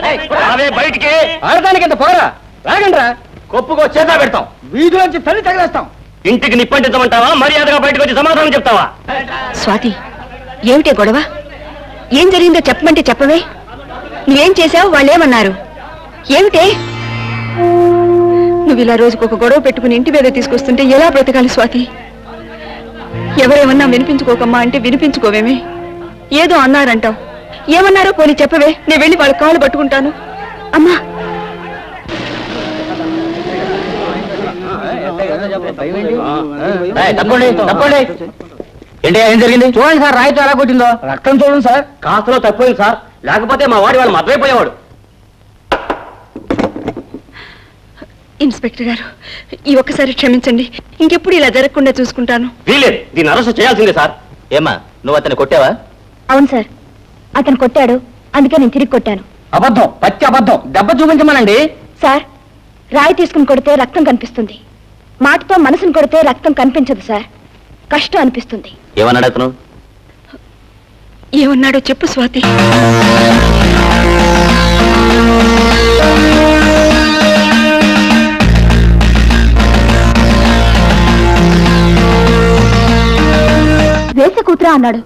రావే బయటికి ఆడదానికి ఇంత పోరా రాగండ్రా కొప్పుకో చేత పెడతాం వీధిలోంచి తల్లి తగిలేస్తాం ఇంటికి నిప్పంటించమంటావా మర్యాదగా బయటకు వచ్చి సమాధానం చెప్తావా స్వాతి ఏమిటే గొడవ ఏం జరిగిందో చెప్పమంటే చెప్పవే నువ్వేం చేశావు వాళ్ళేమన్నారు ఏమిటే నువ్వు ఇలా రోజుకు ఒక గొడవ పెట్టుకుని ఇంటి మీద తీసుకొస్తుంటే ఎలా బ్రతకాలి స్వాతి ఎవరేమన్నా వినిపించుకోకమ్మా అంటే వినిపించుకోవేమే ఏదో అన్నారంటావు ఏమన్నారో పోనీ చెప్పవే నేను వెళ్ళి వాళ్ళ కాళ్ళు పట్టుకుంటాను అమ్మా ఏయ్, తప్పండి తప్పండి ఏంటి ఏం జరిగింది చూడండి సార్ రాయితో ఎలా కొట్టిందో రక్తం చూడండి సార్ కాస్తలో తప్పిపోయింది సార్ లేకపోతే మా వాడి వాళ్ళు మద్దరైపోయేవాడు ఇన్స్పెక్టర్ గారు ఈ ఒక్కసారి క్షమించండి ఇంకెప్పుడు ఇలా జరగకుండా చూసుకుంటాను వీలేదు దీన్ని అరెస్ట్ చేయాల్సిందే సార్ ఏమ్మా నువ్వు అతన్ని కొట్టావా అవును సార్ అతను కొట్టాడు అందుకే నేను తిరిగి కొట్టాను అబద్ధం పచ్చి అబద్ధం దెబ్బ చూపించమనండి సార్ రాయి తీసుకుని కొడితే రక్తం కనిపిస్తుంది మాటతో మనసును కొడితే రక్తం కనిపించదు సార్ కష్టం అనిపిస్తుంది ఏమన్నాడు అతను ఏమన్నాడో చెప్పు స్వాతి వేస కూతురా అన్నాడు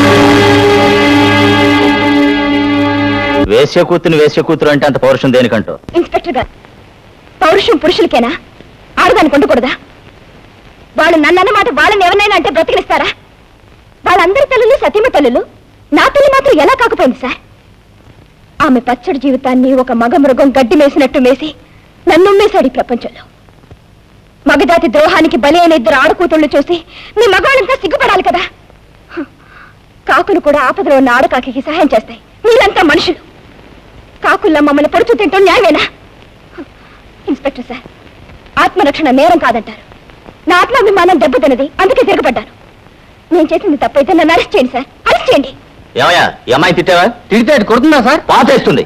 వేశ్య కూతుని వేశ్య కూతురు అంటే అంత పౌరుషం దేనికంటూ ఇన్స్పెక్టర్ గారు పౌరుషం పురుషులకేనా ఆడదానికి ఉండకూడదా వాళ్ళు నన్నన్న మాట వాళ్ళని ఎవరినైనా అంటే బ్రతికిస్తారా వాళ్ళందరి తల్లులు సతీమ తల్లులు నా తల్లి మాత్రం ఎలా కాకపోయింది సార్ ఆమె పచ్చడి జీవితాన్ని ఒక మగ మృగం గడ్డి మేసినట్టు మేసి నన్నుమ్మేశాడు ఈ ప్రపంచంలో మగజాతి ద్రోహానికి బలి అయిన ఇద్దరు ఆడకూతుళ్ళు చూసి మీ మగవాళ్ళంతా సిగ్గుపడాలి కదా హ, కాకులు కూడా ఆపదలో ఉన్న ఆడకాకి సహాయం చేస్తాయి మీరంతా మనుషులు కాకుల్లా మమ్మల్ని పొడుచు తింటూ న్యాయమేనా ఇన్స్పెక్టర్ సార్ ఆత్మరక్షణ నేరం కాదంటారు నా ఆత్మాభిమానం దెబ్బతిన్నది అందుకే తిరగబడ్డాను నేను చేసింది తప్పైతే నన్ను అరెస్ట్ చేయండి సార్ అరెస్ట్ చేయండి ఏమయ్యా ఈ అమ్మాయి తిట్టావా తిడితే అది కొడుతుందా సార్ పాతేస్తుంది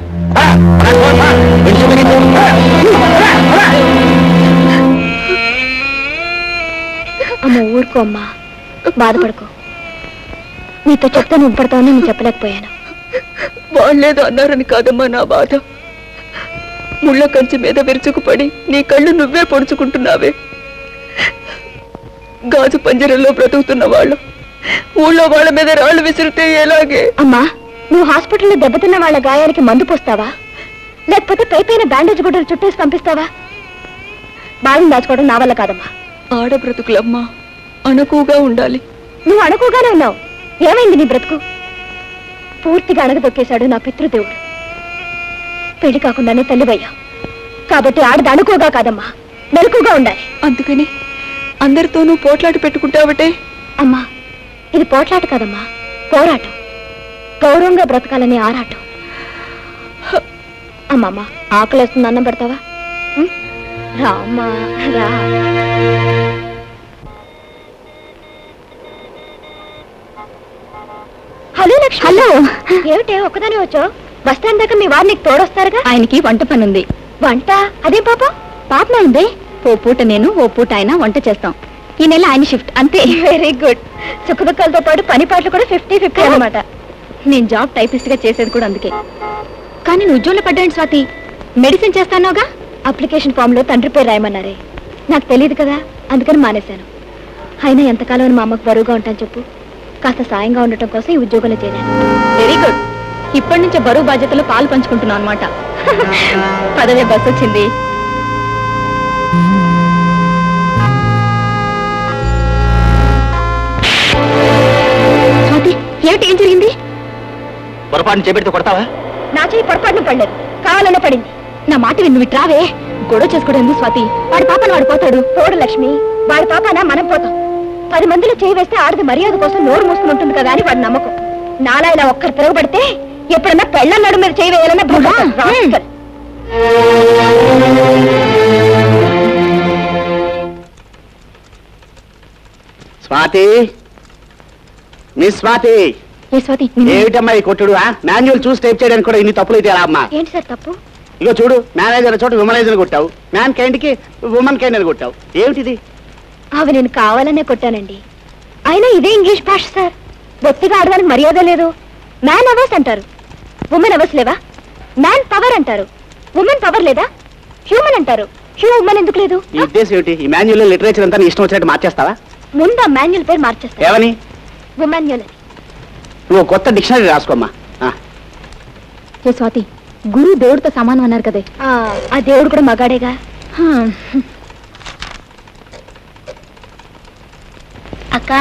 అమ్మ ఊరుకో అమ్మా బాధపడుకో నీతో చెప్తే నువ్వు పడతావని నేను చెప్పలేకపోయాను వాళ్ళేదో అన్నారని కాదమ్మా నా బాధ ముళ్ళ కంచె మీద విరుచుకుపడి నీ కళ్ళు నువ్వే పొడుచుకుంటున్నావే గాజు పంజరంలో బ్రతుకుతున్న వాళ్ళు ఊళ్ళో వాళ్ళ మీద రాళ్ళు విసిరితే ఎలాగే అమ్మా నువ్వు హాస్పిటల్లో దెబ్బతిన్న వాళ్ళ గాయానికి మందు పోస్తావా లేకపోతే పై పైన బ్యాండేజ్ గుడ్డలు చుట్టేసి పంపిస్తావా బాధను దాచుకోవడం నా వల్ల కాదమ్మా ఆడ బ్రతుకులమ్మా అణకువగా ఉండాలి నువ్వు అణకుగానే ఉన్నావు ఏమైంది నీ బ్రతుకు పూర్తిగా అణగదొక్కేశాడు నా పితృదేవుడు పెళ్లి కాకుండానే తల్లివయ్యావు కాబట్టి ఆడది అణుకోగా కాదమ్మా మెలకుగా ఉండాలి అందుకని అందరితోనూ పోట్లాట పెట్టుకుంటావటే అమ్మా ఇది పోట్లాట కాదమ్మా పోరాటం గౌరవంగా బ్రతకాలనే ఆరాటం హ, అమ్మమ్మ ఆకలేస్తుంది అన్నం పెడతావా ఉం? రా అమ్మా రా హలో లక్ష్మి హలో ఏమిటే ఒక్కదాని వచ్చావు బస్ స్టాండ్ దాకా మీ వారు నీకు తోడొస్తారుగా ఆయనకి వంట పని ఉంది వంట అదే పాప పాపమే ఉంది ఓ పూట నేను ఓ పూట ఆయన వంట చేస్తాం ఈ నెల ఆయన షిఫ్ట్ అంతే వెరీ గుడ్ సుఖదుఖాలతో పాటు పని పాటలు కూడా ఫిఫ్టీ ఫిఫ్టీ అనమాట నేను జాబ్ టైపిస్ట్ గా చేసేది కూడా అందుకే కానీ నువ్వు ఉద్యోగంలో పడ్డాను స్వాతి మెడిసిన్ చేస్తానోగా అప్లికేషన్ ఫామ్ లో తండ్రి పేరు రాయమన్నారే నాకు తెలియదు కదా అందుకని మానేశాను అయినా ఎంతకాలం అని మా అమ్మకు బరువుగా ఉంటాను చెప్పు కాస్త సాయంగా ఉండటం కోసం ఈ ఉద్యోగంలో చేరాను వెరీ గుడ్ ఇప్పటి నుంచే బరువు బాధ్యతలో పాలు పంచుకుంటున్నావు అనమాట పదవే బస్ వచ్చింది స్వాతి ఏమిటి ఏం జరిగింది పొరపాటుని చేపెడితే కొడతావా నా చేయి పొరపాటున పడలేదు కావాలనే పడింది నా మాట విన్ను విట్రావే గొడవ చేసుకోవడం ఎందుకు స్వాతి వాడి పాపను వాడు పోతాడు తోడు లక్ష్మి వాడి పాపన మనం పోతాం పది మందిలో చేయి వేస్తే ఆడది మర్యాద కోసం నోరు మూసుకుని ఉంటుంది కదా అని వాడి నమ్మకం నాలా ఇలా ఒక్కరు తిరగబడితే ఎప్పుడన్నా పెళ్ళన్నాడు మీరు చేయి వేయాలన్నా భ్రమ. రాస్కల్. స్వాతి మిస్ స్వాతి ఏ స్వాతి నిన్ను- ఏమిటమ్మా ఈ కొట్టుడు మాన్యువల్ చూసి టైప్ చేయడానికి కూడా ఇన్ని తప్పులు అయితే ఎలా అమ్మా ఏంటి సార్ తప్పు ఇగో చూడు మేనేజర్ చోట విమలైజర్ కొట్టావు మ్యాన్ కైండ్ కి ఉమెన్ కైండ్ అని కొట్టావు ఏమిటిది అవి నేను కావాలనే కొట్టానండి అయినా ఇదే ఇంగ్లీష్ భాష సార్ బొత్తిగా ఆడడానికి మర్యాద లేదు మ్యాన్ అవర్స్ అంటారు ఉమెన్ అవర్స్ లేవా మ్యాన్ పవర్ అంటారు ఉమెన్ పవర్ లేదా హ్యూమన్ అంటారు హ్యూమన్ ఎందుకు లేదు నీ ఉద్దేశం ఏమిటి ఈ మాన్యువల్ లిటరేచర్ అంతా నీ ఇష్టం వచ్చినట్టు మార్చేస్తావా ముందు ఆ మాన్యుల్ పేరు మార్చేస్తా ఏమని ఉమాన్యుల్ అని నువ్వు కొత్త డిక్షనరీ రాసుకోమ్మా ఆ, ఏ స్వాతి గురువు దేవుడితో సమానం అన్నారు కదే ఆ దేవుడు కూడా మగాడేగా అక్క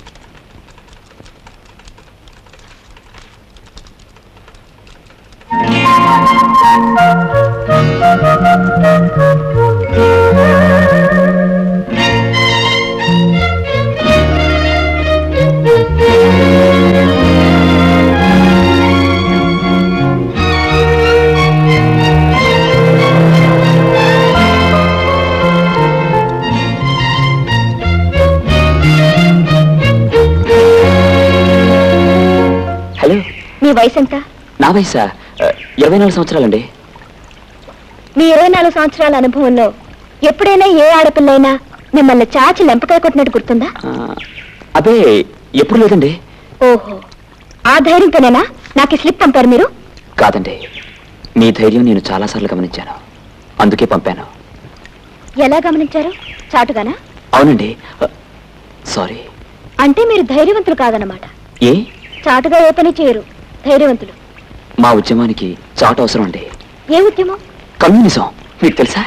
హలో మీ వయసు ఎంత నా వయసా ఆ, ఇరవై నాలుగు సంవత్సరాలండి మీ ఇరవై నాలుగు సంవత్సరాల అనుభవంలో ఎప్పుడైనా ఏ ఆడపిల్లైనా మిమ్మల్ని చాచి లెంపకాయ కొట్టినట్టు గుర్తుందా ఆ, అదే ఎప్పుడు లేదండి ఓహో ఆ ధైర్యంతోనేనా నాకు ఈ స్లిప్ పంపారు మీరు కాదండి మీ ధైర్యం నేను చాలాసార్లు గమనించాను అందుకే పంపాను ఎలా గమనించారు చాటుగానా అవునండి ఆ, సారీ అంటే మీరు ధైర్యవంతులు కాదన్నమాట ఏ చాటుగా ఏ పని చేయరు ధైర్యవంతులు మా ఉద్యమానికి చాటు అవసరం అండి ఏ ఉద్యమం కమ్యూనిజం మీకు తెలుసా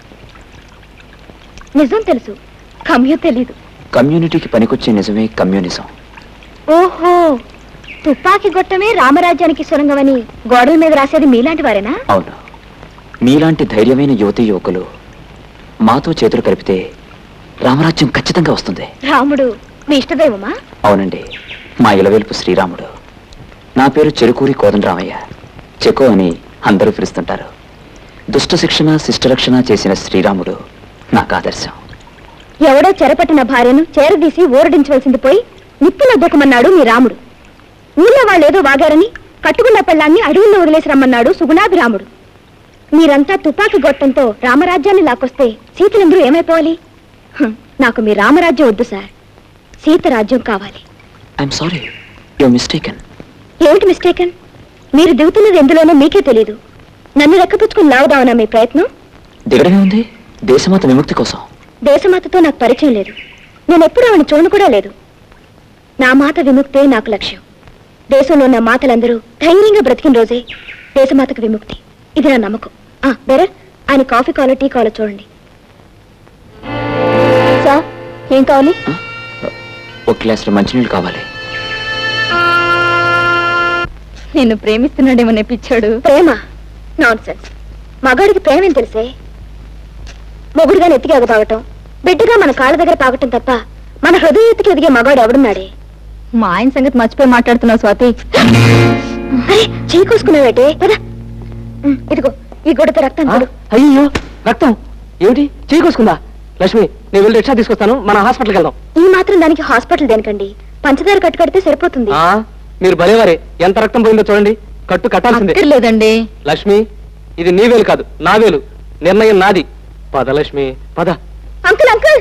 నిజం తెలుసు కమ్యూ తెలీదు కమ్యూనిటీకి పనికొచ్చే నిజమే కమ్యూనిజం ఓహో తుపాకీ గొట్టమే రామరాజ్యానికి సొరంగమని గోడల మీద రాసేది మీలాంటి వారేనా అవును మీలాంటి ధైర్యమైన యువతి యువకులు మాతో చేతులు కలిపితే రామరాజ్యం ఖచ్చితంగా వస్తుంది రాముడు మీ ఇష్టదైవమా అవునండి మా ఇలవేల్పు శ్రీరాముడు నా పేరు చెరుకూరి కోదండరామయ్య చెకో అని అందరూ పిలుస్తుంటారు దుష్ట శిక్షణ శిష్టరక్షణ చేసిన శ్రీరాముడు నాకు ఆదర్శం ఎవడో చెరపట్టిన భార్యను చేరదీసి ఊరడించవలసింది పోయి నిప్పులో దూకమన్నాడు మీ రాముడు ఊళ్ళో వాళ్ళేదో వాగారని కట్టుకున్న పెళ్ళాన్ని అడవుల్లో వదిలేసి రమ్మన్నాడు సుగుణాభిరాముడు మీరంతా తుపాకీ గొట్టంతో రామరాజ్యాన్ని లాక్కొస్తే సీతలందరూ ఏమైపోవాలి హ్, నాకు మీ రామరాజ్యం వద్దు సార్ సీత రాజ్యం కావాలి ఐఎమ్ సారీ యు మిస్టేకెన్ ఏమిటి మిస్టేకన్ మీరు దిగుతున్నది ఎందులోనో మీకే తెలీదు నన్ను రెక్కపుచ్చుకుని లావుదామనా మీ ప్రయత్నం దిగడమే ఉంది దేశమాత విముక్తి కోసం దేశమాతతో నాకు పరిచయం లేదు నేను ఎప్పుడు ఆవిడ చూడను కూడా లేదు నా మాత విముక్తే నాకు లక్ష్యం దేశంలో ఉన్న మాతలందరూ ధైర్యంగా బ్రతికిన రోజే దేశమాతకు విముక్తి ఇది నా నమ్మకం ఆ బెరర్ ఆయన కాఫీ కావాలో టీ కావాలో చూడండి సార్ ఏం కావాలి ఒక గ్లాసులో మంచినీళ్ళు కావాలి నిన్ను ప్రేమిస్తున్నాడేమో పిచ్చాడు ప్రేమ నాన్ సెన్స్ మగాడికి ప్రేమేం తెలిసే మొగుడుగా నెత్తికి ఎగబాగటం బిడ్డగా మన కాళ్ళ దగ్గర పాగటం తప్ప మన హృదయ ఎత్తికి ఎదిగే మగాడు ఎవడున్నాడే మా ఆయన సంగతి మర్చిపోయి మాట్లాడుతున్నావు స్వాతి అరే చేయి కోసుకున్నావేటే పద ఉమ్, ఇదిగో ఈ గుడ్డతో రక్తం చూడు అయ్యో రక్తం ఏమిటి చేయకోసుకుందా లక్ష్మి నేను వెళ్ళి రిక్షా తీసుకొస్తాను మన హాస్పిటల్కి వెళ్దాం ఈ మాత్రం దానికి హాస్పిటల్ దేనికండి పంచదార కట్టు కడితే సరిపోతుంది ఆ, మీరు భలేవారే ఎంత రక్తం పోయిందో చూడండి కట్టు కట్టాల్సిందే అక్కర్లేదండి లక్ష్మి ఇది నీ వేలు కాదు నా వేలు నిర్ణయం నాది పద లక్ష్మి పద అంకుల్ అంకుల్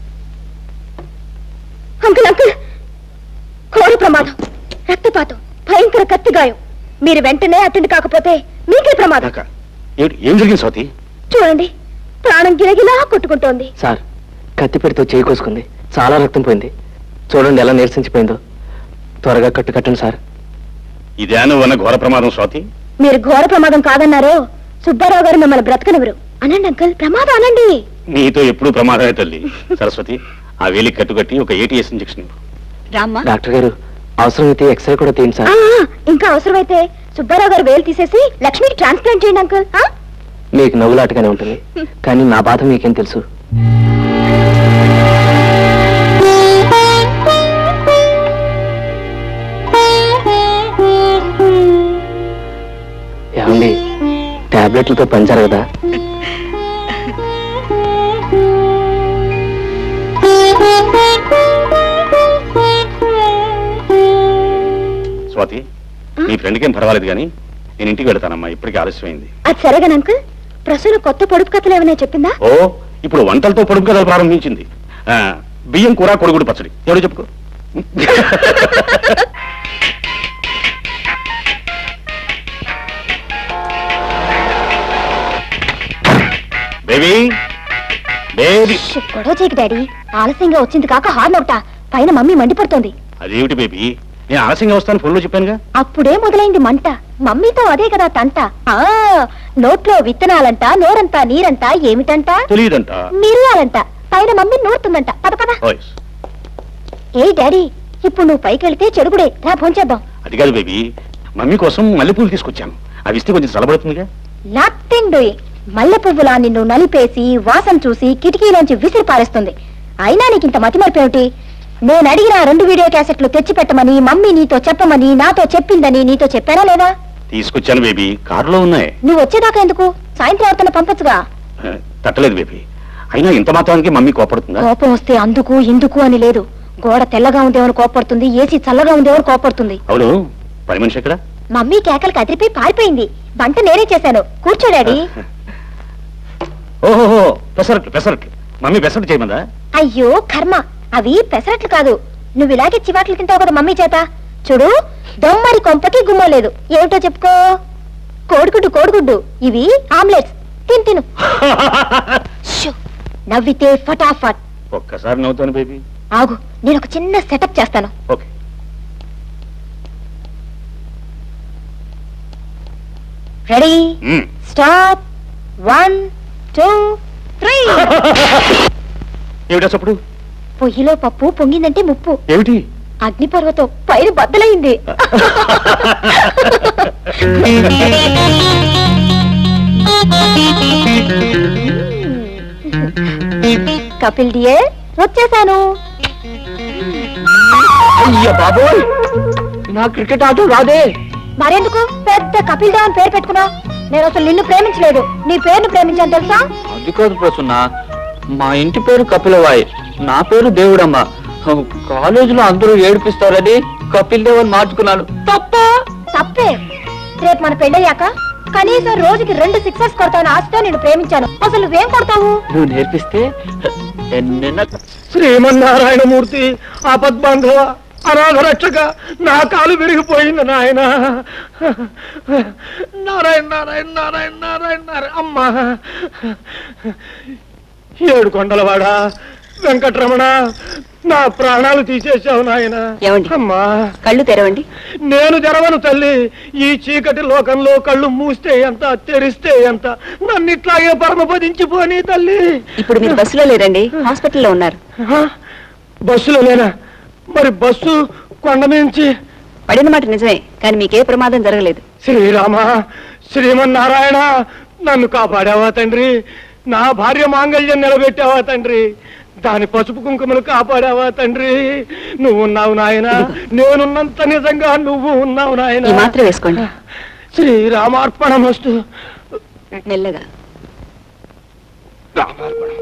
అంకుల్ అంకుల్ ఘోర ప్రమాదం రక్తపాతం భయంకర కత్తి గాయం మీరు వెంటనే అటెండ్ కాకపోతే మీకే ప్రమాదం ఏం జరిగింది స్వాతి చూడండి ప్రాణం గిరగిలా కొట్టుకుంటోంది సార్ కత్తి పెడితో చేయి కోసుకుంది చాలా రక్తం పోయింది చూడండి ఎలా నీరసించిపోయిందో త్వరగా కట్టు కట్టండి సార్ ఇదే నువ్వు అన్న ఘోర ప్రమాదం స్వాతి మీరు ఘోర ప్రమాదం కాదన్నారో సుబ్బారావు గారు మిమ్మల్ని బ్రతకనివ్వరు అనండి అంకుల్ ప్రమాదం అనండి నీతో ఎప్పుడు ప్రమాదమే తల్లి సరస్వతి ఆ వేలికి కట్టుకట్టి ఒక ఏటీఎస్ ఇంజెక్షన్ ఇవ్వు. రామ్మా డాక్టర్ గారు అవసరమైతే ఎక్స్రే కూడా తీయండి ఆ, ఆ, ఇంకా అవసరమైతే సుబ్బారావు గారు వేలు తీసేసి లక్ష్మికి ట్రాన్స్ప్లాంట్ చేయండి అంకుల్ ఆ? మీకు నవ్వులాటగానే ఉంటుంది కానీ నా బాధ మీకేం తెలుసు ఏమండి టాబ్లెట్లతో పంచారు కదా స్వాతి నీ ఫ్రెండ్కేం పర్వాలేదు కానీ నేను ఇంటికి వెళ్తానమ్మా ఇప్పటికే ఆలస్యమైంది అది సరేగాని అంకుల్ ప్రసూన కొత్త పొడుపు కథలు ఏమైనా చెప్పిందా ఓ ఇప్పుడు వంటలతో పొడుపు కథలు ప్రారంభించింది ఆ, బియ్యం కూర కొడుగుడు పచ్చడి ఎవరు చెప్పుకో బేబీ బేబీ ష్, గొడవ చేయకు డాడీ ఆలస్యంగా వచ్చింది కాక హార్న్ ఒకట పైన మమ్మీ మండిపడుతోంది అదేమిటి బేబీ నేను ఆలస్యంగా వస్తాను ఫోన్లో చెప్పానుగా అప్పుడే మొదలైంది మంట మమ్మీతో అదే కదా తంట ఆ నోట్లో విత్తనాలంట నోరంతా నీరంట ఏమిటంట తెలియదంట మిరియాలంట పైన మమ్మీ నూరుతుందంట పద పద ఓయ్, ఏ డాడీ ఇప్పుడు నువ్వు పైకి వెళితే చెడుగుడే రా భోంచేద్దాం అది కాదు బేబీ మమ్మీ కోసం మల్లెపూలు తీసుకొచ్చాను అవి ఇస్తే కొంచెం చల్లబడుతుందిగా నథింగ్ డూయింగ్ మల్లె పువ్వులా నిన్ను నలిపేసి వాసన చూసి కిటికీలోంచి విసిరి పారేస్తుంది అయినా నీకు ఇంత మతిమరిపేమిటి నేను అడిగిన ఆ రెండు వీడియో క్యాసెట్లు తెచ్చి పెట్టమని మమ్మీ నీతో చెప్పమని నాతో చెప్పిందని నీతో చెప్పానా లేదా తీసుకొచ్చాను బేబీ కారులో ఉన్నాయి నువ్వు వచ్చేదాకా ఎందుకు సాయంత్రం ఎవరితో పంపొచ్చుగా ఆ, తట్టలేదు బేబీ అయినా ఇంత మాత్రానికి మమ్మీ కోపడుతుందా కోపం వస్తే అందుకు ఎందుకు అని లేదు గోడ తెల్లగా ఉందేమని కోపడుతుంది ఏసీ చల్లగా ఉందేమని కోపడుతుంది అవును పని మనిషి ఎక్కడ మమ్మీ కేకలు కదిరిపోయి పారిపోయింది వంట నేనే చేశాను కూర్చో డాడీ ఓహోహో పెసరట్లు పెసరట్లు మమ్మీ పెసరట్లు చేయమందా అయ్యో కర్మ అవి పెసరట్లు కాదు నువ్వు ఇలాగే చివాట్లు తింటావు కదా మమ్మీ చేత చూడు దొమ్మరి కొంపకి గుమ్మ లేదు ఏమిటో చెప్పుకో కోడిగుడ్డు కోడిగుడ్డు ఇవి ఆమ్లెట్స్ తిను తిను షో, నవ్వితే ఫటాఫట్ ఒక్కసారి నవ్వుతాను బేబీ ఆగు నేను ఒక చిన్న సెటప్ చేస్తాను okay ready hmm. Start one two three ఏమిటా చప్పుడు పొయ్యిలో పప్పు పొంగిందంటే ముప్పు ఏమిటి అగ్నిపర్వతం పైరు బద్దలైంది కపిల్ డియర్ వచ్చేసాను అయ్య బాబోయ్ నా క్రికెట్ ఆట రాదే మరెందుకు పెద్ద కపిల్ దేవ్ అని పేరు పెట్టుకున్నావు నేను అసలు నిన్ను ప్రేమించలేదు నీ పేరును ప్రేమించాను తెలుసా అది కాదు ప్రసన్న మా ఇంటి పేరు కపిలవాయ్ నా పేరు దేవుడమ్మ కాలేజీలో అందరూ ఏడిపిస్తారని కపిల్ దేవ్ అని మార్చుకున్నాను తప్ప తప్పే రేపు మన పెళ్ళయ్యాక కనీసం రోజుకి రెండు సిక్సర్స్ కొడతాను ఆశతో నేను ప్రేమించాను అసలు నువ్వేం కొడతావు నువ్వు నేర్పిస్తే ఎన్నెన్న శ్రీమన్నారాయణమూర్తి ఆపద్బాంధవ అనాథ రక్షక నా కాలు విరిగిపోయింది నాయన నారాయణ నారాయణ నారాయణ నారాయణ నారాయణ అమ్మా ఏడు కొండలవాడా వెంకటరమణ నా ప్రాణాలు తీసేశావు నాయన ఏమండి? అమ్మా కళ్ళు తెరవండి నేను తెరవను తల్లి ఈ చీకటి లోకంలో కళ్ళు మూస్తే ఎంత తెరిస్తే ఎంత నన్ను ఇట్లాగే పరమపదించిపోని తల్లి ఇప్పుడు మీరు బస్సులో లేరండి హాస్పిటల్లో ఉన్నారు ఆ? బస్సులో లేనా మరి బస్సు కొండ నుంచి పడిన మాట నిజమే కానీ మీకే ప్రమాదం జరగలేదు శ్రీరామ శ్రీమన్నారాయణ నన్ను కాపాడావా తండ్రి నా భార్య మాంగళ్యం నిలబెట్టావా తండ్రి దాని పసుపు కుంకుమలు కాపాడావా తండ్రి నువ్వు ఉన్నావు నాయన నేనున్నంత నిజంగా నువ్వు ఉన్నావు ఈ నాయన మాత్రం వేసుకోండి శ్రీరామార్పణం వస్తు మెల్లగా రామార్పణం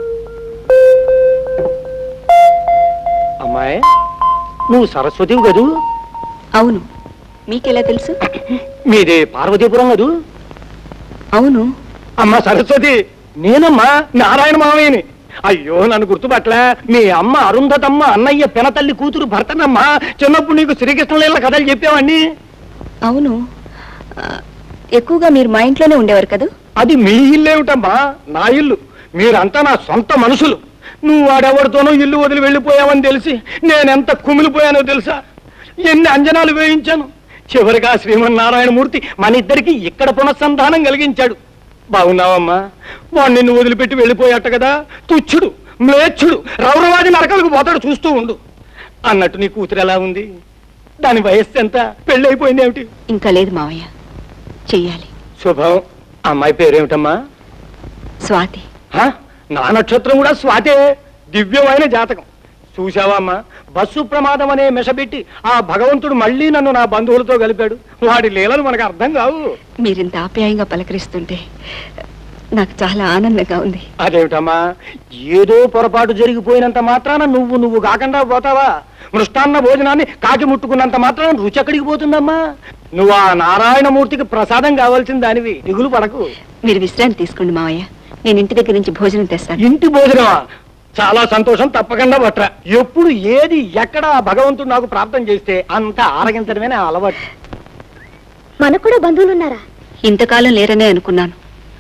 అమ్మాయి నువ్వు సరస్వతివి కదూ అవును మీకెలా తెలుసు మీది పార్వతీపురం కదూ అవును అమ్మ సరస్వతి నేనమ్మా నారాయణ మామయ్యని అయ్యో నన్ను గుర్తుపట్లే మీ అమ్మ అరుంధతమ్మ అన్నయ్య పినతల్లి కూతురు భర్తనమ్మా చిన్నప్పుడు నీకు శ్రీకృష్ణలీల కథలు చెప్పావండి అవును ఆ, ఎక్కువగా మీరు మా ఇంట్లోనే ఉండేవారు కదా అది మీ ఇల్లేమిటమ్మా నా ఇల్లు మీరంతా నా సొంత మనుషులు నువ్వు వాడెవరితోనో ఇల్లు వదిలి వెళ్ళిపోయావని తెలిసి నేనెంత కుమిలిపోయానో తెలుసా ఎన్ని అంజనాలు వేయించాను చివరిగా శ్రీమన్నారాయణమూర్తి మన ఇద్దరికి ఇక్కడ పునఃసంధానం కలిగించాడు బాగున్నావమ్మా వాడు నిన్ను వదిలిపెట్టి వెళ్ళిపోయాట కదా తుచ్చుడు మ్లేచ్చుడు రౌరవాది నరకలకు పోతాడు చూస్తూ ఉండు అన్నట్టు నీ కూతురు ఎలా ఉంది దాని వయస్సు ఎంత పెళ్ళైపోయింది ఏమిటి ఇంకా లేదు మావయ్య చెయ్యాలి శుభం అమ్మాయి పేరేమిటమ్మా స్వాతి హ? నా నక్షత్రం కూడా స్వాతే దివ్యమైన జాతకం చూశావా అమ్మా బస్సు ప్రమాదం అనే మెషబెట్టి ఆ భగవంతుడు మళ్ళీ నన్ను నా బంధువులతో కలిపాడు వాడి లీలలు మనకు అర్థం కావు మీరింత ఆప్యాయంగా పలకరిస్తుంటే నాకు చాలా ఆనందంగా ఉంది అదేమిటమ్మా ఏదో పొరపాటు జరిగిపోయినంత మాత్రాన నువ్వు నువ్వు కాకుండా పోతావా మృష్టాన్న భోజనాన్ని కాకి ముట్టుకున్నంత మాత్రాన రుచి ఎక్కడికి పోతుందమ్మా నువ్వు ఆ నారాయణమూర్తికి ప్రసాదం కావాల్సిన దానివి దిగులు పడకు మీరు విశ్రాంతి తీసుకోండి మావయ్య నేను ఇంటి దగ్గర నుంచి భోజనం తెస్తాను ఇంటి భోజనమా చాలా సంతోషం తప్పకుండా పట్రా ఎప్పుడు ఏది ఎక్కడ ఆ భగవంతుడు నాకు ప్రార్థన చేస్తే అంత ఆరగించడమే నా అలవాటు మనకు కూడా బంధువులు ఉన్నారా ఇంతకాలం లేరనే అనుకున్నాను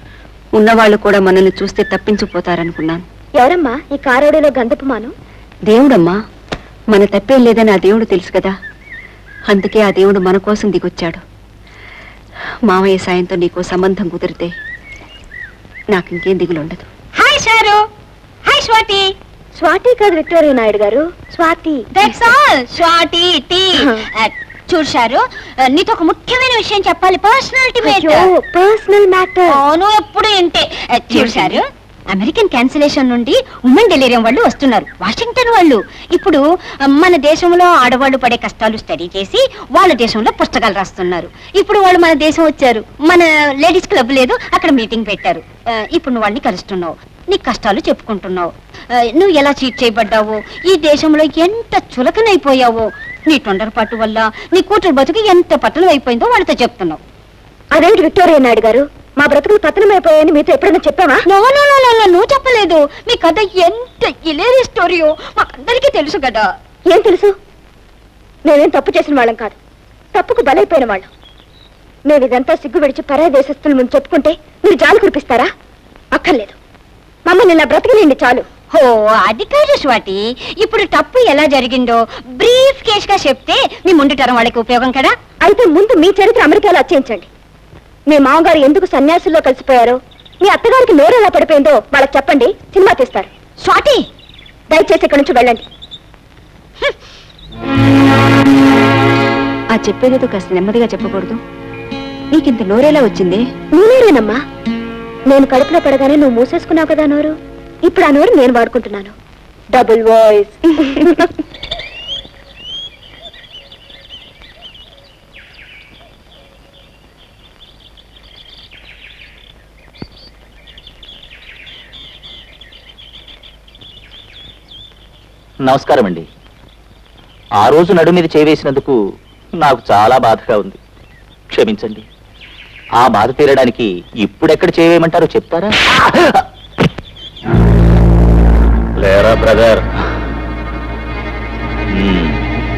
ఉన్నవాళ్ళు కూడా మనల్ని చూస్తే తప్పించుకుపోతారనుకున్నాను ఎవరమ్మా ఈ కారోడిలో గంధపు మాను దేవుడమ్మా మన తప్పేం లేదని ఆ దేవుడు తెలుసు కదా అందుకే ఆ దేవుడు మన కోసం దిగొచ్చాడు మామయ్య సాయంతో నీకో సంబంధం కుదిరితే నాకు ఇంకేం దిగులుండదు hi sir hi Swathi Swathi కాదు Victoria Naidu garu Swathi that's all Swathi tea చూడు సారు నీతో ఒక ముఖ్యమైన విషయం చెప్పాలి పర్సనాలిటీ పర్సనల్ మ్యాటర్ అవును ఎప్పుడు ఏంటే చూడు సారు అమెరికన్ క్యాన్సిలేషన్ నుండి ఉమెన్ డెలిరియం వాళ్ళు వస్తున్నారు వాషింగ్టన్ వాళ్ళు ఇప్పుడు ఆ, మన దేశంలో ఆడవాళ్ళు పడే కష్టాలు స్టడీ చేసి వాళ్ళ దేశంలో పుస్తకాలు రాస్తున్నారు ఇప్పుడు వాళ్ళు మన దేశం వచ్చారు మన లేడీస్ క్లబ్ లేదు అక్కడ మీటింగ్ పెట్టారు ఆ, ఇప్పుడు నువ్వు వాళ్ళని కలుస్తున్నావు నీ కష్టాలు చెప్పుకుంటున్నావు ఆ, నువ్వు ఎలా చీట్ చేయబడ్డావో ఈ దేశంలో ఎంత చులకనైపోయావో నీ తొందరపాటు వల్ల నీ కూతురు బతుకు ఎంత పట్టణం అయిపోయిందో వాళ్ళతో చెప్తున్నావు అదేంటి విక్టోరియా నాయుడు గారు మా బ్రతుకులు పతనమైపోయాయని మీతో ఎప్పుడైనా చెప్పావా no no no no, no నువ్వు చెప్పలేదు మీ కథ ఎంత ఇలేరి స్టోరీయో మాకందరికీ తెలుసు కదా ఏం తెలుసు మేమేం తప్పు చేసిన వాళ్ళం కాదు తప్పుకు బలైపోయిన వాళ్ళం మేము ఇదంతా సిగ్గు విడిచి పరాయి దేశస్తుల ముందు చెప్పుకుంటే మీరు జాలు కురిపిస్తారా అక్కర్లేదు మమ్మల్ని ఇలా బ్రతకలేండి చాలు ఓ అది కాదు స్వాతి ఇప్పుడు తప్పు ఎలా జరిగిందో బ్రీఫ్ కేస్ గా చెప్తే మీ ముందు తరం వాళ్ళకి ఉపయోగం కదా అయితే ముందు మీ చరిత్ర అమెరికాలో అచ్చేయించండి మీ మామగారు ఎందుకు సన్యాసుల్లో కలిసిపోయారో మీ అత్తగారికి నోరు ఎలా పడిపోయిందో వాళ్ళకి చెప్పండి సినిమా తీస్తారు స్వాతి దయచేసి ఇక్కడి నుంచి వెళ్ళండి ఆ చెప్పేదేదో కాస్త నెమ్మదిగా చెప్పకూడదు నీకింత నోరేలా వచ్చింది నేనేరేనమ్మా నేను కడుపులో పడగానే నువ్వు మూసేసుకున్నావు కదా నోరు ఇప్పుడు ఆ నోరు నేను వాడుకుంటున్నాను డబుల్ వాయిస్ నమస్కారం అండి ఆ రోజు నడు మీద చేవేసినందుకు నాకు చాలా బాధగా ఉంది క్షమించండి ఆ బాధ తీరడానికి ఇప్పుడెక్కడ చేయవేయమంటారో చెప్తారా లేరా బ్రదర్ మ్మ్.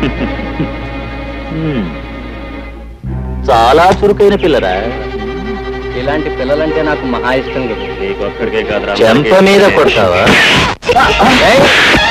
మ్మ్. చాలా చురుకైన పిల్లరా ఇలాంటి పిల్లలంటే నాకు మహా ఇష్టం కదా నీకు ఒక్కడికే కాదురా చెంప మీద కొడతావా ఏయ్!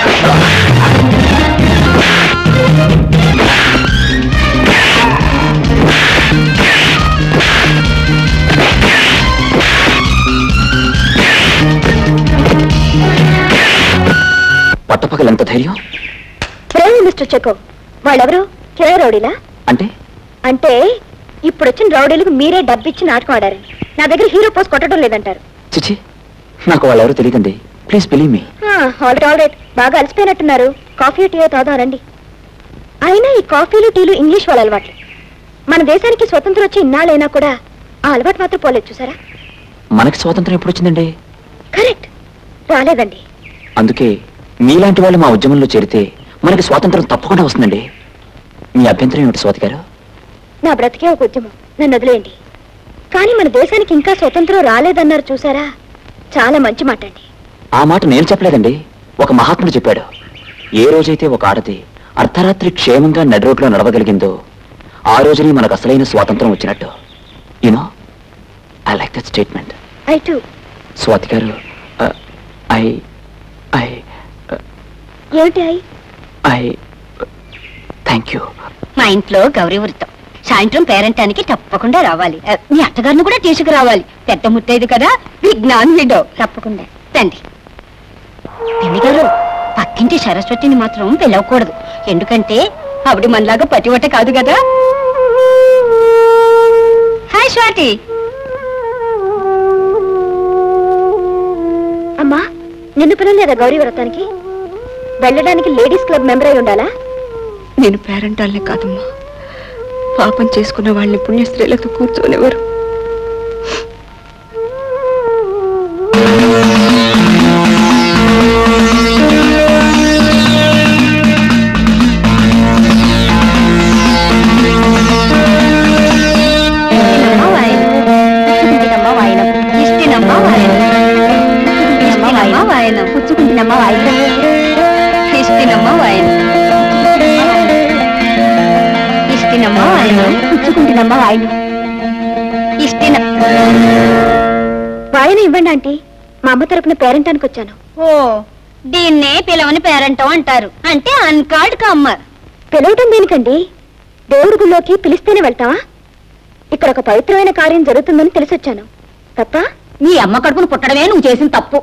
పట్టపగలంత ధైర్యం ప్రేమ మిస్టర్ చెకో వాళ్ళెవరు కిరాయి రౌడీలా అంటే అంటే ఇప్పుడు వచ్చిన రౌడీలకు మీరే డబ్బిచ్చి నాటకం ఆడారని నా దగ్గర హీరో పోస్ట్ కొట్టడం లేదంటారు చిచి నాకు వాళ్ళెవరో తెలియదండి please believe me already already బాగా అలసిపోయినట్టున్నారు కాఫీ టీ తాదారండి అయినా ఈ కాఫీలు టీలు ఇంగ్లీష్ వాళ్ళ అలవాట్లు మన దేశానికి స్వతంత్రం వచ్చి ఇన్నాళ్ళైనా కూడా ఆ అలవాటు మాత్రం పోలేదు చూసారా మనకి స్వాతంత్రం ఎప్పుడు వచ్చిందండి కరెక్ట్ రాలేదండి అందుకే మీలాంటి వాళ్ళు మా ఉద్యమంలో చేరితే మనకి స్వాతంత్రం తప్పకుండా వస్తుందండి మీ అభ్యంతరం ఏమిటి స్వాతి గారు నా బ్రతికే ఒక ఉద్యమం నన్ను వదిలేయండి కానీ మన దేశానికి ఇంకా స్వతంత్రం రాలేదన్నారు చూసారా చాలా మంచి మాట అండి ఆ మాట నేను చెప్పలేదండి ఒక మహాత్ముడు చెప్పాడు ఏ రోజైతే ఒక ఆడది అర్ధరాత్రి క్షేమంగా నడి రోడ్లో నడవగలిగిందో ఆ రోజుని మనకు అసలైన స్వాతంత్రం వచ్చినట్టు you know I like that statement I too Swathi garu I I ఏమిటి ఐ ఐ థ్యాంక్ యూ మా ఇంట్లో గౌరీ వృత్తం సాయంత్రం పేరంటానికి తప్పకుండా రావాలి ఆ, మీ అత్తగారిని కూడా తీసుకురావాలి పెద్ద ముత్తైదు కదా విజ్ఞాన్ విడో తప్పకుండా రండి పిన్ని గారు పక్కింటి సరస్వతిని మాత్రం పిలవకూడదు ఎందుకంటే ఆవిడ మనలాగా పతివట కాదు కదా హాయ్ స్వాతి అమ్మా నిన్ను పిలవలేదా గౌరీ వ్రతానికి వెళ్ళడానికి లేడీస్ క్లబ్ మెంబర్ అయి ఉండాలా నేను పేరంటాలనే కాదమ్మా పాపం చేసుకున్న వాళ్ళని పుణ్యస్త్రీలతో కూర్చోనివ్వరు ఇస్తినమ్మ వాయనం. ఇస్తినమ్మ వాయనం. ఇస్తినమ్మ వాయనం. ఇస్తినమ్మ వాయనం. పుచ్చుకుంటినమ్మ వాయనం. ఇస్తినమ్మ వాయనం. ఇస్తినమ్మ వాయనం. పుచ్చుకుంటినమ్మ వాయనం. ఇస్తిన వాయి ఛాయనే ఇవ్వండి ఆంటీ మా అమ్మ తరపున పేరెంటానికి వచ్చాను ఓ దీన్నే పిలవని పేరంటం అంటారు అంటే అన్కార్డ్ కమ్మర్ పిలవటం దేనికండి దేవుడి గుళ్ళోకి పిలిస్తేనే వెళ్తావా ఇక్కడ ఒక పవిత్రమైన కార్యం జరుగుతుందని తెలిసొచ్చాను తప్ప నీ అమ్మ కడుపును పుట్టడమే నువ్వు చేసిన తప్పు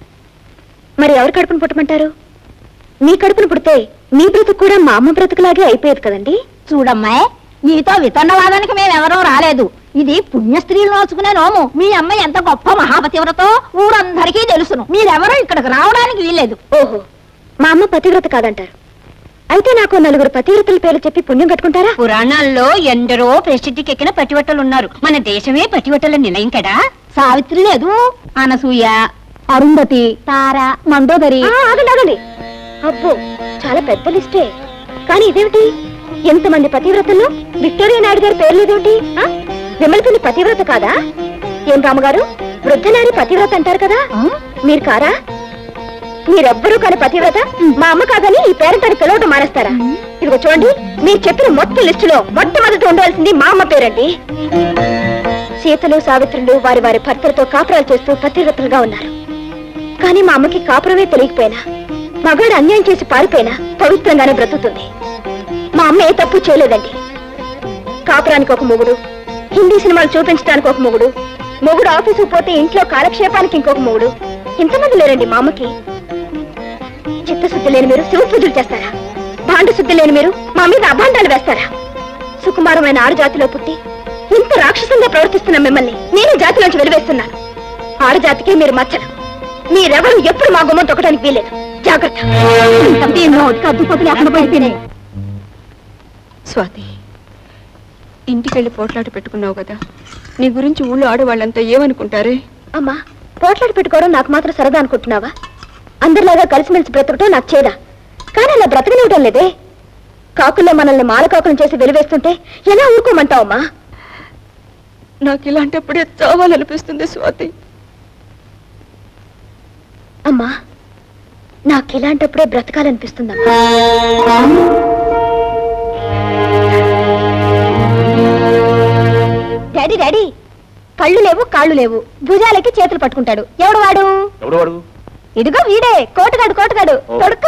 మరి ఎవరి కడుపును పుట్టమంటారు మీ కడుపును పుడితే మీ బ్రతుకు కూడా మా అమ్మ బ్రతుకులాగే అయిపోయేది కదండి చూడమ్మాయ్ నీతో వితన్నవాదానికి మేమెవరూ రాలేదు ఇది పుణ్య స్త్రీలు నోచుకునే నోము మీ అమ్మ ఎంత గొప్ప మహాపతివ్రతో ఊరందరికీ తెలుసును మీరెవరూ ఇక్కడికి రావడానికి వీల్లేదు ఓహో మా అమ్మ పతివ్రత కాదంటారు అయితే నాకు నలుగురు పతివ్రతల పేర్లు చెప్పి పుణ్యం కట్టుకుంటారా పురాణాల్లో ఎందరో ప్రసిద్ధికి ఎక్కిన పటివట్టలు ఉన్నారు మన దేశమే పటివట్టల నిలయం కదా సావిత్రి లేదు అనసూయ అరుంధతి తార మండోదరి ఆ, ఆగండి ఆగండి అబ్బో చాలా పెద్ద లిస్టే కానీ ఇదేమిటి ఎంతమంది పతివ్రతల్లో విక్టోరియా నాయుడు గారి పేరు లేదేమిటి ఆ? విమలపిల్లి పతివ్రత కాదా ఏం రామగారు వృద్ధనారి పతివ్రత అంటారు కదా మీరు కారా మీరెవ్వరూ కాని పతివ్రత మా అమ్మ కాదని ఈ పేరంటాన్ని పిలవటం మానేస్తారా ఇదిగో చూడండి మీరు చెప్పిన మొత్తం లిస్టులో మొట్టమొదటి ఉండవలసింది మా అమ్మ పేరండి సీతలు సావిత్రులు వారి వారి భర్తలతో కాపురాలు చేస్తూ పతివ్రతలుగా ఉన్నారు కానీ మా అమ్మకి కాపురమే తెలియకపోయినా మగాడు అన్యాయం చేసి పారిపోయినా పవిత్రంగానే బ్రతుకుతుంది మా అమ్మ ఏ తప్పు చేయలేదండి కాపురానికి ఒక మొగుడు హిందీ సినిమాలు చూపించడానికి ఒక మొగుడు మొగుడు ఆఫీసుకు పోతే ఇంట్లో కాలక్షేపానికి ఇంకొక మొగుడు ఇంతమంది లేరండి మా అమ్మకి చిత్తశుద్ధి లేని మీరు శివ పూజలు చేస్తారా భాండ శుద్ధి లేని మీరు మా మీద అభాండాలు వేస్తారా సుకుమారమైన ఆరు జాతిలో పుట్టి ఇంత రాక్షసంగా ప్రవర్తిస్తున్న మిమ్మల్ని నేను జాతిలోంచి వెలివేస్తున్నాను ఆరు జాతికి మీరు మచ్చలు మీరెవరు ఎప్పుడు మా గుమ్మం తొక్కడానికి వీలేదు జాగ్రత్త కద్దుపతి లేకుండా పడితేనే స్వాతి ఇంటికెళ్ళి పోట్లాట పెట్టుకున్నావు కదా నీ గురించి ఊళ్ళో ఆడవాళ్ళంతా ఏమనుకుంటారే అమ్మా పోట్లాడి పెట్టుకోవడం నాకు మాత్రం సరదా అనుకుంటున్నావా అందరిలాగా కలిసిమెలిసి బ్రతకటం నాకు చేదా కానీ అలా బ్రతకనివ్వడం లేదే కాకుల్లో మనల్ని మాలకాకులను చేసి వెలివేస్తుంటే ఎలా ఊరుకోమంటావమ్మా నాకు ఇలాంటప్పుడే చావాలనిపిస్తుంది స్వాతి అమ్మా నాకు ఇలాంటప్పుడే బ్రతకాలనిపిస్తుందమ్మా డాడీ డాడీ కళ్ళు లేవు కాళ్ళు లేవు భుజాలకి చేతులు పట్టుకుంటాడు ఎవడు వాడు ఎవడు వాడు ఇదిగో వీడే కోటగాడు కోటగాడు ఓ. తొడుక్క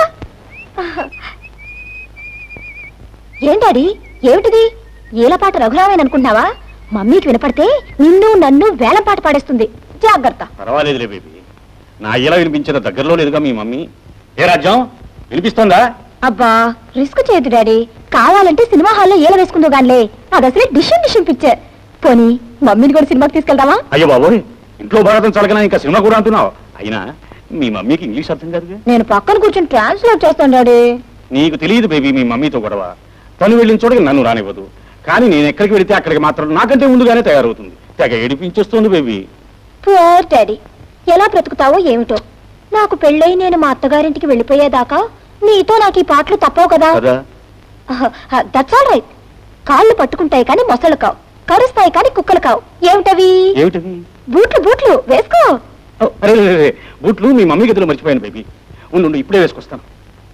ఏం డాడీ ఏమిటిది ఏలపాట రఘురామని అనుకుంటున్నావా మమ్మీకి వినపడితే నిన్ను నన్ను వేలంపాట పాడేస్తుంది జాగ్రత్త పర్వాలేదులే బేబీ నా ఇలా వినిపించేది దగ్గరలో లేదుగా మీ మమ్మీ ఏ రాజ్యం వినిపిస్తోందా అబ్బా రిస్క్ చేయదు డాడీ కావాలంటే సినిమా హాల్లో ఏల వేసుకుందో గానిలే అది అసలే డిషం డిషం పిక్చర్ పోనీ మమ్మీని కూడా సినిమాకి తీసుకెళ్దామా అయ్యో బాబోయ్ ఇంట్లో భారతం చలకనా ఇంకా సినిమా కూడా అంటున్నావు అయినా మీ మమ్మీకి ఇంగ్లీష్ అర్థం కాదుగా నేను పక్కన కూర్చొని ట్రాన్స్లేట్ చేస్తాను డాడీ నీకు తెలియదు బేబీ మీ మమ్మీతో గొడవ తను వెళ్ళిన చోటకి నన్ను రానివ్వదు కానీ నేను ఎక్కడికి వెళితే అక్కడికి మాత్రం నాకంటే ముందుగానే తయారవుతుంది తెగ ఏడిపించేస్తుంది బేబీ పువర్ డాడీ ఎలా బ్రతుకుతావో ఏమిటో నాకు పెళ్ళై నేను మా అత్తగారింటికి వెళ్ళిపోయేదాకా నీతో నాకు ఈ పాటలు తప్పవు కదా కదా దట్స్ ఆల్ రైట్ కాళ్ళు పట్టుకుంటాయి కానీ మొసలు కావు కరుస్తాయి కానీ కుక్కలు కావు ఏమిటవి ఏమిటవి బూట్లు బూట్లు వేసుకో ఓ, అరే అరే, అరే, బూట్లు మీ మమ్మీ గదిలో మర్చిపోయాను బేబీ ఉండు ఉండు, ఇప్పుడే వేసుకొస్తాను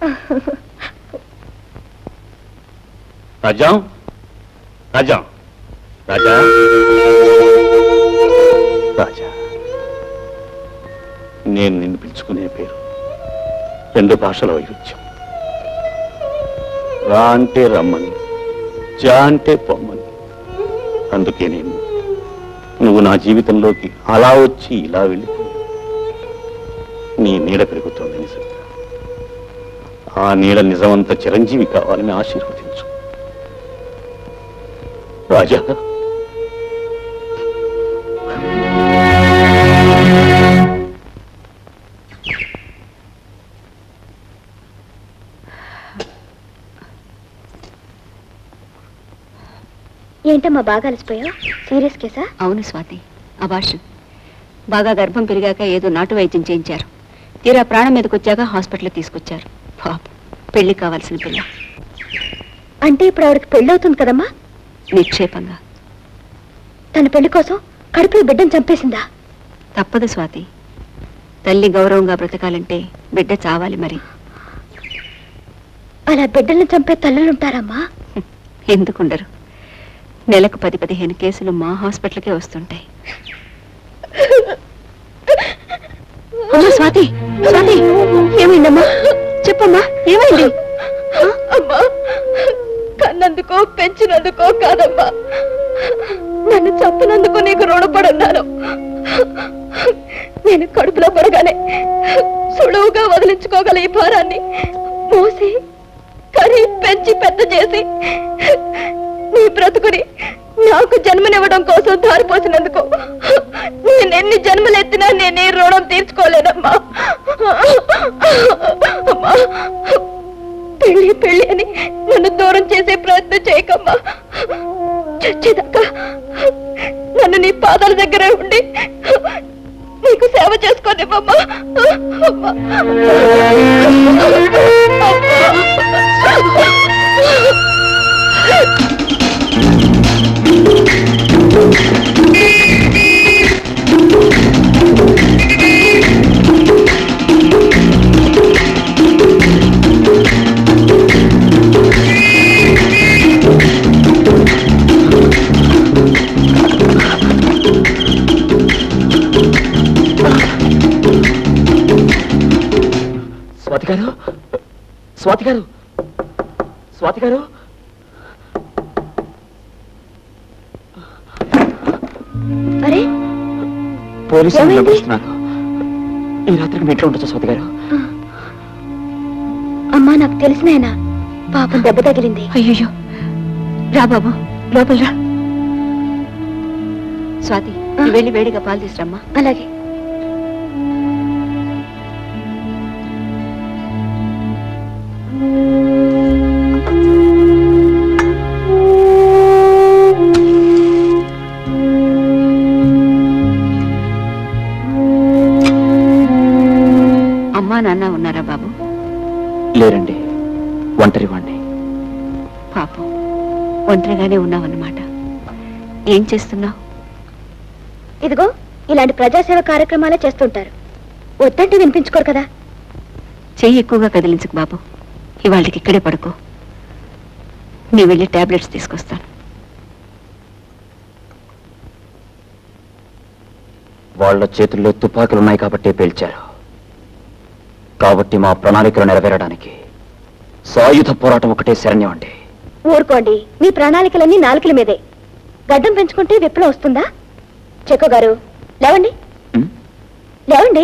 రాజా రాజా రాజా రాజా నేను నిన్ను పిలుచుకునే పేరు రెండు భాషల వైరుధ్యం రా అంటే రమ్మని జా అంటే పొమ్మని అందుకే నేను నువ్వు నా జీవితంలోకి అలా వచ్చి ఇలా వెళ్ళిపోయి నీ నీడ పెరుగుతోంది నిజంగా ఆ నీడ నిజమంత చిరంజీవి కావాలని ఆశీర్వదించు రాజా ఏంటమ్మా బాగా అలసిపోయావు సీరియస్ కేసా అవును స్వాతి అబార్షన్ బాగా గర్భం పెరిగాక ఏదో నాటు వైద్యం చేయించారు తీరా ప్రాణం మీదకి వచ్చాక హాస్పిటల్ తీసుకొచ్చారు పాప పెళ్లి కావాల్సిన పిల్ల అంటే ఇప్పుడు ఆవిడకి పెళ్ళి అవుతుంది కదమ్మా నిక్షేపంగా తన పెళ్లి కోసం కడుపులో బిడ్డను చంపేసిందా తప్పదు స్వాతి తల్లి గౌరవంగా బ్రతకాలంటే బిడ్డ చావాలి మరి అలా బిడ్డల్ని చంపే తల్లులుంటారమ్మా ఎందుకుండరు నెలకు పది పదిహేను కేసులు మా హాస్పిటల్కే వస్తుంటాయి అమ్మా స్వాతి స్వాతి ఏమైందమ్మా చెప్పమ్మా ఏమైంది అమ్మా కన్నందుకో పెంచినందుకో కాదమ్మా నన్ను చంపినందుకు నీకు రుణపడున్నాను నేను కడుపులో పడగానే సులువుగా వదిలించుకోగల ఈ భారాన్ని మోసి కరి పెంచి పెద్ద చేసి నీ బ్రతుకుని నాకు జన్మనివ్వడం కోసం దారిపోసినందుకు నేనెన్ని జన్మలెత్తినా నేను ఈ రుణం తీర్చుకోలేనమ్మా అమ్మా పెళ్లి పెళ్లి అని నన్ను దూరం చేసే ప్రయత్నం చేయకమ్మా చచ్చేదాకా నన్ను నీ పాదాల దగ్గర ఉండి నీకు సేవ చేసుకోనివ్వమ్మా అమ్మా. స్వాతి గారు స్వాతి గారు స్వాతి గారు అరే పోలీసులు ఏమైంది? పిలుస్తున్నాను ఈ రాత్రికి మీ ఇంట్లో ఉండొచ్చా స్వాతి గారు అమ్మా నాకు తెలిసినాయన పాపం దెబ్బ తగిలింది అయ్యో రా బాబు లోపల రా స్వాతి నువ్వు వెళ్ళి వేడిగా పాలు తీసురమ్మా అలాగే అమ్మా నాన్న ఉన్నారా బాబు లేరండి ఒంటరి వాణ్ణి పాపం ఒంటరిగానే ఉన్నావన్నమాట ఏం చేస్తున్నావు ఇదిగో ఇలాంటి ప్రజాసేవ కార్యక్రమాలే చేస్తుంటారు వద్దంటే వినిపించుకోరు కదా చెయ్యి ఎక్కువగా కదిలించకు బాబు ఇవాళకి ఇక్కడే పడుకో నేను వెళ్ళి టాబ్లెట్స్ తీసుకొస్తాను వాళ్ళ చేతుల్లో తుపాకులు ఉన్నాయి కాబట్టే పేల్చారు కాబట్టి మా ప్రణాళికలు నెరవేరడానికి సాయుధ పోరాటం ఒకటే శరణ్యం అండి ఊరుకోండి మీ ప్రణాళికలన్నీ నాలుకల మీదే గడ్డం పెంచుకుంటే విప్లవం వస్తుందా చెక్కు గారు లేవండి ఉం? లేవండి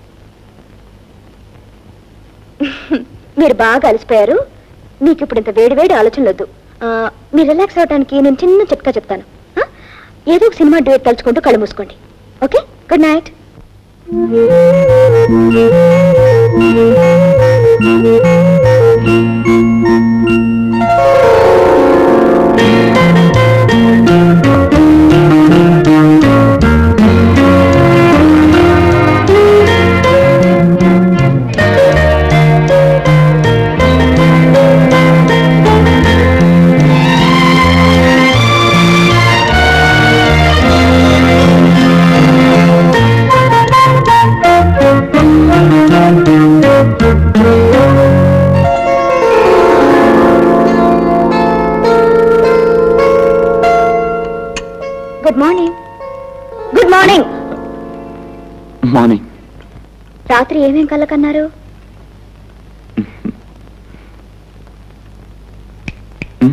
మీరు బాగా అలసిపోయారు మీకు ఇప్పుడు ఇంత వేడి వేడి ఆలోచనలు వద్దు ఆ, మీరు రిలాక్స్ అవడానికి నేను చిన్న చిట్కా చెప్తాను ఆ? ఏదో ఒక సినిమా డ్యూట్ తలుచుకుంటూ కళ్ళు మూసుకోండి okay good night good morning good morning morning రాత్రి ఏమేం కళ్ళకన్నారు ఉం?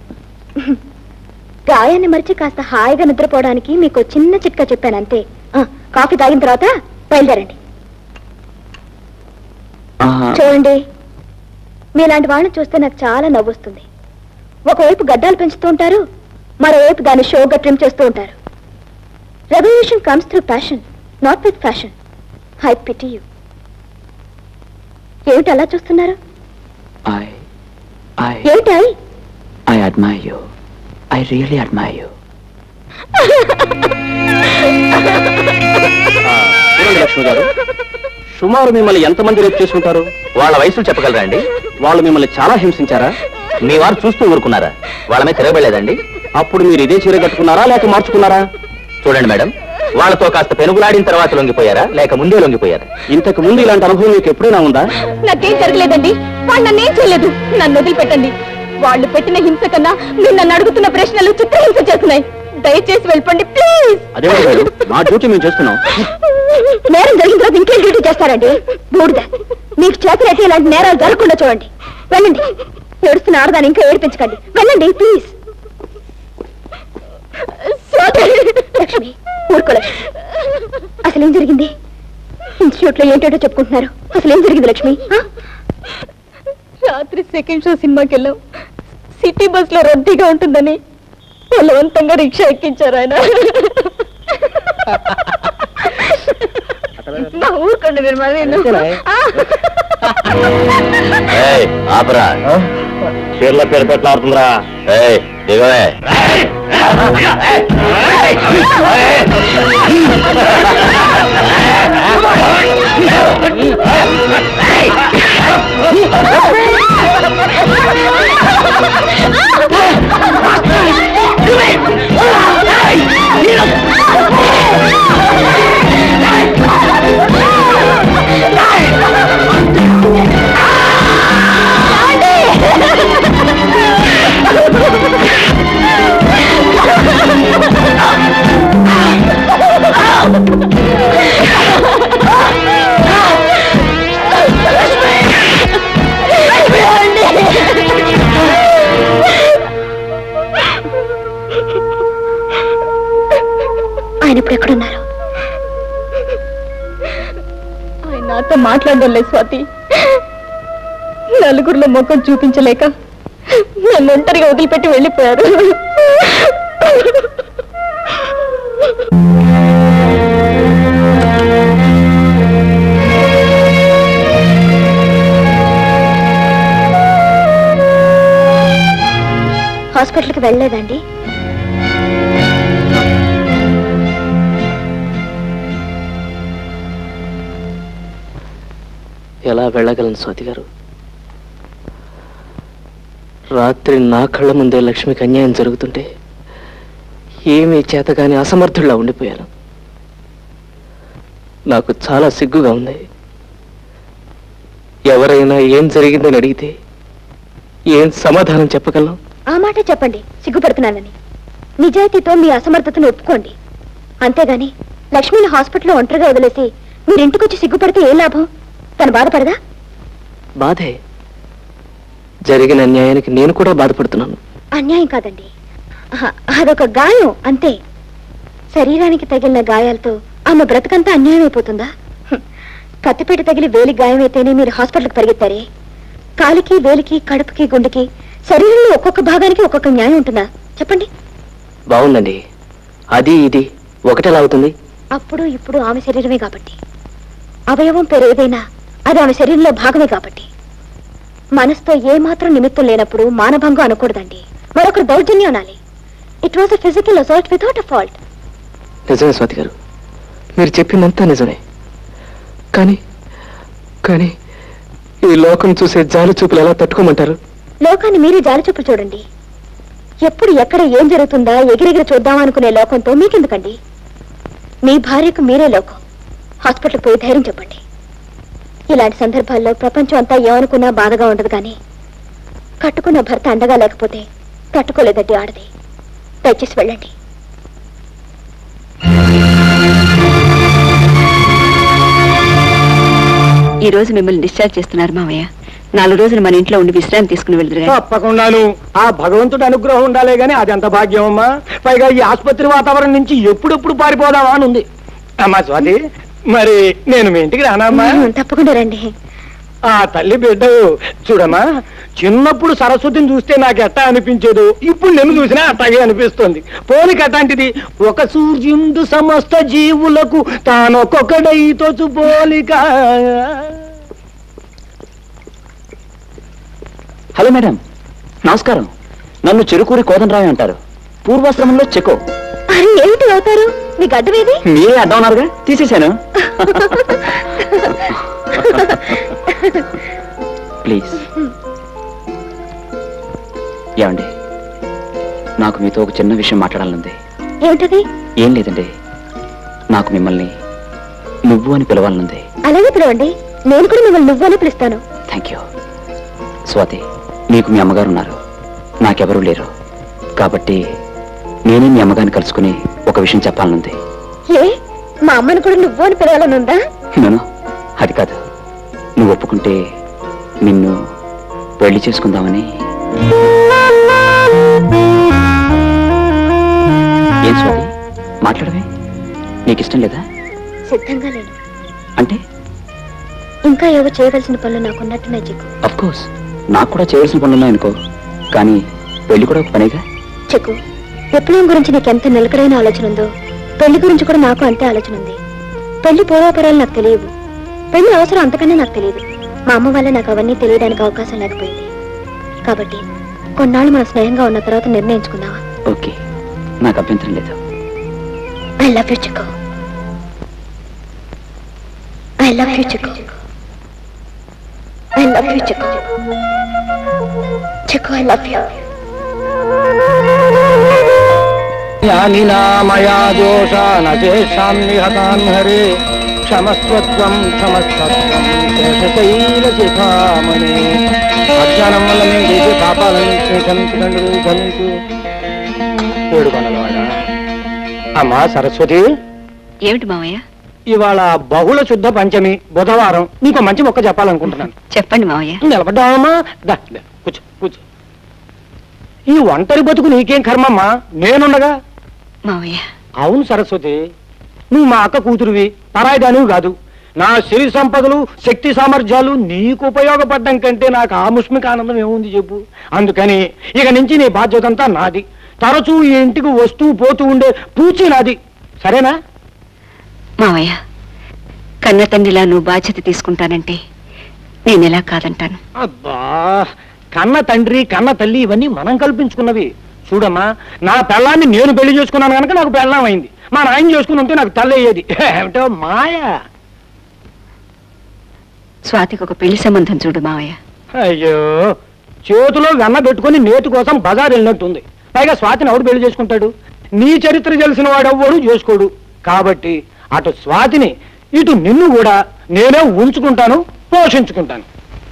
గాయాన్ని మరిచి కాస్త హాయిగా నిద్రపోవడానికి మీకు ఓ చిన్న చిట్కా చెప్పాను అంతే ఆ, కాఫీ తాగిన తర్వాత బయలుదేరండి ఆహా. చూడండి మీలాంటి వాళ్ళని చూస్తే నాకు చాలా నవ్వొస్తుంది ఒకవైపు గడ్డాలు పెంచుతూ ఉంటారు మరోవైపు దాన్ని షోగా ట్రిమ్ చేస్తూ ఉంటారు revolution comes through passion not with fashion I pity you ఏమిటి అలా చూస్తున్నారు I, I, ఏమిటి I I admire you. I really admire you. చూడండి లక్ష్మి గారు సుమారు మిమ్మల్ని ఎంతమంది రేపు చేసుకుంటారు వాళ్ళ వయసులు చెప్పగలరా అండి వాళ్ళు మిమ్మల్ని చాలా హింసించారా మీ వారు చూస్తూ ఊరుకున్నారా వాళ్ళ మీద తిరగబడలేదండి అప్పుడు మీరు ఇదే చీర కట్టుకున్నారా లేక మార్చుకున్నారా చూడండి మేడం వాళ్ళతో కాస్త పెనుగులాడిన తర్వాత లొంగిపోయారా లేక ముందే లొంగిపోయారా ఇంతకు ముందు ఇలాంటి అనుభవం మీకు ఎప్పుడైనా ఉందా నాకేం జరగలేదండి వాళ్ళు నన్నేం చేయలేదు నన్ను వదిలిపెట్టండి వాళ్ళు పెట్టిన హింస కన్నా మీరు నన్ను అడుగుతున్న ప్రశ్నలు చిత్రహింస చేస్తున్నాయి దయచేసి వెళ్ళిపోండి ప్లీజ్ అదే మా డ్యూటీ మేము చేస్తున్నాం నేరం జరిగిన తర్వాత ఇంకేం డ్యూటీ చేస్తారండి బూడిద మీకు చేతులైతే ఇలాంటి నేరాలు జరగకుండా చూడండి వెళ్ళండి ఏడుస్తున్న ఆడదాన్ని ఇంకా ఏడిపించకండి వెళ్ళండి ప్లీజ్ లక్ష్మి ఊరుకో లక్ష్మి అసలు ఏం జరిగింది ఇన్స్టిట్యూట్ లో ఏంటేటో చెప్పుకుంటున్నారు అసలు ఏం జరిగింది లక్ష్మి ఆ? రాత్రి సెకండ్ షో సినిమాకి వెళ్ళాం సిటీ బస్ లో రద్దీగా ఉంటుందని బలవంతంగా రిక్షా ఎక్కించారు ఆయన మా ఊరుకోండి మీరు మరి ఏయ్, ఆపరా చీరల పేరు పెట్టాడుతుందిరా ఏయ్ దిగవే ఆయన ఇప్పుడు ఎక్కడున్నారు ఆయన నాతో మాట్లాడడం లేదు స్వాతి నలుగురిలో ముఖం చూపించలేక నన్ను ఒంటరిగా వదిలిపెట్టి వెళ్ళిపోయారు హాస్పిటల్కి వెళ్ళలేదండి ఎలా వెళ్ళగలను స్వాతి గారు రాత్రి నా కళ్ళ ముందే లక్ష్మికి అన్యాయం జరుగుతుంటే ఏమీ చేతగాని అసమర్థుల్లా ఉండిపోయాను నాకు చాలా సిగ్గుగా ఉంది ఎవరైనా ఏం జరిగిందని అడిగితే ఏం సమాధానం చెప్పగలం ఆ మాట చెప్పండి సిగ్గుపడుతున్నానని నిజాయితీతో మీ అసమర్థతను ఒప్పుకోండి అంతేగాని లక్ష్మిని హాస్పిటల్లో ఒంటరిగా వదిలేసి మీరు ఇంటికొచ్చి సిగ్గుపడితే ఏ లాభం తను బాధపడదా బాధే జరిగిన అన్యాయానికి నేను కూడా బాధపడుతున్నాను అన్యాయం కాదండి ఆహా, అదొక గాయం అంతే శరీరానికి తగిలిన గాయాలతో ఆమె బ్రతకంతా అన్యాయం అయిపోతుందా హ్మ్. కత్తిపీట తగిలి వేలి గాయమైతేనే మీరు హాస్పిటల్కి పరిగెత్తారే కాలికి వేలికి కడుపుకి గుండెకి శరీరంలో ఒక్కొక్క భాగానికి ఒక్కొక్క న్యాయం ఉంటుందా చెప్పండి బాగుందండి అది ఇది ఒకటెలా అవుతుంది అప్పుడు ఇప్పుడు ఆమె శరీరమే కాబట్టి అవయవం పేరు ఏదైనా అది ఆమె శరీరంలో భాగమే కాబట్టి మనసుతో ఏ మాత్రం నిమిత్తం లేనప్పుడు మానభంగం అనకూడదండి మరొకరు దౌర్జన్యం అనాలి it was a physical assault without a fault నిజమే స్వాతి గారు మీరు చెప్పిందంతా నిజమే కానీ కానీ ఈ లోకం చూసే జాలి చూపులు ఎలా తట్టుకోమంటారు లోకాన్ని మీరే జాలిచూపులు చూడండి ఎప్పుడు ఎక్కడ ఏం జరుగుతుందా ఎగిరెగిరి చూద్దామా అనుకునే లోకంతో మీకెందుకండి మీ భార్యకు మీరే లోకం హాస్పిటల్కి పోయి ధైర్యం చెప్పండి ఇలాంటి సందర్భాల్లో ప్రపంచం అంతా ఏమనుకున్నా బాధగా ఉండదు కానీ కట్టుకున్న భర్త అండగా లేకపోతే తట్టుకోలేదండి ఆడది దయచేసి వెళ్ళండి ఈ రోజు మిమ్మల్ని డిశ్చార్జ్ చేస్తున్నారు మావయ్య నాలుగు రోజులు మన ఇంట్లో ఉండి విశ్రాంతి తీసుకుని వెళ్దురు తప్పకుండాను ఆ భగవంతుడి అనుగ్రహం ఉండాలే గాని అది ఎంత భాగ్యం అమ్మా పైగా ఈ ఆసుపత్రి వాతావరణం నుంచి ఎప్పుడెప్పుడు పారిపోదామా అని ఉంది అమ్మా స్వాతి మరి నేను మీ ఇంటికి రానమ్మా ఉమ్, తప్పకుండా రండి ఆ తల్లి బిడ్డ చూడమ్మా చిన్నప్పుడు సరస్వతిని చూస్తే నాకు ఎట్టా అనిపించేదు ఇప్పుడు నేను చూసినా అట్టాగే అనిపిస్తుంది పోలిక అట్లాంటిది ఒక సూర్యుండు సమస్త జీవులకు తానొక్కొక్కడై తోచు పోలిక హలో మేడం నమస్కారం నన్ను చెరుకూరి కోదండరావు అంటారు పూర్వాశ్రమంలో చెకో అరే ఏమిటి అవుతారు మీ గడ్డమేది మీరే అడ్డం ఉన్నారుగా తీసేశాను ప్లీజ్ ఏమండి నాకు మీతో ఒక చిన్న విషయం మాట్లాడాలనుంది ఏమిటది ఏం లేదండి నాకు మిమ్మల్ని నువ్వు అని పిలవాలనుంది అలాగే పిలవండి నేను కూడా మిమ్మల్ని నువ్వు అని పిలుస్తాను థ్యాంక్ యూ స్వాతి నీకు మీ అమ్మగారు ఉన్నారు నాకెవరూ లేరు కాబట్టి నేనే మీ అమ్మగారిని కలుసుకుని ఒక విషయం చెప్పాలనుంది ఏ మా అమ్మని కూడా నువ్వు అని పిలవాలనుందా నేను అది కాదు నువ్వు ఒప్పుకుంటే నిన్ను పెళ్లి చేసుకుందామని ఏం స్వాతి మాట్లాడవే నీకు ఇష్టం లేదా సిద్ధంగా లేను అంటే ఇంకా ఏవో చేయవలసిన పనులు నాకున్నట్టున్నాయి చిక్కు అఫ్ కోర్స్ నాకు కూడా చేయవలసిన పనులు ఉన్నాయనుకో కానీ పెళ్లి కూడా ఒక పనేగా చెక్కు విప్లవం గురించి నీకు ఎంత నిలకడైన ఆలోచన ఉందో పెళ్లి గురించి కూడా నాకు అంతే ఆలోచన ఉంది పెళ్లి పూర్వాపరాలు నాకు తెలియవు పెళ్లి అవసరం అంతకన్నా నాకు తెలియదు మా అమ్మ వల్ల నాకు అవన్నీ తెలియడానికి అవకాశం లేకపోయింది కాబట్టి కొన్నాళ్ళు మనం స్నేహంగా ఉన్న తర్వాత నిర్ణయించుకుందామా ఓకే నాకు అభ్యంతరం లేదు I love you Chikku I love you Chikku I love you Chikku Chikku I love you జ్ఞానినా మయా దోషాన చేషాం నిహతాన్ హరే క్షమస్వత్వం క్షమస్వత్వం శేషశైల శిఖామణి అజ్ఞానం వల్ల మేము చేసే పాపాలను క్షమించండి క్షమించు ఏడుకొండలవాడ అమ్మా సరస్వతి ఏమిటి మావయ్య ఇవాళ బహుళ శుద్ధ పంచమి బుధవారం నీకు మంచి మొక్క చెప్పాలనుకుంటున్నాను చెప్పండి మావయ్య నిలబడ్డావమ్మా దా, దా, కూర్చో కూర్చో ఈ ఒంటరి బతుకు నీకేం కర్మమ్మా నేనుండగా మావయ్య అవును సరస్వతి నువ్వు మా అక్క కూతురువి పరాయిదానివి కాదు నా సిరి సంపదలు శక్తి సామర్థ్యాలు నీకు ఉపయోగపడడం కంటే నాకు ఆముష్మిక ఆనందం ఏముంది చెప్పు అందుకని ఇక నుంచి నీ బాధ్యత అంతా నాది తరచూ ఈ ఇంటికి వస్తూ పోతూ ఉండే పూచి నాది సరేనా మావయ్య కన్న తండ్రిలా నువ్వు బాధ్యత తీసుకుంటానంటే నేను ఎలా కాదంటాను అబ్బా కన్న తండ్రి కన్న తల్లి ఇవన్నీ మనం కల్పించుకున్నవి చూడమ్మా నా పెళ్ళాన్ని నేను పెళ్లి చేసుకున్నాను కనుక నాకు పెళ్ళం అయింది మా నాయన చేసుకుని ఉంటే నాకు తల్లి అయ్యేది ఏమిటో మాయా స్వాతికి ఒక పెళ్లి సంబంధం చూడు మావయ్య అయ్యో చేతిలో వెన్న పెట్టుకుని నేతి కోసం బజార్ వెళ్ళినట్టుంది పైగా స్వాతిని ఎవడు పెళ్లి చేసుకుంటాడు నీ చరిత్ర తెలిసిన వాడెవ్వడు చేసుకోడు కాబట్టి అటు స్వాతిని ఇటు నిన్ను కూడా నేనే ఉంచుకుంటాను పోషించుకుంటాను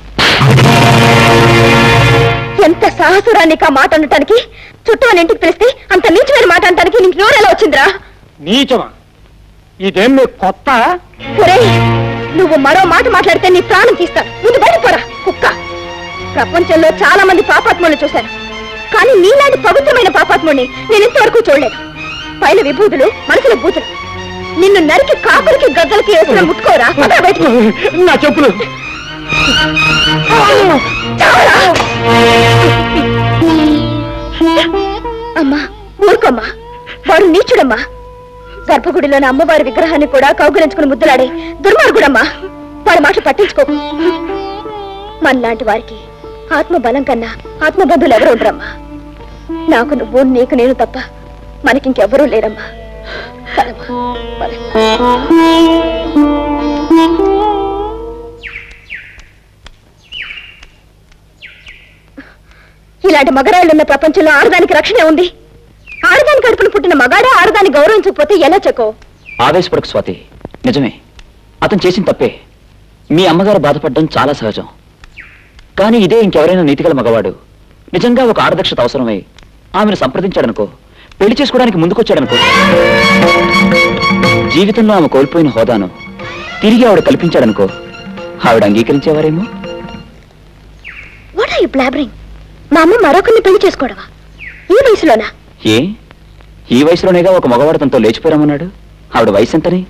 ఎంత సాహసురానికి ఆ మాట అనటానికి చుట్టూ అని ఇంటికి తెలిస్తే అంత నీచమైన మాట అనటానికి నీకు నోరు ఎలా వచ్చిందిరా నీచమా ఇదేం మీకు కొత్త ఒరేయ్ నువ్వు మరో మాట మాట్లాడితే నీ ప్రాణం తీస్తాను ముందు బయటపోరా కుక్క ప్రపంచంలో చాలా మంది పాపాత్ములను చూశాను కానీ నీలాంటి పవిత్రమైన పాపాత్ముడిని నేను ఇంతవరకు చూడలేదు పైన విభూతులు మనసులో బూతులు నిన్ను నరికి కాకులకి గద్దలకి వేసిన ముట్టుకోరా పద బయటికి. నా చెప్పులు చావరా. అమ్మా ఊరుకోమ్మా వాడు నీచుడమ్మా గర్భగుడిలోని అమ్మవారి విగ్రహాన్ని కూడా కౌగులించుకుని ముద్దులాడే దుర్మార్గుడమ్మా వాడి మాట పట్టించుకోకు మనలాంటి వారికి ఆత్మ బలం కన్నా ఆత్మబంధువులు ఎవరు ఉండరమ్మా నాకు నువ్వు నీకు నేను తప్ప మనకింకెవరూ లేరమ్మా పదమ్మా, పద. ఇలాంటి మగరాళ్ళున్న ప్రపంచంలో ఆడదానికి రక్షణ ఉంది ఆడదాని కడుపున పుట్టిన మగాడే ఆడదాన్ని గౌరవించకపోతే ఎలా చెక్కో ఆవేశపడకు స్వాతి నిజమే అతను చేసిన తప్పే మీ అమ్మగారు బాధపడడం చాలా సహజం కానీ ఇదే ఇంకెవరైనా నీతిగల మగవాడు నిజంగా ఒక ఆడదక్షత అవసరమై ఆమెను సంప్రదించాడనుకో పెళ్లి చేసుకోవడానికి ముందుకొచ్చాడనుకో జీవితంలో ఆమె కోల్పోయిన హోదాను తిరిగి ఆవిడ కల్పించాడనుకో ఆవిడ అంగీకరించేవారేమో వాట్ ఆర్ యు బ్లాబరింగ్ మా అమ్మ మరొకరిని పెళ్లి చేసుకోవడమా ఈ వయసులోనా ఏ ఈ వయసులోనేగా ఒక మగవాడు తనతో లేచిపోయామన్నాడు ఆవిడ వయసు ఎంతని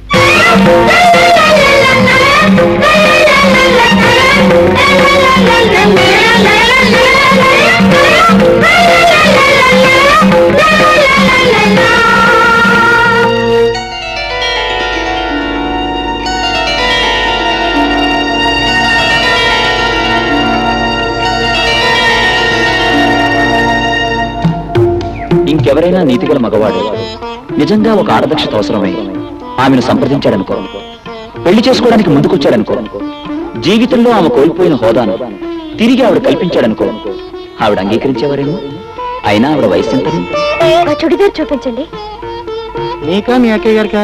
ఇంకెవరైనా నీతిగల మగవాడు నిజంగా ఒక ఆడదక్షత అవసరమై ఆమెను సంప్రదించాడనుకో పెళ్లి చేసుకోవడానికి ముందుకొచ్చాడనుకో జీవితంలో ఆమె కోల్పోయిన హోదాను తిరిగి ఆవిడ కల్పించాడనుకో ఆవిడ అంగీకరించేవారేమో అయినా ఆవిడ వయసు ఎంతని ఆ చుడిదార్ చూపించండి నీకా మీ అక్కయ్య గారికా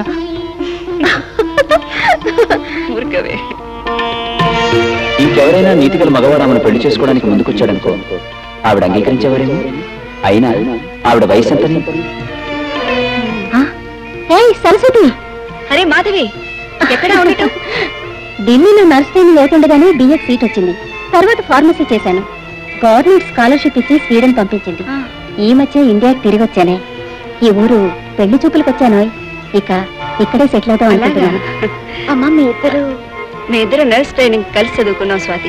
ఇంకెవరైనా నీతిగల మగవాడు ఆమెను పెళ్లి చేసుకోవడానికి ముందుకొచ్చాడనుకో ఆవిడ అంగీకరించేవారేమో అయినా ఆవిడ వయసు ఎంతని ఏ సరస్వతి అరే మాధవి ఎక్కడ ఉండటం ఢిల్లీలో నర్స్ ట్రైనింగ్ లేకుండగానే బిఎడ్ సీట్ వచ్చింది తర్వాత ఫార్మసీ చేశాను గవర్నమెంట్ స్కాలర్షిప్ ఇచ్చి స్వీడన్ పంపించింది ఈ మధ్య ఇండియాకి తిరిగి వచ్చానే ఈ ఊరు పెళ్లి చూపులకు వచ్చాను ఇక ఇక్కడే సెటిల్ అవుదాం అనుకుంటున్నాను అమ్మ మీ ఇద్దరు మీ ఇద్దరు నర్స్ ట్రైనింగ్ కలిసి చదువుకున్నాం స్వాతి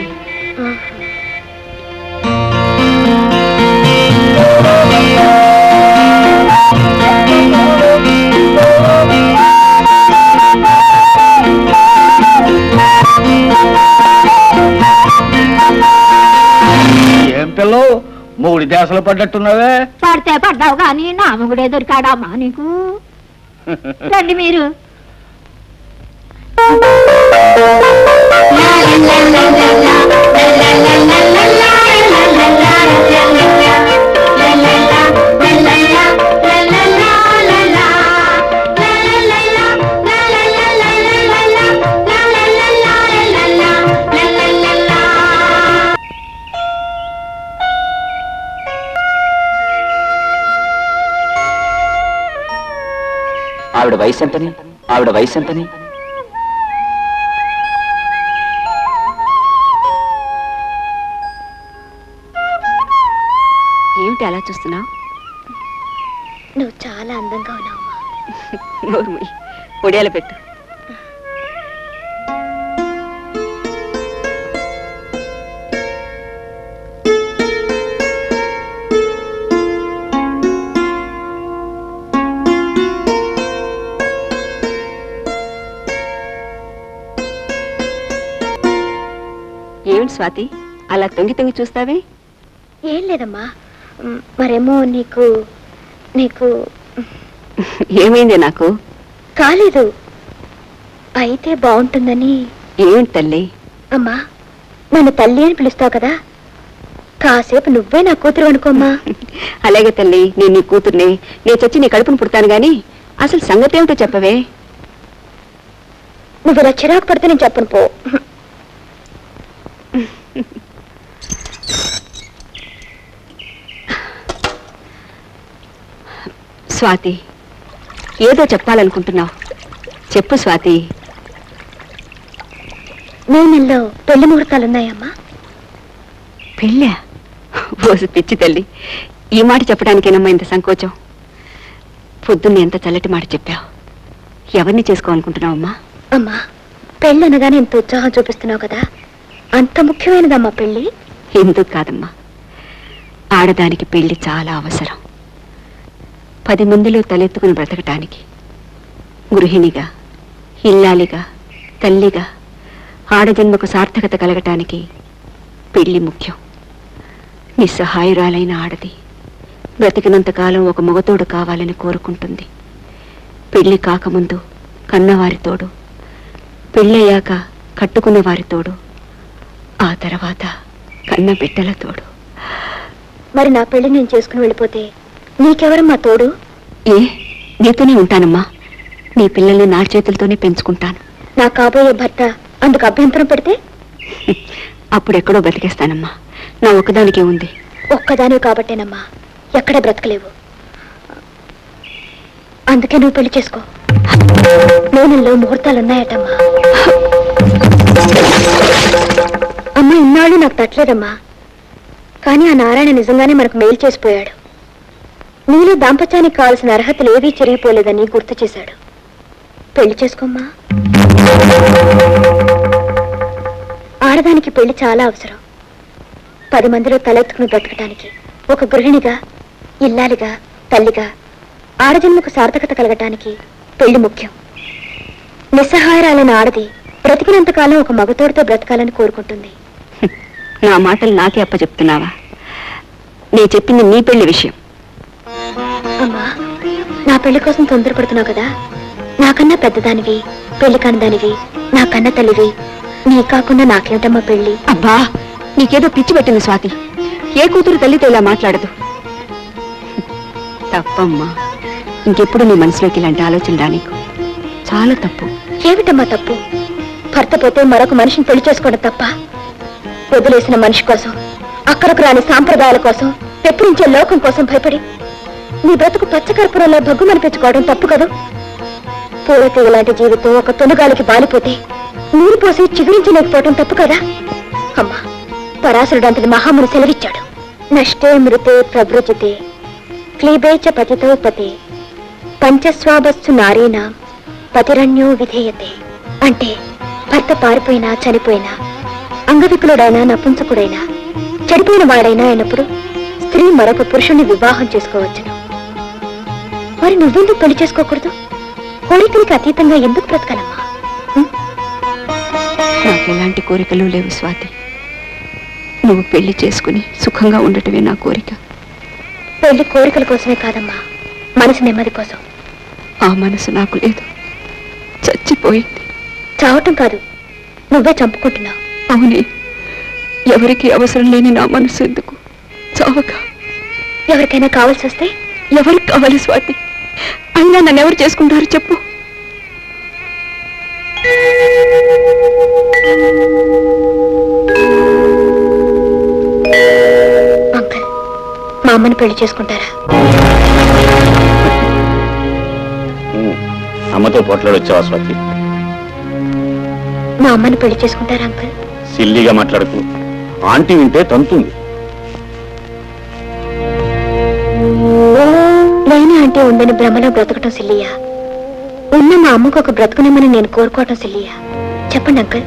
ఏం పిల్లో మూడు దేశాలు పడ్డట్టున్నావే పడితే పడ్డావు కానీ నా మొగుడే దొరికాడమ్మా నీకు రండి మీరు ఆవిడ వయసు ఎంతని ఆవిడ వయసు ఎంతని ఏమిటి అలా చూస్తున్నావు నువ్వు చాలా అందంగా ఉన్నావమ్మా నోర్ముయ్ ఒడియాలు పెట్టు ఏమిటి స్వాతి అలా తొంగి తొంగి చూస్తావే ఏం లేదమ్మా మ్, మరేమో నీకు నీకు ఏమైంది నాకు కాలేదు అయితే బాగుంటుందని ఏమిటి తల్లి అమ్మా నన్ను తల్లి అని పిలుస్తావు కదా కాసేపు నువ్వే నా కూతురు అనుకోమ్మా అలాగే తల్లి నేను నీ కూతుర్ని నేను చచ్చి నీ కడుపును పుడతాను గాని అసలు సంగతి ఏమిటో చెప్పవే నువ్వు ఇలా చిరాకు పడితే నేను చెప్పను పో స్వాతి ఏదో చెప్పాలనుకుంటున్నావు చెప్పు స్వాతి మే నెలలో పెళ్లి ముహూర్తాలున్నాయమ్మా పెళ్ళా ఓసు పిచ్చి తల్లి ఈ మాట చెప్పడానికేనమ్మా ఇంత సంకోచం పొద్దున్న ఎంత చల్లటి మాట చెప్పావు ఎవరిని చేసుకోవాలనుకుంటున్నావమ్మా అమ్మా పెళ్ళి అనగానే ఇంత ఉత్సాహం చూపిస్తున్నావు కదా అంత ముఖ్యమైనదమ్మా పెళ్ళి ఎందుకు కాదమ్మా ఆడదానికి పెళ్లి చాలా అవసరం పది మందిలో తలెత్తుకుని బ్రతకటానికి గృహిణిగా ఇల్లాలిగా తల్లిగా ఆడజన్మకు సార్థకత కలగటానికి పెళ్లి ముఖ్యం నిస్సహాయురాలైన ఆడది బ్రతికినంతకాలం ఒక మగతోడు కావాలని కోరుకుంటుంది పెళ్లి కాకముందు కన్నవారి తోడు పెళ్ళయ్యాక కట్టుకున్న వారి తోడు ఆ తర్వాత కన్న బిడ్డల తోడు మరి నా పెళ్లి నేను చేసుకుని వెళ్ళిపోతే నీకెవరమ్మా తోడు ఏ నీతోనే ఉంటానమ్మా నీ పిల్లల్ని నా చేతులతోనే పెంచుకుంటాను నా కాబోయే భర్త అందుకు అభ్యంతరం పెడితే అప్పుడెక్కడో బతికేస్తానమ్మా నా ఒక్కదానికే ఉంది ఒక్కదానివి కాబట్టేనమ్మా ఎక్కడ బ్రతకలేవు అందుకే నువ్వు పెళ్లి చేసుకో నూనెల్లో ముహూర్తాలు ఉన్నాయటమ్మా అమ్మ ఇన్నాళ్ళు నాకు తట్టలేదమ్మా కానీ ఆ నారాయణ నిజంగానే మనకు మేలు చేసిపోయాడు నీలో దాంపత్యానికి కావాల్సిన అర్హతలు ఏవీ చెరిగిపోలేదని గుర్తు చేశాడు పెళ్లి చేసుకోమ్మా ఆడదానికి పెళ్లి చాలా అవసరం పది మందిలో తలెత్తుకుని బ్రతకటానికి ఒక గృహిణిగా ఇల్లాలిగా తల్లిగా ఆడజన్మకు సార్థకత కలగటానికి పెళ్లి ముఖ్యం నిస్సహాయరాలైన ఆడది బ్రతికినంతకాలం ఒక మగతోడితో బ్రతకాలని కోరుకుంటుంది నా మాటలు నాకే అప్పచెప్తున్నావా నేను చెప్పింది నీ పెళ్లి విషయం అమ్మా నా పెళ్లి కోసం తొందరపడుతున్నావు కదా నాకన్నా పెద్దదానివి పెళ్లి కానిదానివి నా కన్న తల్లివి నీ కాకుండా నాకేమిటమ్మా పెళ్లి అబ్బా నీకేదో పిచ్చి పెట్టింది స్వాతి ఏ కూతురు తల్లితో ఇలా మాట్లాడదు తప్పమ్మా ఇంకెప్పుడు నీ మనసులోకి ఇలాంటి ఆలోచన రానీకు చాలా తప్పు ఏమిటమ్మా తప్పు భర్త పోతే మరొక మనిషిని పెళ్లి చేసుకోవడం తప్ప వదిలేసిన మనిషి కోసం అక్కడకు రాని సాంప్రదాయాల కోసం పెప్పరించే లోకం కోసం భయపడి నీ బ్రతుకు పచ్చకర్పూరంలో భగ్గుమనిపించుకోవడం తప్పు కదా పూలతీగ లాంటి జీవితం ఒక తొనుగాలికి బాలిపోతే నీరు పోసి చిగురించలేకపోవటం తప్పు కదా అమ్మా పరాశరుడు అంతటి మహాముని సెలవిచ్చాడు నష్టే మృతే ప్రవృజితే క్లీబేచ పతితో పతే పంచస్వాభస్సు నారీనా పతిరణ్యో విధేయతే అంటే భర్త పారిపోయినా చనిపోయినా అంగవికులుడైనా నపుంసకుడైనా చెడిపోయిన వాడైనా అయినప్పుడు స్త్రీ మరొక పురుషుణ్ణి వివాహం చేసుకోవచ్చును మరి నువ్వెందుకు పెళ్లి చేసుకోకూడదు కోరికలకి అతీతంగా ఎందుకు బ్రతకాలమ్మా నాకు ఎలాంటి కోరికలు లేవు స్వాతి నువ్వు పెళ్లి చేసుకుని సుఖంగా ఉండటమే నా కోరిక పెళ్లి కోరికల కోసమే కాదమ్మా మనసు నెమ్మది కోసం ఆ మనసు నాకు లేదు చచ్చిపోయింది చావటం కాదు నువ్వే చంపుకుంటున్నావు అవునే ఎవరికి అవసరం లేని నా మనసు ఎందుకు చావక ఎవరికైనా కావాల్సి వస్తే ఎవరికి కావాలి స్వాతి అయినా నన్ను ఎవరు చేసుకుంటారు చెప్పు అంకల్ మా అమ్మని పెళ్లి చేసుకుంటారా ఉమ్, అమ్మతో పోట్లాడి వచ్చావా స్వాతి మా అమ్మని పెళ్లి చేసుకుంటారా అంకల్ సిల్లిగా మాట్లాడుతూ ఆంటీ వింటే తంతుంది లేని అంటే ఉందని భ్రమలో బ్రతకటం సిల్లియా ఉన్న మా అమ్మకు ఒక బ్రతుకునేమని నేను కోరుకోవటం సిల్లియా చెప్పండి అంకల్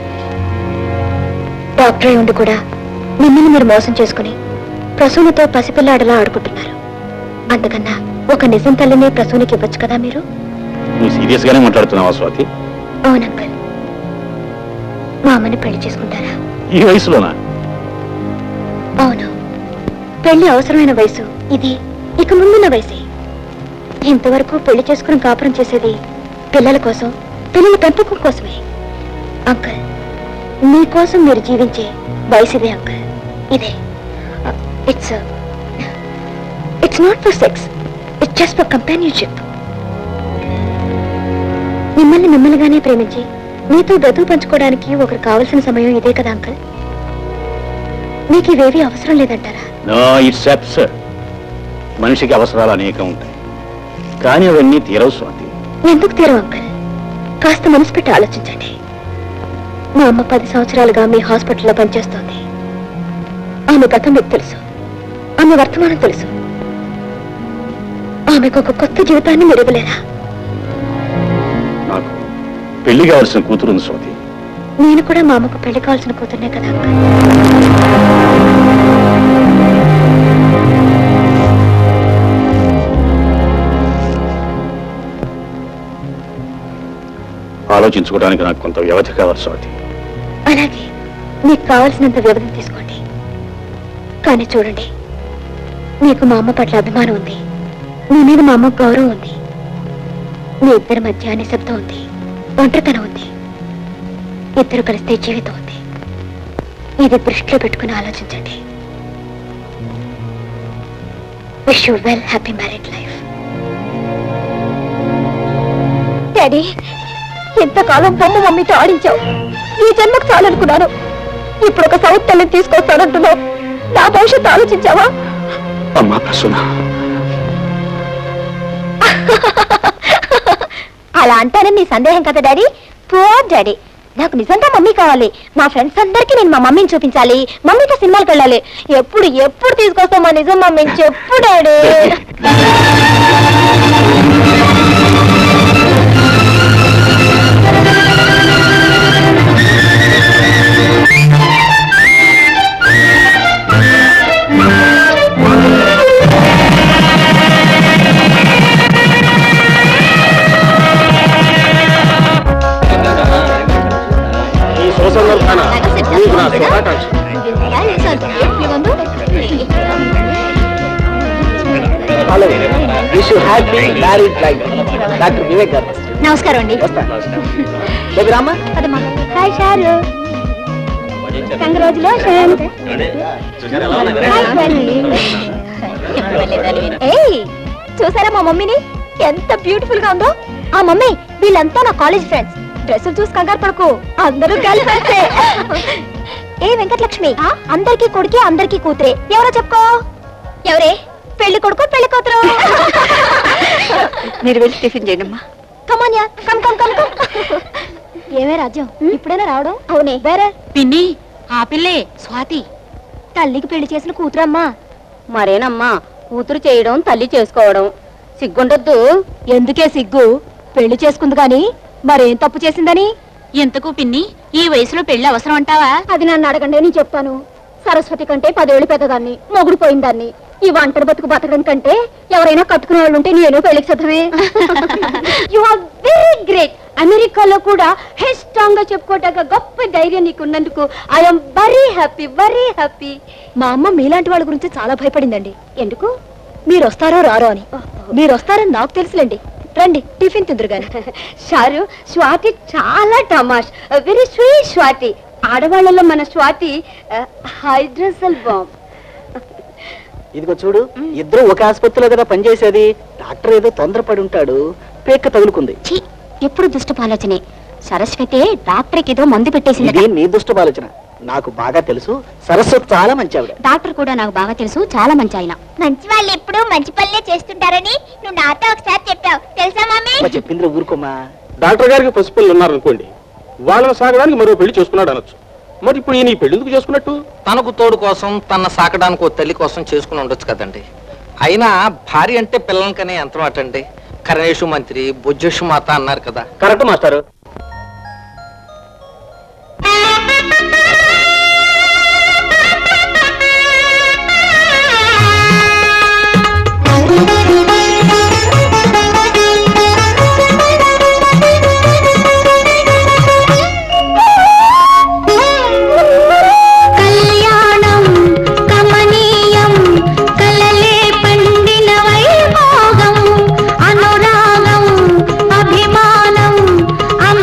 డాక్టర్ అయి ఉండి కూడా మిమ్మల్ని మీరు మోసం చేసుకుని ప్రసూనతో పసిపిల్లాడలా ఆడుకుంటున్నారు అందుకన్నా ఒక నిజం తల్లినే ప్రసూనికి ఇవ్వచ్చు కదా మీరు నువ్వు సీరియస్ గానే మాట్లాడుతున్నావా స్వాతి అవును అంకల్ మా అమ్మని పెళ్లి చేసుకుంటారా ఈ వయసులోనా అవును పెళ్లి అవసరమైన వయసు ఇది ఇక ముందున్న వయసే ఇంతవరకు పెళ్లి చేసుకుని కాపురం చేసేది పిల్లల కోసం పిల్లల పెంపకం కోసమే అంకల్ మీకోసం మీరు జీవించే వయసు ఇదే అంకల్ ఇదే it's it's not for sex it's just for companionship మిమ్మల్ని మిమ్మల్నిగానే ప్రేమించి మీతో బ్రతుకు పంచుకోవడానికి ఒకరు కావలసిన సమయం ఇదే కదా అంకల్ మీకు ఇవేవి అవసరం లేదంటారా నో ఇట్స్ అబ్సర్డ్ మనిషికి అవసరాలు అనేకం ఉంటాయి కానీ అవన్నీ తీరవు స్వాతి ఎందుకు తీరం అంకల్ కాస్త మనసు పెట్టి ఆలోచించండి మా అమ్మ పది సంవత్సరాలుగా మీ హాస్పిటల్లో పనిచేస్తోంది ఆమె గతం మీకు తెలుసు ఆమె వర్తమానం తెలుసు ఆమెకు ఒక కొత్త జీవితాన్ని మీరు ఇవ్వలేరా నాకు పెళ్లి కావాల్సిన కూతురు ఉంది స్వాతి నేను కూడా మా అమ్మకు పెళ్లి కావాల్సిన కూతుర్నే కదా అంకల్ ఆలోచించుకోవడానికి నాకు కొంత వ్యవధి కావాలి స్వాతి అలాగే మీకు కావాల్సినంత వ్యవధిని తీసుకోండి కానీ చూడండి మీకు మా అమ్మ పట్ల అభిమానం ఉంది మీ మీద మా అమ్మకు గౌరవం ఉంది మీ ఇద్దరి మధ్య నిశ్శబ్దం ఉంది ఒంటరితనం ఉంది ఇద్దరు కలిస్తే జీవితం ఉంది ఇది దృష్టిలో పెట్టుకుని ఆలోచించండి wish you well happy married life daddy ఎంతకాలం బొమ్మ మమ్మీతో ఆడించావు ఈ జన్మకు చాలనుకున్నాను ఇప్పుడు ఒక సౌత్ తల్లిని తీసుకొస్తానంటున్నావు నా భవిష్యత్తు ఆలోచించావా అమ్మా ప్రసూన అలా అంటానని నీ సందేహం కదా డాడీ పోర్ డాడీ నాకు నిజంగా మమ్మీ కావాలి మా ఫ్రెండ్స్ అందరికీ నేను మా మమ్మీని చూపించాలి మమ్మీతో సినిమాలకు వెళ్ళాలి ఎప్పుడు ఎప్పుడు తీసుకొస్తావు మా నిజం మమ్మీని చెప్పు డాడీ ఈ సుసందర్భాన నీకు నా శుభాకాంక్షలు. Hello wish you happy married life doctor Vivek garu నమస్కారం అండి వస్తా బేబీ రామ్మా హాయ్ షారు కంగ్రాచులేషన్ ఏయ్ చూసారా మా మమ్మీని ఎంత బ్యూటిఫుల్ గా ఉందో ఆ మమ్మీ వీళ్ళంతా నా కాలేజ్ ఫ్రెండ్స్ డ్రెస్సులు చూసి కంగారు పడకు అందరూ కలిపే ఏ వెంకటలక్ష్మి అందరికీ కొడుకే అందరికీ కూతురే ఎవరో చెప్పుకో ఎవరే పెళ్లి కొడుకు పెళ్లి కూతురు మీరు వెళ్ళి టిఫిన్ చేయండి అమ్మా కమాన్యా కమ్ కమ్ కమ్ కమ్ ఏమే రాజ్యం ఇప్పుడైనా రావడం అవునే వేరే పిన్ని ఆ పిల్లే స్వాతి తల్లికి పెళ్లి చేసిన కూతురమ్మా మరేనమ్మా కూతురు చేయడం తల్లి చేసుకోవడం సిగ్గుండొద్దు ఎందుకే సిగ్గు పెళ్లి చేసుకుంది గాని మరేం తప్పు చేసిందని ఎంతకు పిన్ని ఈ వయసులో పెళ్లి అవసరం అంటావా అది నన్ను అడగండి నేను చెప్తాను సరస్వతి కంటే పదేళ్ళు పెద్దదాన్ని మొగుడు పోయిందాన్ని ఈ ఒంటరి బతుకు బతకడం కంటే ఎవరైనా కట్టుకునే వాళ్ళు ఉంటే నేను పెళ్లికి సిద్ధమే యు ఆర్ వెరీ గ్రేట్ అమెరికాలో కూడా హెడ్ స్ట్రాంగ్ గా చెప్పుకోవటాక గొప్ప ధైర్యం నీకున్నందుకు I'm very happy very happy మా అమ్మ మీలాంటి వాళ్ళ గురించి చాలా భయపడిందండి ఎందుకు మీరు వస్తారో రారో అని మీరు వస్తారని నాకు తెలుసులేండి రండి టిఫిన్ తిందురు గాని షారు స్వాతి చాలా టమాష్ వెరీ స్వీట్ స్వాతి ఆడవాళ్ళలో మన స్వాతి హైడ్రోసల్ బాంబ్ ఇదిగో చూడు ఇద్దరు ఒక ఆసుపత్రిలో కదా పనిచేసేది డాక్టర్ ఏదో తొందరపడి ఉంటాడు పేక్క తగులుకుంది ఛీ ఎప్పుడు దుష్టపు ఆలోచనే సరస్వతి డాక్టర్కి ఏదో మందు ఇది పెట్టేసింది నీ దుష్ట ఆలోచన నాకు బాగా తెలుసు సరస్వతి చాలా మంచి ఆవిడ డాక్టర్ కూడా నాకు బాగా తెలుసు చాలా మంచి ఆయన మంచి వాళ్ళు ఎప్పుడు మంచి పనులే చేస్తుంటారని నువ్వు నాతో ఒకసారి చెప్పావు తెలుసా మమ్మీ అమ్మ చెప్పిందిరా ఊరుకోమా డాక్టర్ గారికి పసిపిల్లలు ఉన్నారనుకోండి వాళ్ళని సాగడానికి మరో పెళ్లి చేసుకున్నాడు అనొచ్చు మరి ఇప్పుడు ఈయన ఈ పెళ్లి ఎందుకు చేసుకున్నట్టు తనకు తోడు కోసం తన సాకడానికి ఓ తల్లి కోసం చేసుకుని ఉండొచ్చు కదండి అయినా భార్య అంటే పిల్లలకనే ఎంత మాట అండి కరణేషు మంత్రి బుజ్జేషు మాత అన్నారు కదా కరెక్ట్ మాస్టారు కళ్యాణం కమనీయం కలలే పండిన వైభోగం అనురాగం అభిమానం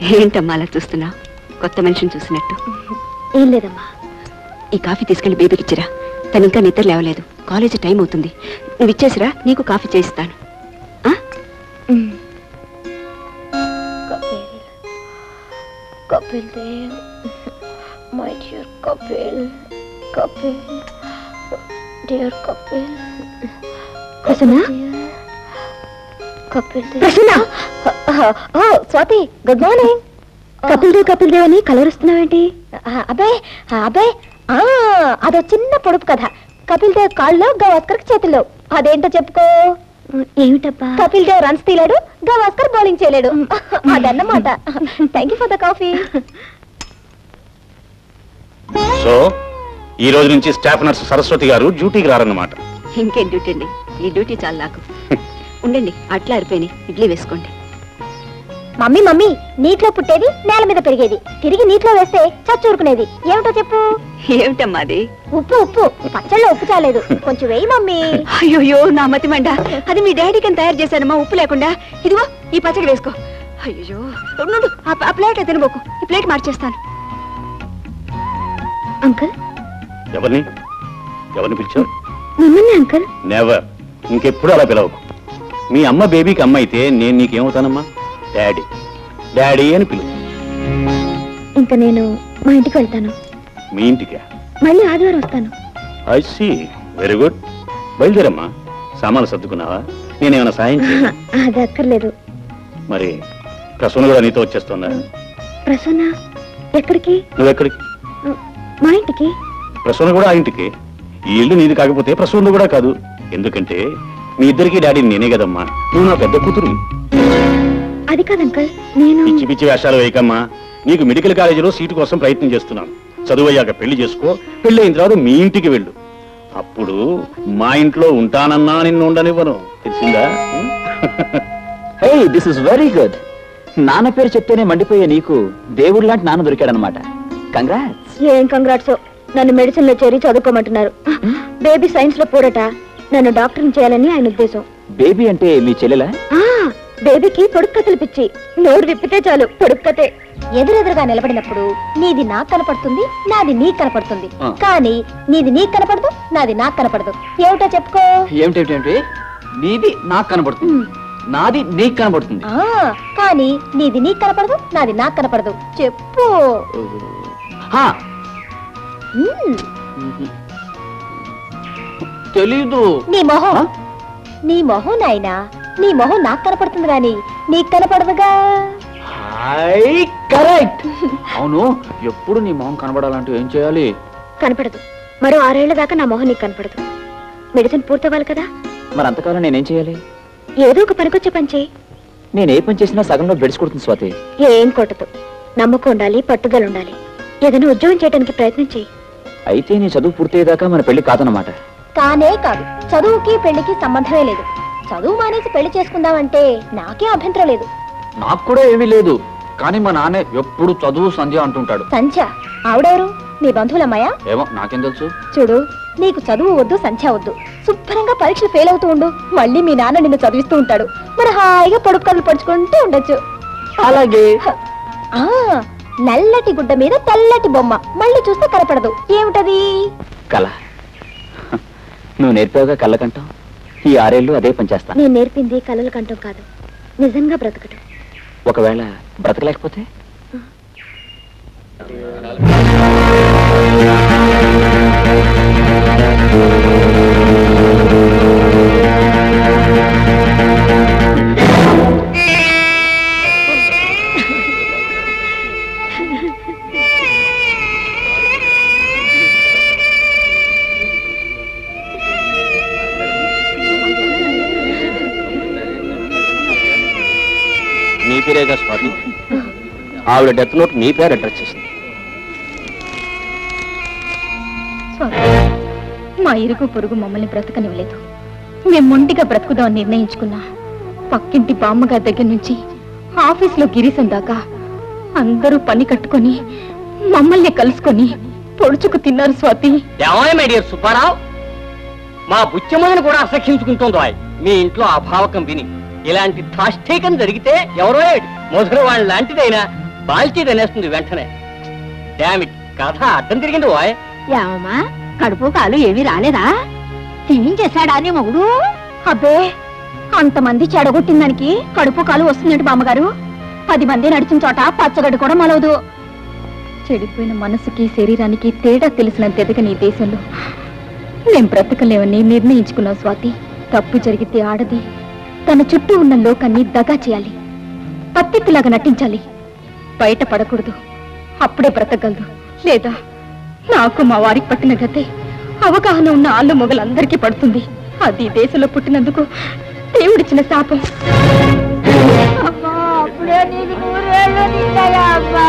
ఏంటమ్మా అలా చూస్తున్నా కొత్త మనిషిని చూసినట్టు ఏం లేదమ్మా ఈ కాఫీ తీసుకెళ్లి బేబీకి ఇచ్చిరా తను ఇంకా నిద్ర లేవలేదు కాలేజీ టైం అవుతుంది నువ్వు ఇచ్చేసిరా నీకు కాఫీ చేయిస్తాను Kapil Kapil Dev my dear Kapil Kapil dear Kapil Prasanna Kapil Prasanna ఓ స్వాతి గుడ్ మార్నింగ్ కపిల్ దేవ్ కపిల్ దేవ్ అని కలవరుస్తున్నావేంటి అబ్బే అబ్బే ఆ, అదో చిన్న పొడుపు కథ కపిల్ దేవ్ కాళ్ళలో గవాస్కర్ చేతుల్లో అదేంటో చెప్పుకో ఏమిటబ్బా కపిల్ దేవ్ రన్స్ తీలాడు గవాస్కర్ బౌలింగ్ చేయలేడు అదన్నమాట thank you for the coffee so ఈ రోజు నుంచి స్టాఫ్ నర్స్ సరస్వతి గారు డ్యూటీకి రారన్నమాట ఇంకేం డ్యూటీ అండి ఈ డ్యూటీ చాలు నాకు ఉండండి అట్లా అరిపోయినాయి ఇడ్లీ వేసుకోండి మమ్మీ మమ్మీ నీటిలో పుట్టేది నేల మీద పెరిగేది తిరిగి నీటిలో వేస్తే చచ్చూరుకునేది ఏమిటో చెప్పు ఏమిటమ్మా అది ఉప్పు ఉప్పు పచ్చళ్ళలో ఉప్పు చాలేదు కొంచెం వేయి మమ్మీ అయ్యోయ్యో నా మతి మండ అది మీ డాడీకి అని తయారు చేశానమ్మా ఉప్పు లేకుండా ఇదిగో ఈ పచ్చడి వేసుకో అయ్యో ఉండు ఆ ఆ ప్లేట్ తినబోకు ఈ ప్లేట్ మార్చేస్తాను అంకుల్ ఎవరిని ఎవరిని పిలిచావు మిమ్మల్ని అంకుల్ నెవర్ ఇంకెప్పుడు అలా పిలవకు మీ అమ్మ బేబీకి అమ్మ అయితే నేను నీకేమవుతానమ్మా డాడీ డాడీ అని పిలువు ఇంకా నేను మా ఇంటికి వెళ్తాను మీ ఇంటికి మళ్ళీ ఆదివారం వస్తాను ఐ సి వెరీ గుడ్ బయలుదేరమ్మా సామాన్లు సర్దుకున్నావా నేనేమైనా సాయం చేయ అది అక్కర్లేదు మరి ప్రసన్న కూడా నీతో వచ్చేస్తుందా ప్రసన్న ఎక్కడికి నువ్వెక్కడికి మా ఇంటికి ప్రసన్న కూడా ఆ ఇంటికి ఈ ఇల్లు నీది కాకపోతే ప్రసన్న కూడా కాదు ఎందుకంటే మీ ఇద్దరికి డాడీ నేనే కదమ్మా నువ్వు నా పెద్ద కూతురు అది కాదు అంకుల్ నేను పిచ్చి పిచ్చి వేషాలు వేయకమ్మా నీకు మెడికల్ కాలేజీలో సీటు కోసం ప్రయత్నం చేస్తున్నాను చదువు అయ్యాక పెళ్లి చేసుకో పెళ్లి అయిన తర్వాత మీ ఇంటికి వెళ్ళు అప్పుడు మా ఇంట్లో ఉంటానన్నా నిన్ను ఉండనివ్వను తెలిసిందా hey this is very good నాన్న పేరు చెప్తేనే మండిపోయే నీకు దేవుడు లాంటి నాన్న దొరికాడనమాట కంగ్రాట్స్ ఏం కంగ్రాట్స్ నన్ను మెడిసిన్ లో చేరి చదువుకోమంటున్నారు బేబీ సైన్స్ లో పూరట నన్ను డాక్టర్ని చేయాలని ఆయన ఉద్దేశం బేబీ అంటే మీ చెల్లెలా ఆ బేబీకి పొడుపు కథలు పిచ్చి నోరు విప్పితే చాలు పొడుపు కథే ఎదురెదురుగా నిలబడినప్పుడు నీది నాకు కనపడుతుంది నాది నీకు కనపడుతుంది ఆ. కానీ నీది నీకు కనపడదు నాది నాకు కనపడదు ఏమిటో చెప్పుకో ఏమిటేమిటేమిటి నీది నాకు కనబడుతుంది నాది నీకు కనబడుతుంది ఆ కానీ నీది నీకు కనపడదు నాది నాకు కనపడదు చెప్పు హా, మ్మ్. తెలీదు నీ మొహం నీ మొహం నాయనా నీ మొహం నాకు కనపడుతుంది గాని నీకు కనపడదుగా హాయ్ కరెక్ట్ అవును ఎప్పుడు నీ మొహం కనబడాలంటే ఏం చేయాలి కనపడదు మరో ఆరేళ్ల దాకా నా మొహం నీకు కనపడదు మెడిసిన్ పూర్తవ్వాలి కదా మరి అంతకాలం నేనేం చేయాలి ఏదో ఒక పనికొచ్చే పని చేయి నేను ఏ పని చేసినా సగంలో బెడిసి కొడుతుంది స్వాతి ఏం కొట్టదు నమ్మకం ఉండాలి పట్టుదల ఉండాలి ఏదైనా ఉద్యోగం చేయడానికి ప్రయత్నం చేయి అయితే నీ చదువు పూర్తయ్యేదాకా మన పెళ్లి కాదనమాట కానే కాదు చదువుకి పెళ్లికి సంబంధమే లేదు చదువు మానేసి పెళ్లి చేసుకుందామంటే నాకే అభ్యంతరం లేదు నాకు కూడా ఏమీ లేదు కానీ మా నాన్న ఎప్పుడు చదువు సంధ్య అంటుంటాడు సంధ్య ఆవిడెవరు నీ బంధువులమ్మాయా ఏమో నాకేం తెలుసు చూడు నీకు చదువు వద్దు సంధ్య వద్దు శుభ్రంగా పరీక్షలు ఫెయిల్ అవుతూ ఉండు మళ్ళీ మీ నాన్న నిన్ను చదివిస్తూ ఉంటాడు మరి హాయిగా పొడుపు కథలు పడుచుకుంటూ ఉండొచ్చు అలాగే ఆ నల్లటి గుడ్డ మీద తెల్లటి బొమ్మ మళ్ళీ చూస్తే కనపడదు ఏమిటది కళ నువ్వు నేర్పావుగా కళ్ళకంటాం ఈ ఆరేళ్ళు అదే పని చేస్తాను నేను నేర్పింది కలలు కంటం కాదు నిజంగా బ్రతకటం ఒకవేళ బ్రతకలేకపోతే నీ పేరేగా స్వాతి ఆవిడ డెత్ నోట్ నీ పేరు అడ్రస్ చేసింది స్వామి మా ఇరుగు పొరుగు మమ్మల్ని బ్రతకనివ్వలేదు మేము మొండిగా బ్రతుకుదామని నిర్ణయించుకున్నా పక్కింటి బామ్మగారి దగ్గర నుంచి ఆఫీస్లో గిరీశం దాకా అందరూ పని కట్టుకొని మమ్మల్ని కలుసుకొని పొడుచుకు తిన్నారు స్వాతి ఏమాయ్ మై డియర్ సుబ్బారావు మా బుచ్చమ్మని కూడా అసఖ్యించుకుంటోంది ఆయ్ మీ ఇంట్లో అభావకం విని ఇలాంటి ధాష్టీకం జరిగితే ఎవరో ఏడు మధుర వాళ్ళ లాంటిదైనా బాల్చీ తినేస్తుంది వెంటనే డామిట్ కథ అడ్డం తిరిగింది వాయ్ ఏమమ్మా కడుపు కాలు ఏమీ రాలేదా తినించేశాడా నీ మొగుడు అబ్బే అంతమంది చెడగొట్టిన దానికి కడుపు కాలు వస్తుందండి బామ్మగారు పది మంది నడిచిన చోట పచ్చగడ్డి కూడా మొలవదు చెడిపోయిన మనసుకి శరీరానికి తేడా తెలిసినంత ఎదగని ఈ దేశంలో నేను బ్రతకలేవని నిర్ణయించుకున్నావు స్వాతి తప్పు జరిగితే ఆడది తన చుట్టూ ఉన్న లోకాన్ని దగా చేయాలి పత్తిలాగా నటించాలి బయట పడకూడదు అప్పుడే బ్రతకగలదు లేదా నాకు మా వారికి పట్టిన గతే అవగాహన ఉన్న ఆళ్ళు మొగలందరికీ పడుతుంది అది ఈ దేశంలో పుట్టినందుకు దేవుడిచ్చిన శాపం అప్పుడే నీకు నూరేళ్ళు నిండాయా అమ్మా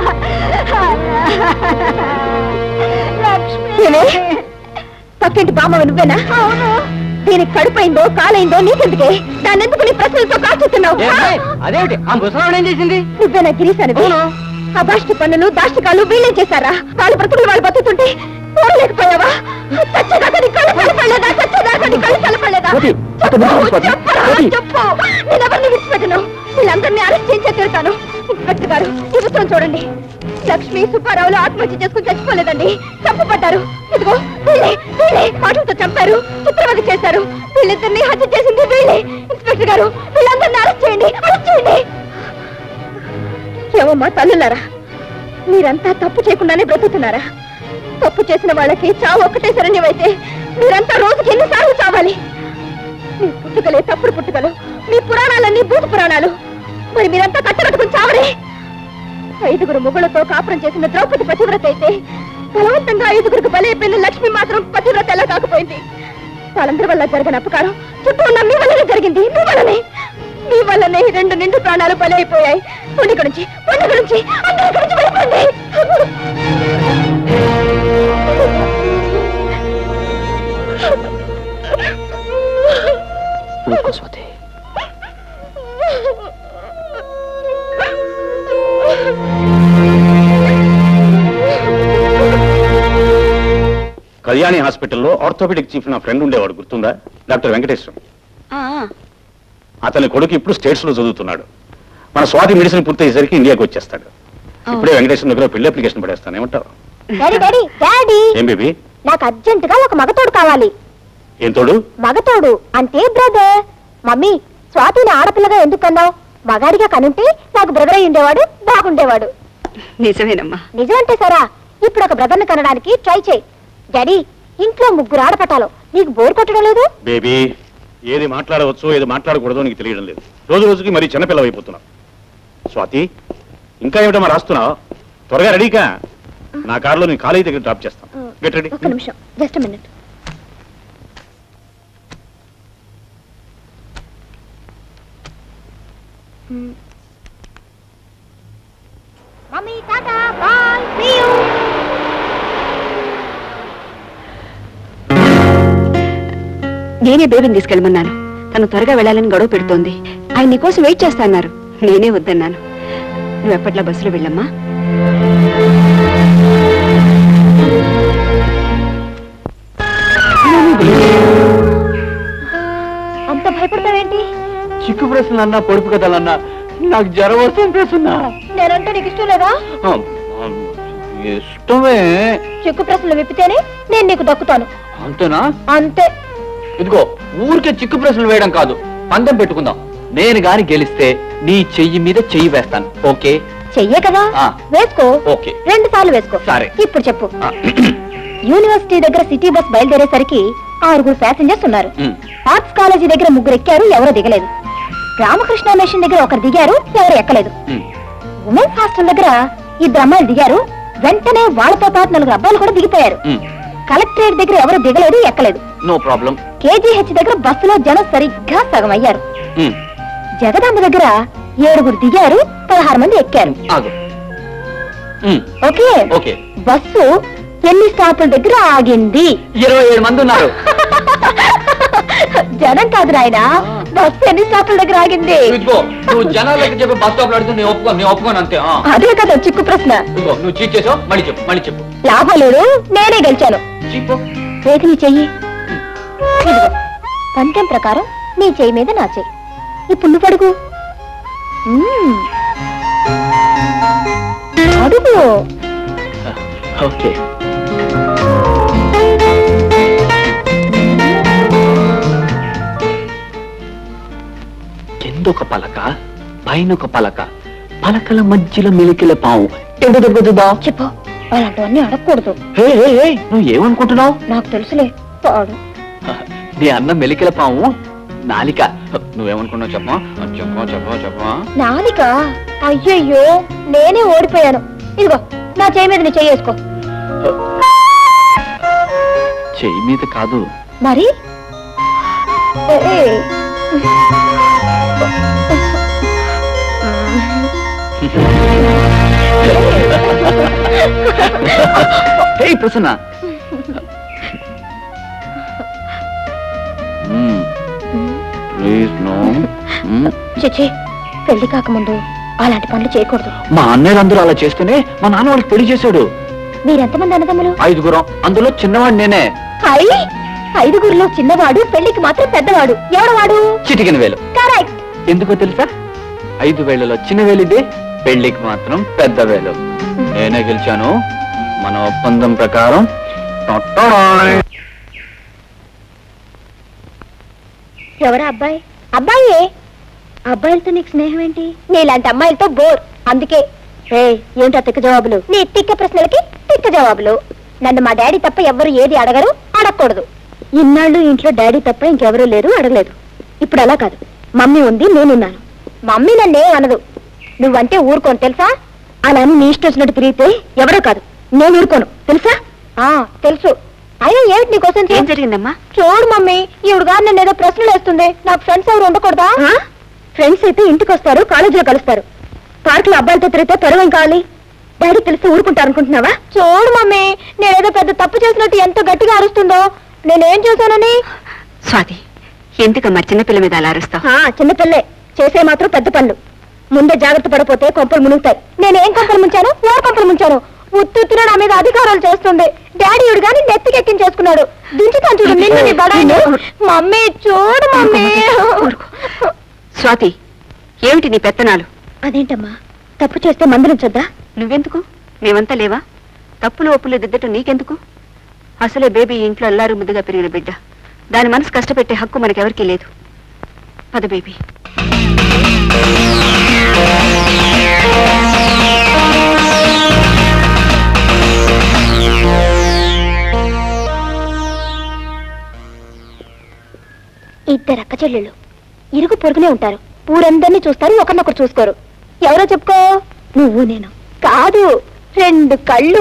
ఏమే? పక్కింటి బామ్మ నువ్వేనా అవును దీనికి కడుపైందో కాలైందో నీకెందుకే దాన్ని ఎందుకు నీ ప్రశ్నలతో కాచుతున్నావు అదేమిటి ఆ ముసలావిడ ఏం చేసింది నువ్వేనా గిరీశానివి అభాష్టి పన్నులు దాష్టికాలు వీళ్ళేం చేశారా వాళ్ళ బ్రతుకులు వాళ్ళు బతుకుతుంటే పోలేకపోయావా చచ్చేదాకా నీ కళ్ళు చల్లపడలేదా చచ్చేదాకా నీ కళ్ళు చల్లపడలేదా కోటి, అక్కడ నిలబడు స్వాతి. చెప్పరా, కోటి. చెప్పు నేనెవరిని విడిచిపెట్టను వీళ్ళందరినీ అరెస్ట్ చేయించే తీరుతాను ఇన్స్పెక్టర్ గారు ఈ ఉత్తరం చూడండి లక్ష్మి సుబ్బారావులు ఆత్మహత్య చేసుకుని చచ్చిపోలేదండి చంపబడ్డారు ఇదిగో వీళ్ళే వీళ్ళే మాటలతో చంపారు చిత్రవద చేశారు వీళ్ళిద్దరిని హత్య చేసింది వీళ్ళే ఇన్స్పెక్టర్ గారు వీళ్ళందరినీ అరెస్ట్ చేయండి అరెస్ట్ చేయండి ఏమమ్మా తల్లులారా మీరంతా తప్పు చేయకుండానే బ్రతుకుతున్నారా తప్పు చేసిన వాళ్ళకి చావు ఒక్కటే శరణ్యమైతే మీరంతా రోజుకి ఎన్నిసార్లు చావాలి మీ పుట్టుకలే తప్పుడు పుట్టుకలు మీ పురాణాలన్నీ భూత పురాణాలు మరి మీరంతా కట్టబెట్టుకుని చావరే ఐదుగురు ముగ్గులతో కాపురం చేసిన ద్రౌపది పతివ్రత అయితే బలవంతంగా ఐదుగురికి బలైపోయిన లక్ష్మి మాత్రం పతివ్రత ఎలా కాకపోయింది వాళ్ళందరి వల్ల జరిగిన అపకారం చుట్టూ ఉన్న మీ వల్లనే జరిగింది మీ వల్లనే మీ వల్లనే ఈ రెండు నిండు ప్రాణాలు బలైపోయాయి పండుగ నుంచి పండుగ నుంచి అందరి గురించి వెళ్ళిపోండి ఊరుకో స్వాతి కళ్యాణి హాస్పిటల్లో ఆర్థోపెడిక్ చీఫ్ నా ఫ్రెండ్ ఉండేవాడు గుర్తుందా డాక్టర్ వెంకటేశ్వరం అతని కొడుకు ఇప్పుడు స్టేట్స్ లో చదువుతున్నాడు మన స్వాతి మెడిసిన్ పూర్తయ్యేసరికి ఇండియాకి వచ్చేస్తాడు ఇప్పుడే వెంకటేశ్వరం దగ్గర పెళ్లి అప్లికేషన్ పడేస్తాను ఏమంటావు డాడీ డాడీ డాడీ ఏం బేబీ నాకు అర్జెంట్ గా ఒక మగతోడు కావాలి ఏం తోడు మగతోడు అంటే బ్రదర్ మమ్మీ స్వాతిని ఆడపిల్లగా ఎందుకు అన్నావు మగాడిగా కనుంటే నాకు బ్రదర్ అయి ఉండేవాడు బాగుండేవాడు నిజమేనమ్మా నిజమంటే సరా ఇప్పుడు ఒక బ్రదర్ని కనడానికి ట్రై చేయి డాడీ ఇంట్లో ముగ్గురు ఆడపట్టాలు నీకు బోర్ కొట్టడం లేదు బేబీ ఏది మాట్లాడవచ్చో ఏది మాట్లాడకూడదో నీకు తెలియడం లేదు రోజు రోజుకి మరి చిన్నపిల్ల అయిపోతున్నావు స్వాతి ఇంకా ఏమిటమ్మా రాస్తున్నావు త్వరగా రెడీకా నా కారులో నేను కాలేజీ దగ్గర డ్రాప్ చేస్తాను గెట్ రెడీ ఒక్క నిమిషం just minute mummy tata bye see you నేనే బేబీని తీసుకెళ్ళమన్నాను తను త్వరగా వెళ్ళాలని గొడవ పెడుతోంది ఆయన నీకోసం వెయిట్ చేస్తాన్నారు నేనే వద్దన్నాను నువ్వు ఎప్పట్లా బస్సులో వెళ్ళమ్మా అంత భయపడతావేంటి చిక్కు ప్రశ్నలు అన్నా పొడుపు కథలన్నా నాకు జ్వరం వస్తుంది ప్రశ్న నేనంటే నీకు ఇష్టం లేదా ఇష్టమే చెక్కు ప్రశ్నలు విప్పితేనే నేను నీకు దక్కుతాను అంతేనా అంతే ఇదిగో ఊరికే చిక్కు ప్రశ్నలు వేయడం కాదు పందెం పెట్టుకుందాం నేను గాని గెలిస్తే నీ చెయ్యి మీద చెయ్యి వేస్తాను ఓకే చెయ్యే కదా ఆ. వేసుకో ఓకే రెండు సార్లు వేసుకో సరే. ఇప్పుడు చెప్పు ఆ, యూనివర్సిటీ దగ్గర సిటీ బస్ బయలుదేరేసరికి ఆరుగురు ప్యాసింజర్స్ ఉన్నారు ఉమ్, ఆర్ట్స్ కాలేజీ దగ్గర ముగ్గురు ఎక్కారు ఎవరో దిగలేదు రామకృష్ణ మిషన్ దగ్గర ఒకరు దిగారు ఎవరు ఎక్కలేదు ఉమ్. ఉమెన్స్ హాస్టల్ దగ్గర ఇద్దరు అమ్మాయిలు దిగారు వెంటనే వాళ్ళతో పాటు నలుగురు అబ్బాయిలు కూడా దిగిపోయారు ఉమ్, కలెక్టరేట్ దగ్గర ఎవరు దిగలేదు ఎక్కలేదు నో ప్రాబ్లం కేజీహెచ్ దగ్గర బస్సులో జనం సరిగ్గా సగం అయ్యారు ఉమ్, జగదాంబ దగ్గర ఏడుగురు దిగారు పదహారు మంది ఎక్కారు ఆగు ఉమ్, ఓకే ఓకే బస్సు ఎన్ని స్టాపుల దగ్గర ఆగింది ఇరవై ఏడు మంది ఉన్నారు జనం కాదు నాయన బస్సు ఎన్ని స్టాపుల దగ్గర ఆగింది ఇదిగో నువ్వు జనాలకి చెప్పి బస్ స్టాప్ లో అడిగితే నేను ఒప్పుకో నేను ఒప్పుకోను అంతే ఆ. అదే కదా చిక్కు ప్రశ్న ఇదిగో నువ్వు చీట్ చేసావు మళ్ళీ చెప్పు మళ్ళీ చెప్పు లాభం లేదు నేనే గెలిచాను చీపు రేపు నీ చెయ్యి ఇదిగో పంతెం ప్రకారం నీ చెయ్యి మీద నా చెయ్యి ఇప్పుడు నువ్వు అడుగు మ్మ్. అడుగు ఓకే కిందొక పలక పైనొక పలక పలకల మధ్యలో మెలికిల పాము ఎంత దెబ్బతుందా చెప్పు అలాంటివన్నీ అడగకూడదు హే హే హే నువ్వు ఏమనుకుంటున్నావు నాకు తెలుసులే పాడు నీ అన్న మెలికల పాము నాలిక నువ్వేమనుకున్నావు చెప్పమా చెప్పమా చెప్పమా చెప్పమా నాలిక అయ్యయ్యో నేనే ఓడిపోయాను ఇదిగో నా చేయి మీద నీ చెయ్యి వేసుకో చెయ్యి మీద కాదు మరి ఏయ్. హే ప్రసన్న ప్లీజ్ నో చిచి పెళ్లి కాకముందు అలాంటి పనులు చేయకూడదు మా అన్నయ్య అందరూ అలా చేస్తేనే మా నాన్న వాళ్ళకి పెళ్లి చేశాడు మీరెంతమంది అన్నదమ్ములు ఐదుగురం అందులో చిన్నవాడు నేనే హై ఐదుగురిలో చిన్నవాడు పెళ్లికి మాత్రం పెద్దవాడు ఎవడవాడు చిటికిన వేలు కరెక్ట్ ఎందుకో తెలుసా ఐదు వేలలో చిన్న వేలిది పెళ్లికి మాత్రం పెద్ద వేలు నేనే గెలిచాను మన ఒప్పందం ప్రకారం టొట్టడాయ్. ఎవరా అబ్బాయి అబ్బాయే అబ్బాయిలతో నీకు స్నేహం ఏంటి నీలాంటి అమ్మాయిలతో బోర్ అందుకే ఏ ఏంటో తిక్క జవాబులు నీ తిక్క ప్రశ్నలకి తిక్క జవాబులు నన్ను మా డాడీ తప్ప ఎవ్వరు ఏది అడగరు అడగకూడదు ఇన్నాళ్ళు ఇంట్లో డాడీ తప్ప ఇంకెవరూ లేరు అడగలేదు ఇప్పుడు అలా కాదు మమ్మీ ఉంది నేనున్నాను మమ్మీ నన్నేం అనదు నువ్వంటే ఊరుకోను తెలుసా అలా అని నీ ఇష్టం వచ్చినట్టు తిరిగితే ఎవరో కాదు నేను ఊరుకోను తెలుసా ఆ తెలుసు అయినా ఏమిటి నీకోసం ఏం జరిగిందమ్మా చూడు మమ్మీ ఈవిడ గారు నన్ను ఏదో ప్రశ్నలు వేస్తుంది నాకు ఫ్రెండ్స్ ఎవరు ఉండకూడదా ఫ్రెండ్స్ అయితే ఇంటికి వస్తారు కాలేజీలో కలుస్తారు పార్క్ లో అబ్బాయిలతో తిరిగితే త్వరగా కావాలి డాడీ తెలిస్తే ఊరుకుంటారు అనుకుంటున్నావా చూడు మమ్మీ నేనేదో పెద్ద తప్పు చేసినట్టు ఎంత గట్టిగా అరుస్తుందో నేనేం చేశానని స్వాతి ఎందుకమ్మా చిన్నపిల్ల మీద అలా అరుస్తావు ఆ, చిన్నపిల్లే చేసే మాత్రం పెద్ద పనులు ముందే జాగ్రత్త పడిపోతే కొంపలు మునుగుతాయి నేనేం కొంపలు ముంచాను ఎవరు కొంపలు ముంచాను ఉత్తుత్తున నా మీద అధికారాలు చేస్తుంది డాడీ ఇడు గాని నెత్తికెక్కించేసుకున్నాడు దించుతాను చూడు నిన్ను నీ బడాయిని మమ్మీ చూడు మమ్మీ స్వాతి ఏమిటి నీ పెత్తనాలు అదేంటమ్మా తప్పు చేస్తే మందలించొద్దా నువ్వెందుకు మేమంతా లేవా తప్పులు ఒప్పులు దిద్దటం నీకెందుకు అసలే బేబీ ఇంట్లో అల్లారు ముద్దుగా పెరిగిన బిడ్డ దాని మనసు కష్టపెట్టే హక్కు మనకెవరికీ లేదు పద బేబీ ఇద్దరు అక్క చెల్లెళ్ళు ఇరుగు పొరుగునే ఉంటారు ఊరందరినీ చూస్తారు ఒకరినొకరు చూసుకోరు ఎవరో చెప్పుకో నువ్వు నేను కాదు రెండు కళ్ళు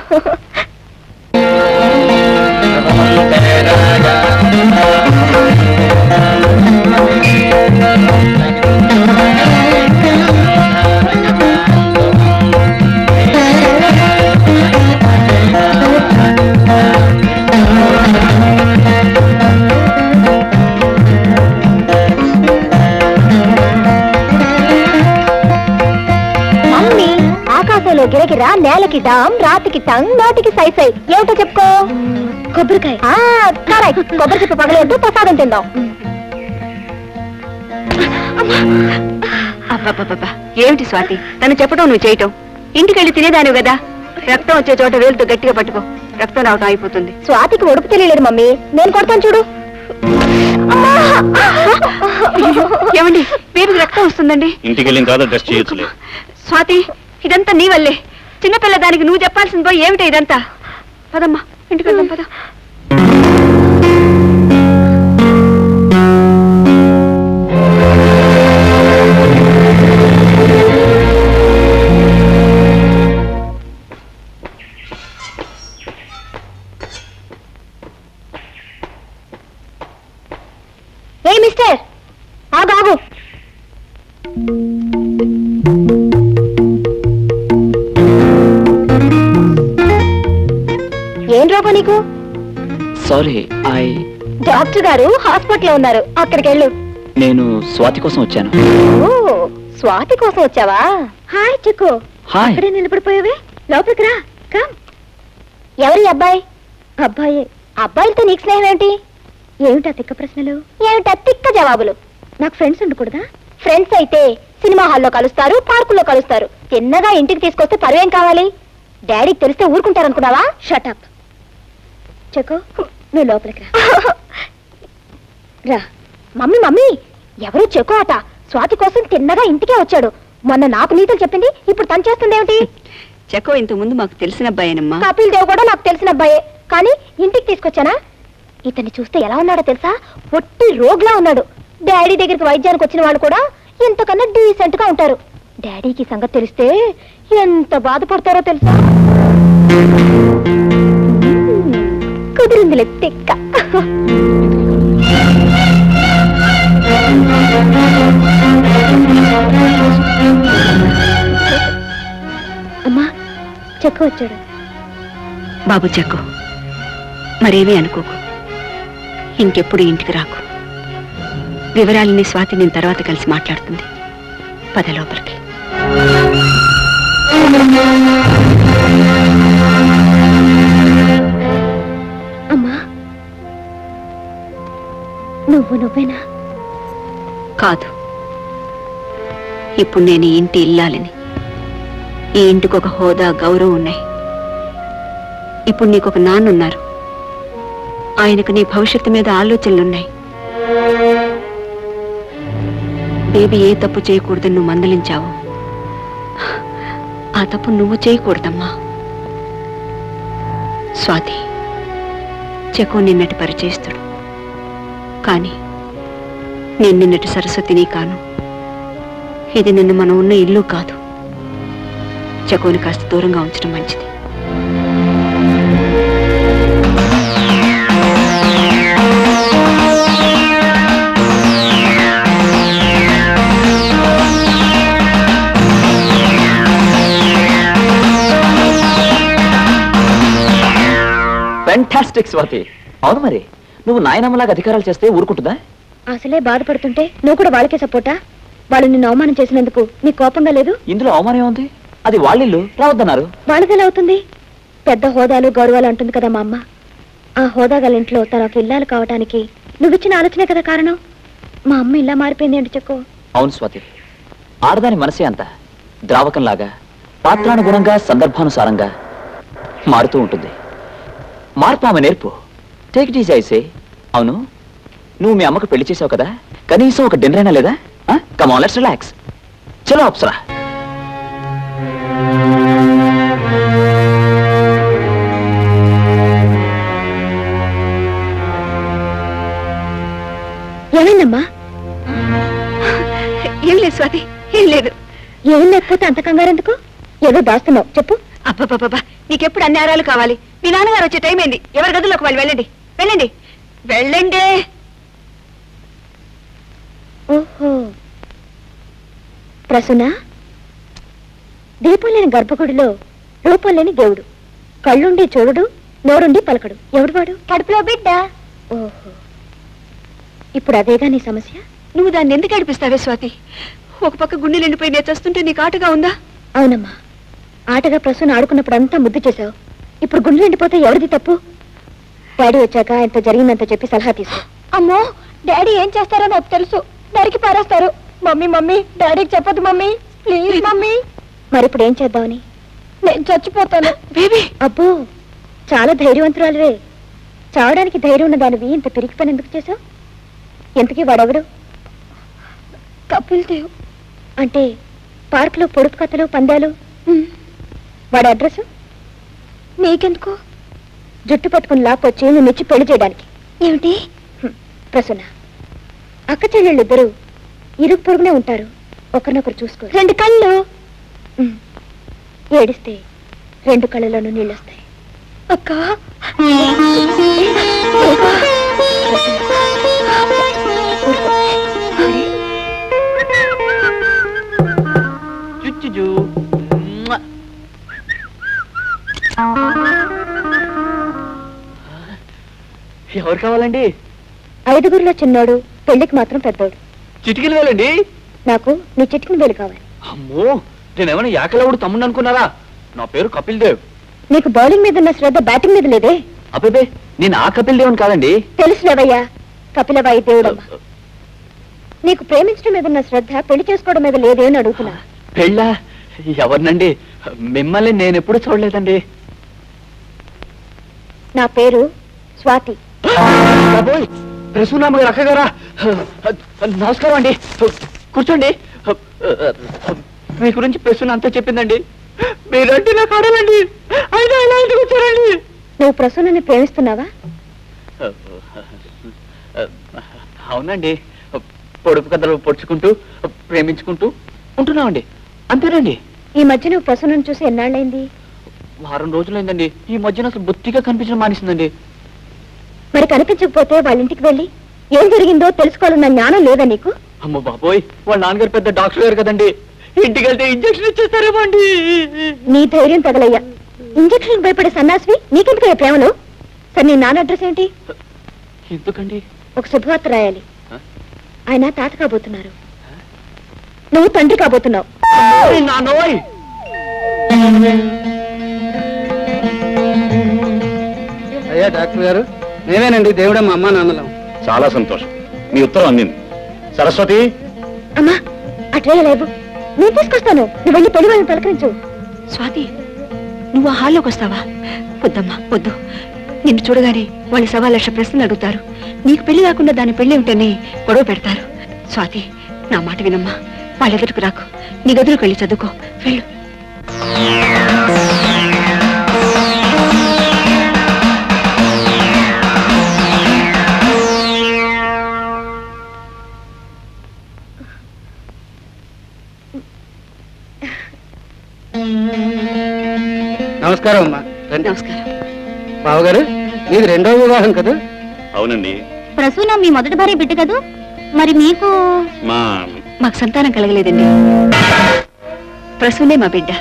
మమ్మీ ఆకాశంలో గిరగిరా నేలకి డామ్ రాతికి టంగ్ నోటికి సై సై ఏమిటో చెప్పుకో కొబ్బరికాయ కరెక్ట్ కొబ్బరి చెప్పు పగలొద్దు ప్రసాదం తిందాం అబ్బబ్బబ్బబ్బా ఏమిటి స్వాతి తను చెప్పడం నువ్వు చేయటం ఇంటికెళ్ళి తినేదానివి కదా రక్తం వచ్చే చోట వేలుతో గట్టిగా పట్టుకో రక్తం రావటం అయిపోతుంది స్వాతికి ఒడుపు తెలియలేదు మమ్మీ నేను కొడతాను చూడు ఏమండి బేబీకి రక్తం వస్తుందండి ఇంటికి వెళ్ళిన తర్వాత డ్రెస్ చేయొచ్చులే స్వాతి ఇదంతా నీ వల్లే చిన్నపిల్ల దానికి నువ్వు చెప్పాల్సింది పోయి ఏమిటి ఇదంతా పదమ్మా ఇంటికి వెళ్దాం పద ఏ మిస్టర్ ఆగు ఆగు ఏం రోగం నీకు సారీ ఐ డాక్టర్ గారు హాస్పిటల్లో ఉన్నారు అక్కడికి వెళ్ళు నేను స్వాతి కోసం వచ్చాను ఓ స్వాతి కోసం వచ్చావా హాయ్ చిక్కు హాయ్ అక్కడే నిలబడిపోయావే లోపలికి రా కమ్ ఎవరి అబ్బాయి అబ్బాయి అబ్బాయిలతో నీకు స్నేహం ఏంటి ఏమిటా తిక్క ప్రశ్నలు ఏమిటా తిక్క జవాబులు నాకు ఫ్రెండ్స్ ఉండకూడదా ఫ్రెండ్స్ అయితే సినిమా హాల్లో కలుస్తారు పార్కుల్లో కలుస్తారు తిన్నగా ఇంటికి తీసుకొస్తే పరువేం కావాలి డాడీకి తెలిస్తే ఊరుకుంటారనుకున్నావా షటప్ చెక్కు నువ్వు లోపలికి రా రా మమ్మీ మమ్మీ ఎవరు చెక్కు అట స్వాతి కోసం తిన్నగా ఇంటికే వచ్చాడు మొన్న నాకు నీతులు చెప్పింది ఇప్పుడు తను చేస్తుందేమిటి చెక్కో ఇంత ముందు మాకు తెలిసిన అబ్బాయేనమ్మా కపిల్ దేవ్ కూడా నాకు తెలిసిన అబ్బాయే కానీ ఇంటికి తీసుకొచ్చానా ఇతన్ని చూస్తే ఎలా ఉన్నాడో తెలుసా ఒట్టి రోగ్లా ఉన్నాడు డాడీ దగ్గరికి వైద్యానికి వచ్చిన వాళ్ళు కూడా ఇంతకన్నా డీసెంట్ గా ఉంటారు డాడీకి ఈ సంగతి తెలిస్తే ఎంత బాధపడతారో తెలుసా మ్మ్. కుదిరిందిలే తిక్క అమ్మా చెక్కు వచ్చాడు బాబు చెక్కు మరేమీ అనుకోకు ఇంకెప్పుడు ఇంటికి రాకు వివరాలని స్వాతి నేను తర్వాత కలిసి మాట్లాడుతుంది పద లోపలికి అమ్మా నువ్వు నువ్వేనా కాదు ఇప్పుడు నేను ఈ ఇంటి ఇల్లాలని ఈ ఇంటికి ఒక హోదా గౌరవం ఉన్నాయి ఇప్పుడు నీకు ఒక నాన్న ఉన్నారు ఆయనకు నీ భవిష్యత్తు మీద ఆలోచనలున్నాయి బేబీ ఏ తప్పు చేయకూడదని నువ్వు మందలించావు ఆ తప్పు నువ్వు చేయకూడదమ్మా స్వాతి చెకు నిన్నటి పరిచయిస్తుడు కానీ నేను నిన్నటి సరస్వతిని కాను ఇది నిన్న మనం ఉన్న ఇల్లు కాదు చకోని కాస్త దూరంగా ఉంచడం మంచిది ఫెంటాస్టిక్ స్వాతి అవును మరి నువ్వు నాయనమ్మలాగా అధికారాలు చేస్తే ఊరుకుంటుందా అసలే బాధపడుతుంటే నువ్వు కూడా వాళ్ళకే సపోర్టా వాళ్ళు నిన్ను అవమానం చేసినందుకు నీకు కోపంగా లేదు ఇందులో అవమానం ఉంది అది వాళ్ళిల్లు రావద్దన్నారు వాళ్ళదెలా అవుతుంది పెద్ద హోదాలు గౌరవాలు అంటుంది కదా మా అమ్మ ఆ హోదా గల ఇంట్లో తన ఒక ఇల్లాలు కావటానికి నువ్విచ్చిన ఆలోచనే కదా కారణం మా అమ్మ ఇలా మారిపోయింది ఏంటి చెక్కు అవును స్వాతి ఆడదాని మనసే అంత ద్రావకంలాగా పాత్రానుగుణంగా సందర్భానుసారంగా మారుతూ ఉంటుంది మార్పు ఆమె నేర్పు టేక్ ఇట్ ఈజీ ఐసే అవును నువ్వు మీ అమ్మకు పెళ్లి చేసావు కదా కనీసం ఒక డిన్నర్ అయినా లేదా కమాన్ లెట్స్ రిలాక్స్ చలో అప్సరా ఏమైందమ్మా ఏం లేదు స్వాతి ఏం లేదు ఏం లేకపోతే అంత కంగారెందుకు ఏదో దాస్తున్నావు చెప్పు అబ్బబ్బబ్బా నీకెప్పుడు అన్ని ఆరాలు కావాలి మీ నాన్నగారు వచ్చే టైం అయింది ఎవరి గదిలోకి వాళ్ళు వెళ్ళండి వెళ్ళండి వెళ్ళండి ఓహో ప్రసన్న దీపం లేని గర్భగుడిలో రూపం లేని దేవుడు కళ్ళుండి చూడడు నోరుండి పలకడు ఎవడు వాడు కడుపులో బిడ్డ ఓహో ఇప్పుడు అదేగా నీ సమస్య నువ్వు దాన్ని ఎందుకు ఏడిపిస్తావే స్వాతి ఒక పక్క గుండె నిండిపోయి నేను చస్తుంటే నీకు ఆటగా ఉందా అవునమ్మా ఆటగా ప్రసన్న ఆడుకున్నప్పుడు అంతా ముద్దు చేశావు ఇప్పుడు గుండె నిండిపోతే ఎవరిది తప్పు డాడీ వచ్చాక ఇంత జరిగిందంత చెప్పి సలహా తీసుకో అమ్మో డాడీ ఏం చేస్తారో నాకు తెలుసు నరికి పారేస్తారు మమ్మీ మమ్మీ డాడీకి చెప్పదు మమ్మీ ప్లీజ్ మమ్మీ మరి ఇప్పుడు ఏం చేద్దామని నేను చచ్చిపోతాను బేబీ అబ్బో చాలా ధైర్యవంతురాలువే చావడానికి ధైర్యం ఉన్న దానివి ఇంత పిరికి పని ఎందుకు చేసావు ఎంతకీ వాడెవడు కపిల్ దేవ్ అంటే పార్కులో పొడుపు కథలు పందాలు వాడి అడ్రస్ నీకెందుకు జుట్టు పట్టుకుని లాక్కొచ్చి నువ్వు ఇచ్చి పెళ్లి చేయడానికి ఏమిటి ప్రసన్న అక్క చెల్లెళ్ళిద్దరూ ఇరుగు పొరుగునే ఉంటారు ఒకరినొకరు చూసుకో రెండు కళ్ళు ఉమ్. ఏడిస్తే రెండు కళ్ళలోనూ నీళ్ళు వస్తాయి అక్క చుచ్చుజు ఎవరు కావాలండి ఐదుగురిలో చిన్నోడు పెళ్లికి మాత్రం పెద్దోడు చిటికలు వేలండి నాకు నీ చిటికిన వేలు కావాలి అమ్మో నేనేమైనా యాకలవుడు తమ్ముడు అనుకున్నారా నా పేరు కపిల్ దేవ్ నీకు బౌలింగ్ మీద ఉన్న శ్రద్ధ బ్యాటింగ్ మీద లేదే అబ్బే నేను ఆ కపిల్ దేవుని కాదండి తెలుసులేవయ్యా కపిలబాయి దేవుడమ్మ నీకు ప్రేమించడం మీద ఉన్న శ్రద్ధ పెళ్లి చేసుకోవడం మీద లేదే అని అడుగుతున్నా పెళ్ళా ఎవరినండి మిమ్మల్ని నేను ఎప్పుడు చూడలేదండి నా పేరు స్వాతి బాబోయ్ ప్రసూనామ గారు అక్కగారా నమస్కారం అండి కూర్చోండి మీ గురించి ప్రసూన అంతా చెప్పిందండి మీరంటే నాకు ఆడాలండి అయినా ఇలా ఇంటికి వచ్చారండి నువ్వు ప్రసూనని ప్రేమిస్తున్నావా అవునండి పొడుపు కథలు పొడుచుకుంటూ ప్రేమించుకుంటూ ఉంటున్నామండి అంతేనండి ఈ మధ్య నువ్వు ప్రసూనని చూసి ఎన్నాళ్ళైంది వారం రోజులైందండి ఈ మధ్యన అసలు బొత్తిగా కనిపించడం మానేసిందండి మరి కనిపించకపోతే వాళ్ళ ఇంటికి వెళ్ళి ఏం జరిగిందో తెలుసుకోవాలన్న జ్ఞానం లేదా నీకు అమ్మ బాబోయ్ వాళ్ళ నాన్నగారు పెద్ద డాక్టర్ గారు కదండి ఇంటికి వెళ్తే ఇంజక్షన్ ఇచ్చేస్తారేమో అండి నీ ధైర్యం తగలయ్యా ఇంజక్షన్ భయపడే సన్నాసివి నీకెందుకు ప్రేమలో సరే నీ నాన్న అడ్రస్ ఏంటి ఎందుకండి ఒక శుభవార్త రాయాలి హ? ఆయన తాత కాబోతున్నారు నువ్వు తండ్రి కాబోతున్నావు నానోయ్ అయ్యా డాక్టర్ గారు మేమేనండి దేవుడే మా అమ్మ నాన్నలం చాలా సంతోషం మీ ఉత్తరం అందింది సరస్వతి అమ్మా అట్లే లేవు నేను తీసుకొస్తాను నువ్వు వెళ్ళి పెళ్లి వాళ్ళని పలకరించు స్వాతి నువ్వు ఆ హాల్లోకి వస్తావా వద్దమ్మా వద్దు నిన్ను చూడగానే వాళ్ళు సవా లక్ష ప్రశ్నలు అడుగుతారు నీకు పెళ్లి కాకుండా దాని పెళ్లి ఉంటేనే గొడవ పెడతారు స్వాతి నా మాట వినమ్మా వాళ్ళ ఎదురుకు రాకు నీ గదిలోకి వెళ్ళి చదువుకో వెళ్ళు నమస్కారం అమ్మా రండి నమస్కారం బావగారు మీది రెండో వివాహం కదా అవునండి ప్రసూన మీ మొదటి భార్య బిడ్డ కదూ మరి మీకు మా మాకు సంతానం కలగలేదండి ప్రసూనే మా బిడ్డ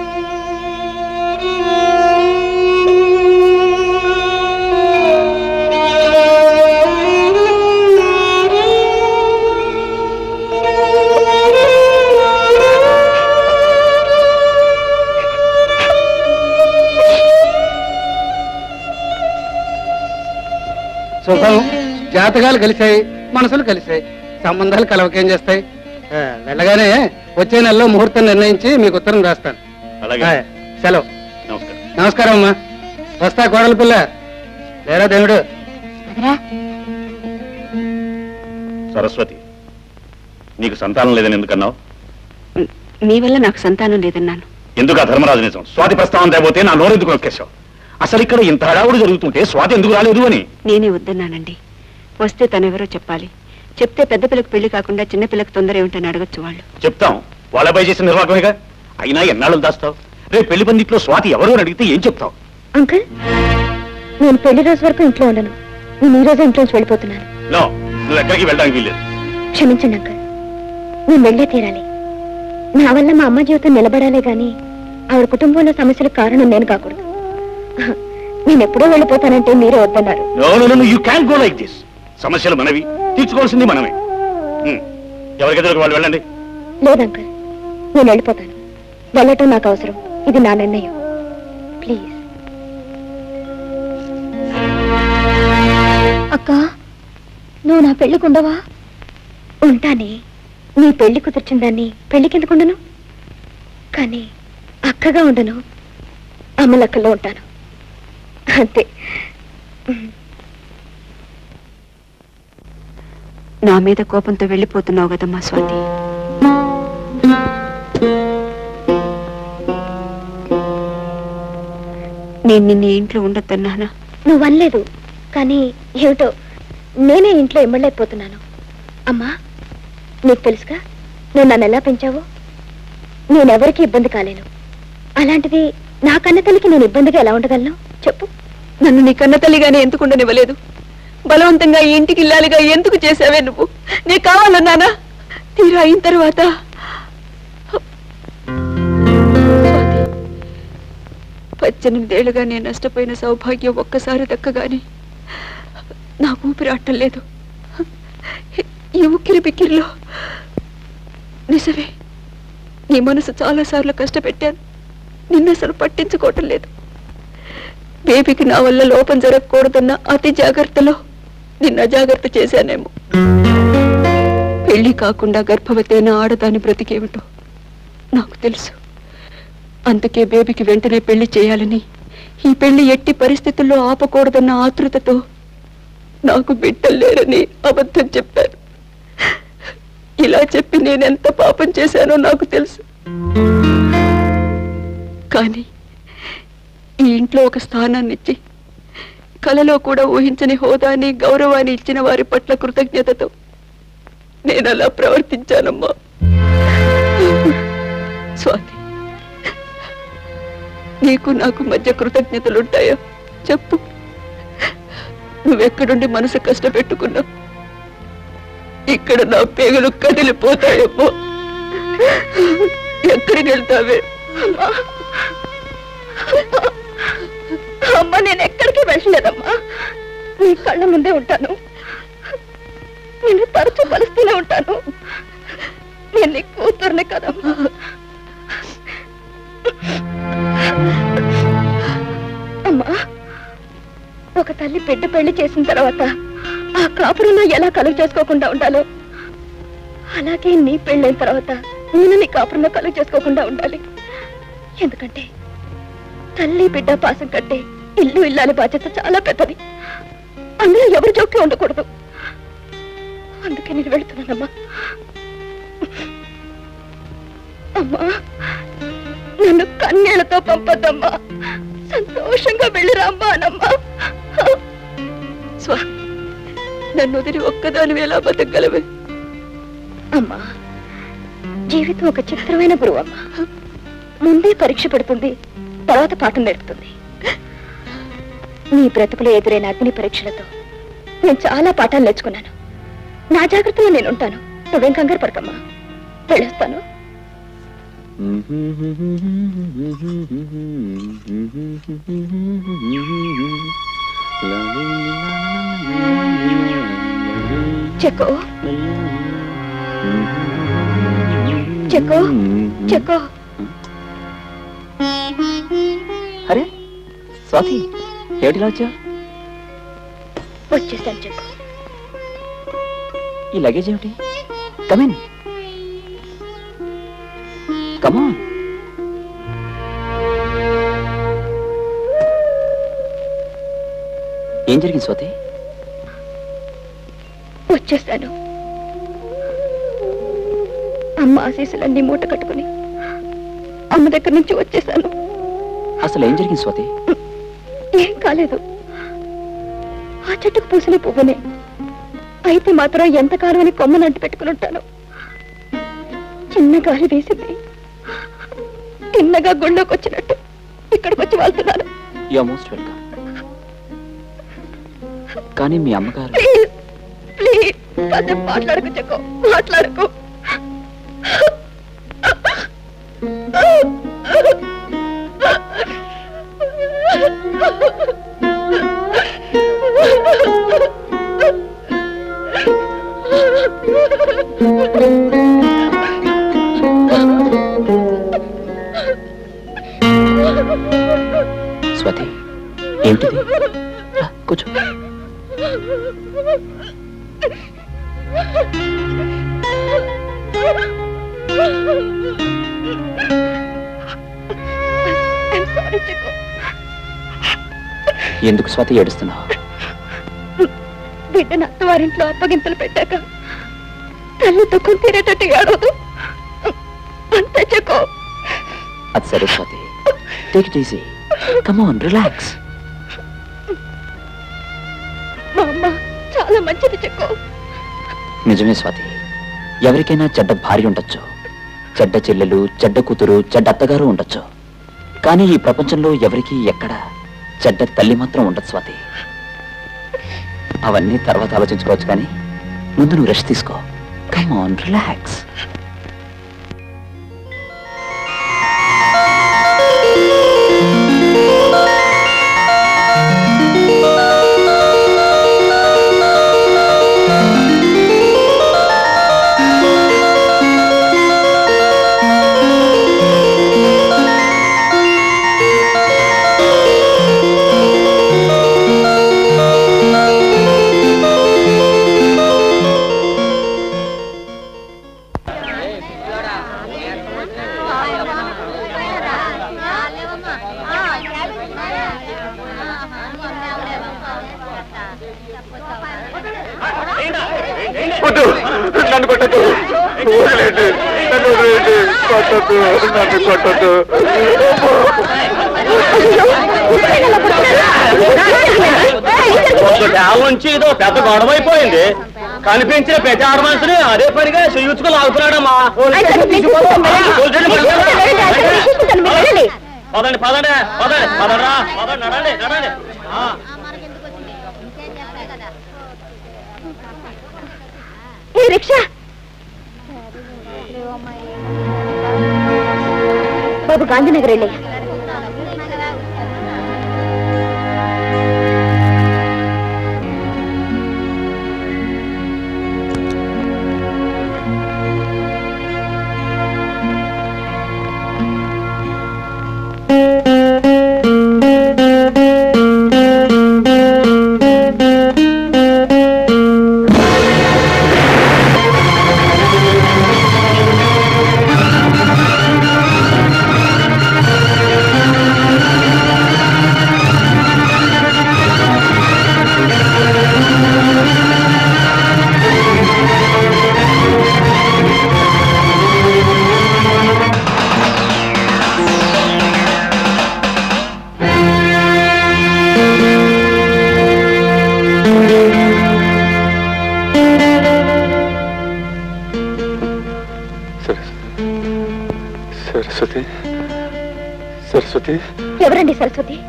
శుభం జాతకాలు కలిశాయి మనసులు కలిశాయి సంబంధాలు కలవకేం చేస్తాయి ఆ, వెళ్ళగానే వచ్చే నెలలో ముహూర్తం నిర్ణయించి మీకు ఉత్తరం రాస్తాను అలాగే ఆ, సెలవు నమస్కారం నమస్కారం అమ్మా వస్తా కోడల పిల్ల లేరా దేవుడు సరస్వతి నీకు సంతానం లేదని ఎందుకన్నావు మీ వల్ల నాకు సంతానం లేదన్నాను ఎందుకు ఆ ధర్మరాజు నిజం స్వాతి ప్రస్తావన తేపోతే నా నోరెందుకు నొక్కేశావు అసలు ఇక్కడ ఇంత హడావుడు జరుగుతుంటే స్వాతి ఎందుకు రాలేదు అని నేనే వద్దన్నానండి వస్తే తనెవరో చెప్పాలి చెప్తే పెద్ద పిల్లకి పెళ్లి కాకుండా చిన్న పిల్లకి తొందర ఏమిటని అడగచ్చు వాళ్ళు చెప్తాం వాళ్ళపై చేసిన నిర్వాహకమేగా అయినా ఎన్నాళ్ళు దాస్తావు రేపు పెళ్లి పందిట్లో స్వాతి ఎవరు అని అడిగితే ఏం చెప్తావు అంకుల్ నేను పెళ్లి రోజు వరకు ఇంట్లో ఉండను నేను ఈ రోజు ఇంట్లోంచి వెళ్ళిపోతున్నాను నో నువ్వు ఎక్కడికి వెళ్ళడానికి వీల్లేదు క్షమించండి అంకుల్ నేను వెళ్ళే తీరాలి నా వల్ల మా అమ్మ జీవితం నిలబడాలే గాని ఆవిడ కుటుంబంలో సమస్యలకు కారణం నేను కాకూడదు నేను ఎప్పుడో వెళ్ళిపోతానంటే మీరే వద్దన్నారు no no no you can go like this సమస్యలు మనవి తీర్చుకోవాల్సింది మనమే హ్మ్. ఎవరికెదురు వాళ్ళు వెళ్ళండి లేదు అంకుల్ నేను వెళ్ళిపోతాను వెళ్ళటం నాకు అవసరం ఇది నా నిర్ణయం ప్లీజ్ అక్క నువ్వు నా పెళ్లికి ఉండవా ఉంటానే నీ పెళ్లి కుదిర్చిన దాన్ని పెళ్లికి ఎందుకు ఉండను కానీ అక్కగా ఉండను అమ్మలక్కలో ఉంటాను అంతే నా మీద కోపంతో వెళ్ళిపోతున్నావు కదమ్మా స్వాతి నేను నిన్న ఈ ఇంట్లో ఉండొద్దన్నానా నువ్వు అనలేదు కానీ ఏమిటో నేనే ఇంట్లో ఇమ్మలేకపోతున్నాను అమ్మా నీకు తెలుసుగా నువ్వు నన్ను ఎలా పెంచావో నేనెవరికి ఇబ్బంది కాలేను అలాంటిది నా కన్న తల్లికి నేను ఇబ్బందిగా ఎలా ఉండగలను చెప్పు నన్ను నీ కన్న తల్లిగానే ఎందుకు ఉండనివ్వలేదు బలవంతంగా ఈ ఇంటికి ఇల్లాలిగా ఎందుకు చేసావే నువ్వు నీ కావాలన్నానా తీరా అయిన తర్వాత స్వాతి, పద్దెనిమిదేళ్లుగా నేను నష్టపోయిన సౌభాగ్యం ఒక్కసారి దక్కగాని నాకు ఊపిరాటం లేదు ఈ ఉక్కిరి బిక్కిరిలో నిజమే నీ మనసు చాలాసార్లు కష్టపెట్టాను నిన్ను అసలు పట్టించుకోవటం లేదు బేబీకి నా వల్ల లోపం జరగకూడదన్న అతి జాగ్రత్తలో నిన్న అజాగ్రత్త చేశానేమో పెళ్లి కాకుండా గర్భవతి అయిన ఆడదాని బ్రతికేమిటో నాకు తెలుసు అందుకే బేబీకి వెంటనే పెళ్లి చేయాలని ఈ పెళ్లి ఎట్టి పరిస్థితుల్లో ఆపకూడదన్న ఆతృతతో నాకు బిడ్డలు లేరని అబద్ధం చెప్పారు ఇలా చెప్పి నేనెంత పాపం చేశానో నాకు తెలుసు కానీ ఈ ఇంట్లో ఒక స్థానాన్ని ఇచ్చి కలలో కూడా ఊహించని హోదాని గౌరవాన్ని ఇచ్చిన వారి పట్ల కృతజ్ఞతతో నేను అలా ప్రవర్తించానమ్మా స్వాతి నీకు నాకు మధ్య కృతజ్ఞతలుంటాయా చెప్పు నువ్వెక్కడుండి మనసు కష్టపెట్టుకున్నావు ఇక్కడ నా పేగలు కదిలిపోతాయమ్మో ఎక్కడికి వెళ్తావే అమ్మ నేను ఎక్కడికి వెళ్ళలేదమ్మా నీ కళ్ళ ముందే ఉంటాను నేను తరచూ కలుస్తూనే ఉంటాను నేను నీ కూతుర్ని కదమ్మా అమ్మా ఒక తల్లి బిడ్డ పెళ్లి చేసిన తర్వాత ఆ కాపురంలో ఎలా కలుగు చేసుకోకుండా ఉండాలో అలాగే నీ పెళ్ళైన తర్వాత నేను నీ కాపురంలో కలుగు చేసుకోకుండా ఉండాలి ఎందుకంటే తల్లి బిడ్డ పాసం కంటే ఇల్లు ఇల్లాలి బాధ్యత చాలా పెద్దది అందులో ఎవరి జోక్యం ఉండకూడదు అందుకే నేను వెళ్తున్నానమ్మా అమ్మా నన్ను కన్నీళ్లతో పంపద్దమ్మా సంతోషంగా వెళ్ళిరామ్మా అనమ్మా స్వా నన్ను వదిలి ఒక్కదాని ఎలా బతకగలవే అమ్మా జీవితం ఒక చిత్రమైన గురువు అమ్మా ముందే పరీక్ష పెడుతుంది తర్వాత పాఠం నేర్పుతుంది నీ బ్రతుకులో ఎదురైన అగ్ని పరీక్షలతో నేను చాలా పాఠాలు నేర్చుకున్నాను నా జాగ్రత్తలో నేను ఉంటాను నువ్వేం కంగారు పడకమ్మా వెళ్ళొస్తాను చెక్కో చెక్కో చెక్కో అరే స్వాతి ఏమిటిలా వచ్చా వచ్చేసాను చెక్కో ఈ లగేజ్ ఏమిటి కమిన్ కమాన్ ఏం జరిగింది స్వాతి వచ్చేసాను అమ్మ ఆశీస్సులన్నీ మూట కట్టుకుని అమ్మ దగ్గర నుంచి వచ్చేసాను అసలు ఏం జరిగింది స్వాతి ఏం కాలేదు ఆ చెట్టుకు పూసిన పువ్వునే అయితే మాత్రం ఎంతకాలం అని కొమ్మను అంటి పెట్టుకుని ఉంటాను చిన్న గాలి వేసింది తిన్నగా గుళ్ళోకి వచ్చినట్టు ఇక్కడికి వచ్చి వాళ్తున్నాను యు మోస్ట్ వెల్కమ్ కానీ మీ అమ్మగారు ప్లీజ్ ప్లీజ్ కాసేపు మాట్లాడకు చెక్కో మాట్లాడకు స్వాతి ఏమిటిది రా, కూర్చో I'm sorry, చిక్కు. ఎందుకు స్వాతి ఏడుస్తున్నావు బిడ్డను అత్తవారింట్లో అప్పగింతలు పెట్టాక తల్లి దుఃఖం తీరేటట్టు ఏడవదు అంతే చెక్కో అది సరే Swathi take it easy come on relax మా అమ్మ చాలా మంచిది చెక్కో నిజమే స్వాతి ఎవరికైనా చెడ్డ భార్య ఉండొచ్చు చెడ్డ చెల్లెలు చెడ్డ కూతురు చెడ్డ అత్తగారు ఉండొచ్చు కానీ ఈ ప్రపంచంలో ఎవరికి ఎక్కడ చెడ్డ తల్లి మాత్రం ఉండదు స్వాతి అవన్నీ తర్వాత ఆలోచించుకోవచ్చు కానీ ముందు నువ్వు రెస్ట్ తీసుకో కమ్ ఆన్ రిలాక్స్ నన్ను కొట్టద్దు వదిలేండి నన్ను వదిలేండి కొట్టద్దు నన్ను కొట్టద్దు డాల్ నుంచి ఏదో పెద్ద గొడవ అయిపోయింది కనిపించిన పెద్ద ఆడ మనిషిని అదే పనిగా చేయుచుకు లాగుతున్నాడమ్మా పదండి పదండి పదండి పదరా పదండి నడండి నడండి ఆ. ఏ రిక్షా బాబు గాంధీనగర్ వెళ్ళి సరస్వతి సరస్వతి ఎవరండి సరస్వతి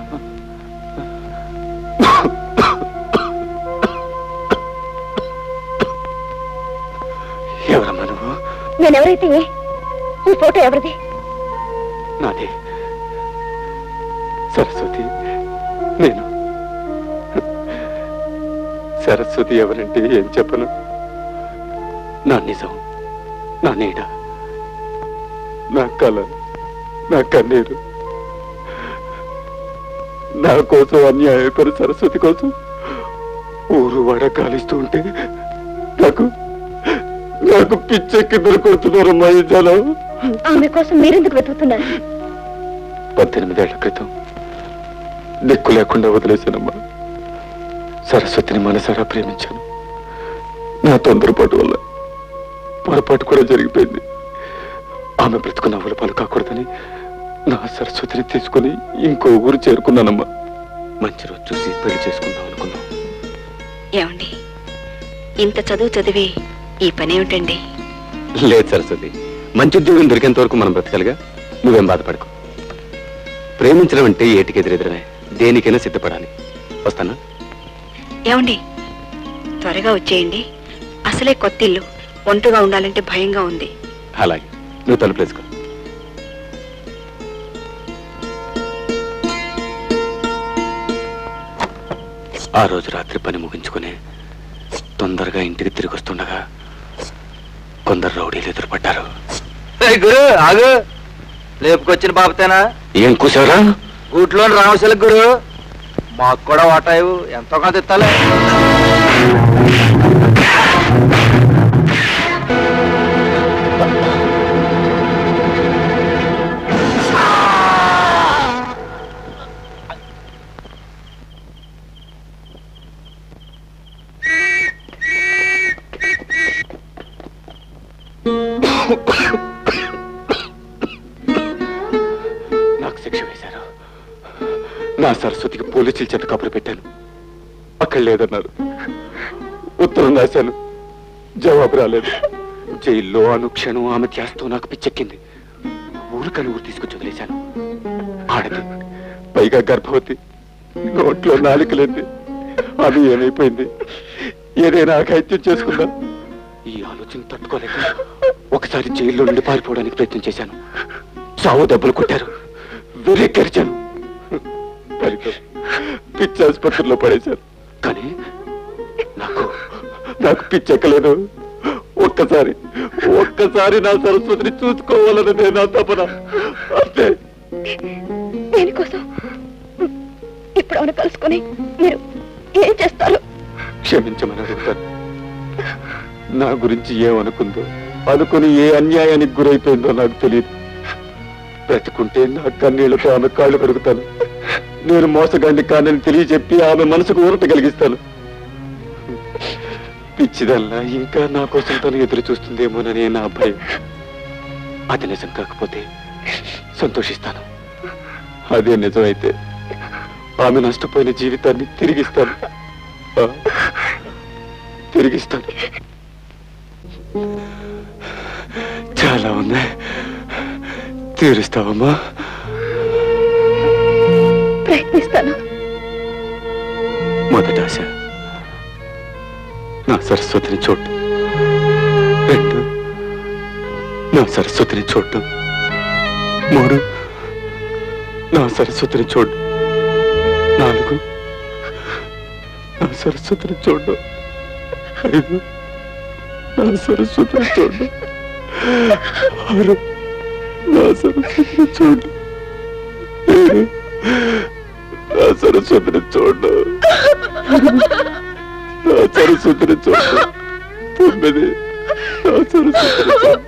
ఎవరమ్మా నువ్వు నేనెవరైతే ఏ? ఈ ఫోటో ఎవరిది నాదే సరస్వతి నేను సరస్వతి ఎవరంటే ఏం చెప్పను నా నిజం నా నీడ నా కళ నా కన్నీరు నా కోసం అన్యాయపరి సరస్వతి కోసం ఊరు వాడ గాలిస్తూ ఉంటే నాకు నాకు పిచ్చెక్కిద్దరు కొడుతున్నారమ్మా ఈ జనం ఆమె కోసం మీరెందుకు వెతుకుతున్నారు పద్దెనిమిదేళ్ల క్రితం దిక్కు లేకుండా వదిలేశానమ్మా సరస్వతిని మనసారా ప్రేమించాను నా తొందరపాటు వల్ల పొరపాటు కూడా జరిగిపోయింది ఆమె బ్రతుకు నవ్వుల పాలు కాకూడదని నా సరస్వతిని తీసుకుని ఇంకో ఊరు చేరుకున్నానమ్మా మంచి రోజు చూసి పెళ్లి చేసుకుందాం అనుకున్నాం ఏమండి ఇంత చదువు చదివి ఈ పని ఏమిటండి లేదు సరస్వతి మంచి ఉద్యోగం దొరికేంత వరకు మనం బ్రతకలుగా నువ్వేం బాధపడకు ప్రేమించడం అంటే ఏటికి ఎదురెదురనే దేనికైనా సిద్ధపడాలి వస్తానా ఏమండి త్వరగా వచ్చేయండి అసలే కొత్త ఇల్లు ఒంటరిగా ఉండాలంటే భయంగా ఉంది అలాగే నువ్వు తలుపులేసుకో ఆ రోజు రాత్రి పని ముగించుకుని తొందరగా ఇంటికి తిరిగి వస్తుండగా కొందరు రౌడీలు ఎదురుపడ్డారు గురు ఆగు లేపుకొచ్చిన బాబతేనా ఏం కూసారా గూట్లోని రామశిల గురు మాకు కూడా వాటాయి ఎంతో కొంత ఇస్తాలే నాకు శిక్ష వేశారు నా సరస్వతికి పోలీసుల చేత కబురు పెట్టాను అక్కడ లేదన్నారు ఉత్తరం రాశాను జవాబు రాలేదు జైల్లో అనుక్షణం ఆమె చేస్తూ నాకు పిచ్చెక్కింది ఊరికని ఊరు తీసుకొచ్చి వదిలేశాను ఆడది పైగా గర్భవతి నోట్లో నాలికలేంది అది ఏమైపోయింది ఏదైనా అఘాయిత్యం చేసుకుందా ఈ ఆలోచన తట్టుకోలేక ఒకసారి జైల్లో నుండి పారిపోవడానికి ప్రయత్నం చేశాను చావు దెబ్బలు కొట్టారు వెర్రి కరిచాను ఫలితం పిచ్చి ఆసుపత్రిలో పడేశారు కానీ నాకు నాకు పిచ్చెక్కలేదు ఒక్కసారి ఒక్కసారి నా సరస్వతిని చూసుకోవాలన్నదే నా తపన అంతే దేనికోసం ఇప్పుడు ఆమెను కలుసుకొని మీరు ఏం చేస్తారు క్షమించమని అడుగుతాను నా గురించి ఏమనుకుందో అనుకుని ఏ అన్యాయానికి గురైపోయిందో నాకు తెలియదు బ్రతుకుంటే నా కన్నీళ్లతో ఆమె కాళ్ళు కడుగుతాను నేను మోసగాండి కానని తెలియజెప్పి ఆమె మనసుకు ఊరట కలిగిస్తాను పిచ్చిదల్లా ఇంకా నా కోసం తను ఎదురు చూస్తుందేమోనని నా భయం అది నిజం కాకపోతే సంతోషిస్తాను అదే నిజమైతే ఆమె నష్టపోయిన జీవితాన్ని తిరిగిస్తాను ఆ, తిరిగిస్తాను చాలా ఉన్నాయి తీరుస్తావమ్మా ప్రయత్నిస్తాను మొదటి ఆశ నా సరస్వతిని చూడటం రెండు నా సరస్వతిని చూడటం మూడు నా సరస్వతిని చూడటం నాలుగు నా సరస్వతిని చూడటం ఐదు నా సరస్వతిని చూడటం ఆరు నా సరస్వతిని చూడటం ఏడు నా సరస్వతిని చూడటం నా సరస్వతిని చూడటం తొమ్మిది నా సరస్వతిని చూడటం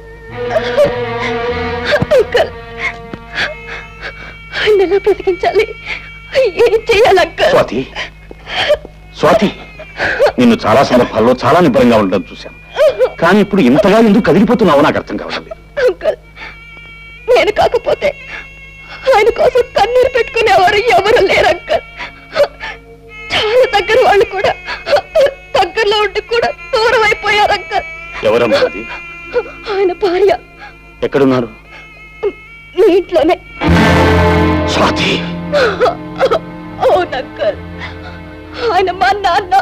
అంకల్ ఆయన ఎలా బ్రతికించాలి ఏం చేయాలి అంకల్ స్వాతి స్వాతి నిన్ను చాలా సందర్భాల్లో చాలా నిబ్బరంగా ఉండడం చూశాను కానీ ఇప్పుడు ఇంతగా ఎందుకు కదిలిపోతున్నావో నాకు అర్థం కావడం లేదు అంకల్ నేను కాకపోతే ఆయన కోసం కన్నీరు పెట్టుకునేవారు ఎవరు లేరు అంకల్ చాలా దగ్గర వాళ్ళు కూడా దగ్గరలో ఉండి కూడా దూరం అయిపోయారు అంకల్ ఎవరమ్మా అది ఆయన భార్య ఎక్కడున్నారు మీ ఇంట్లోనే స్వాతి అవును అంకల్ ఆయన మా నాన్న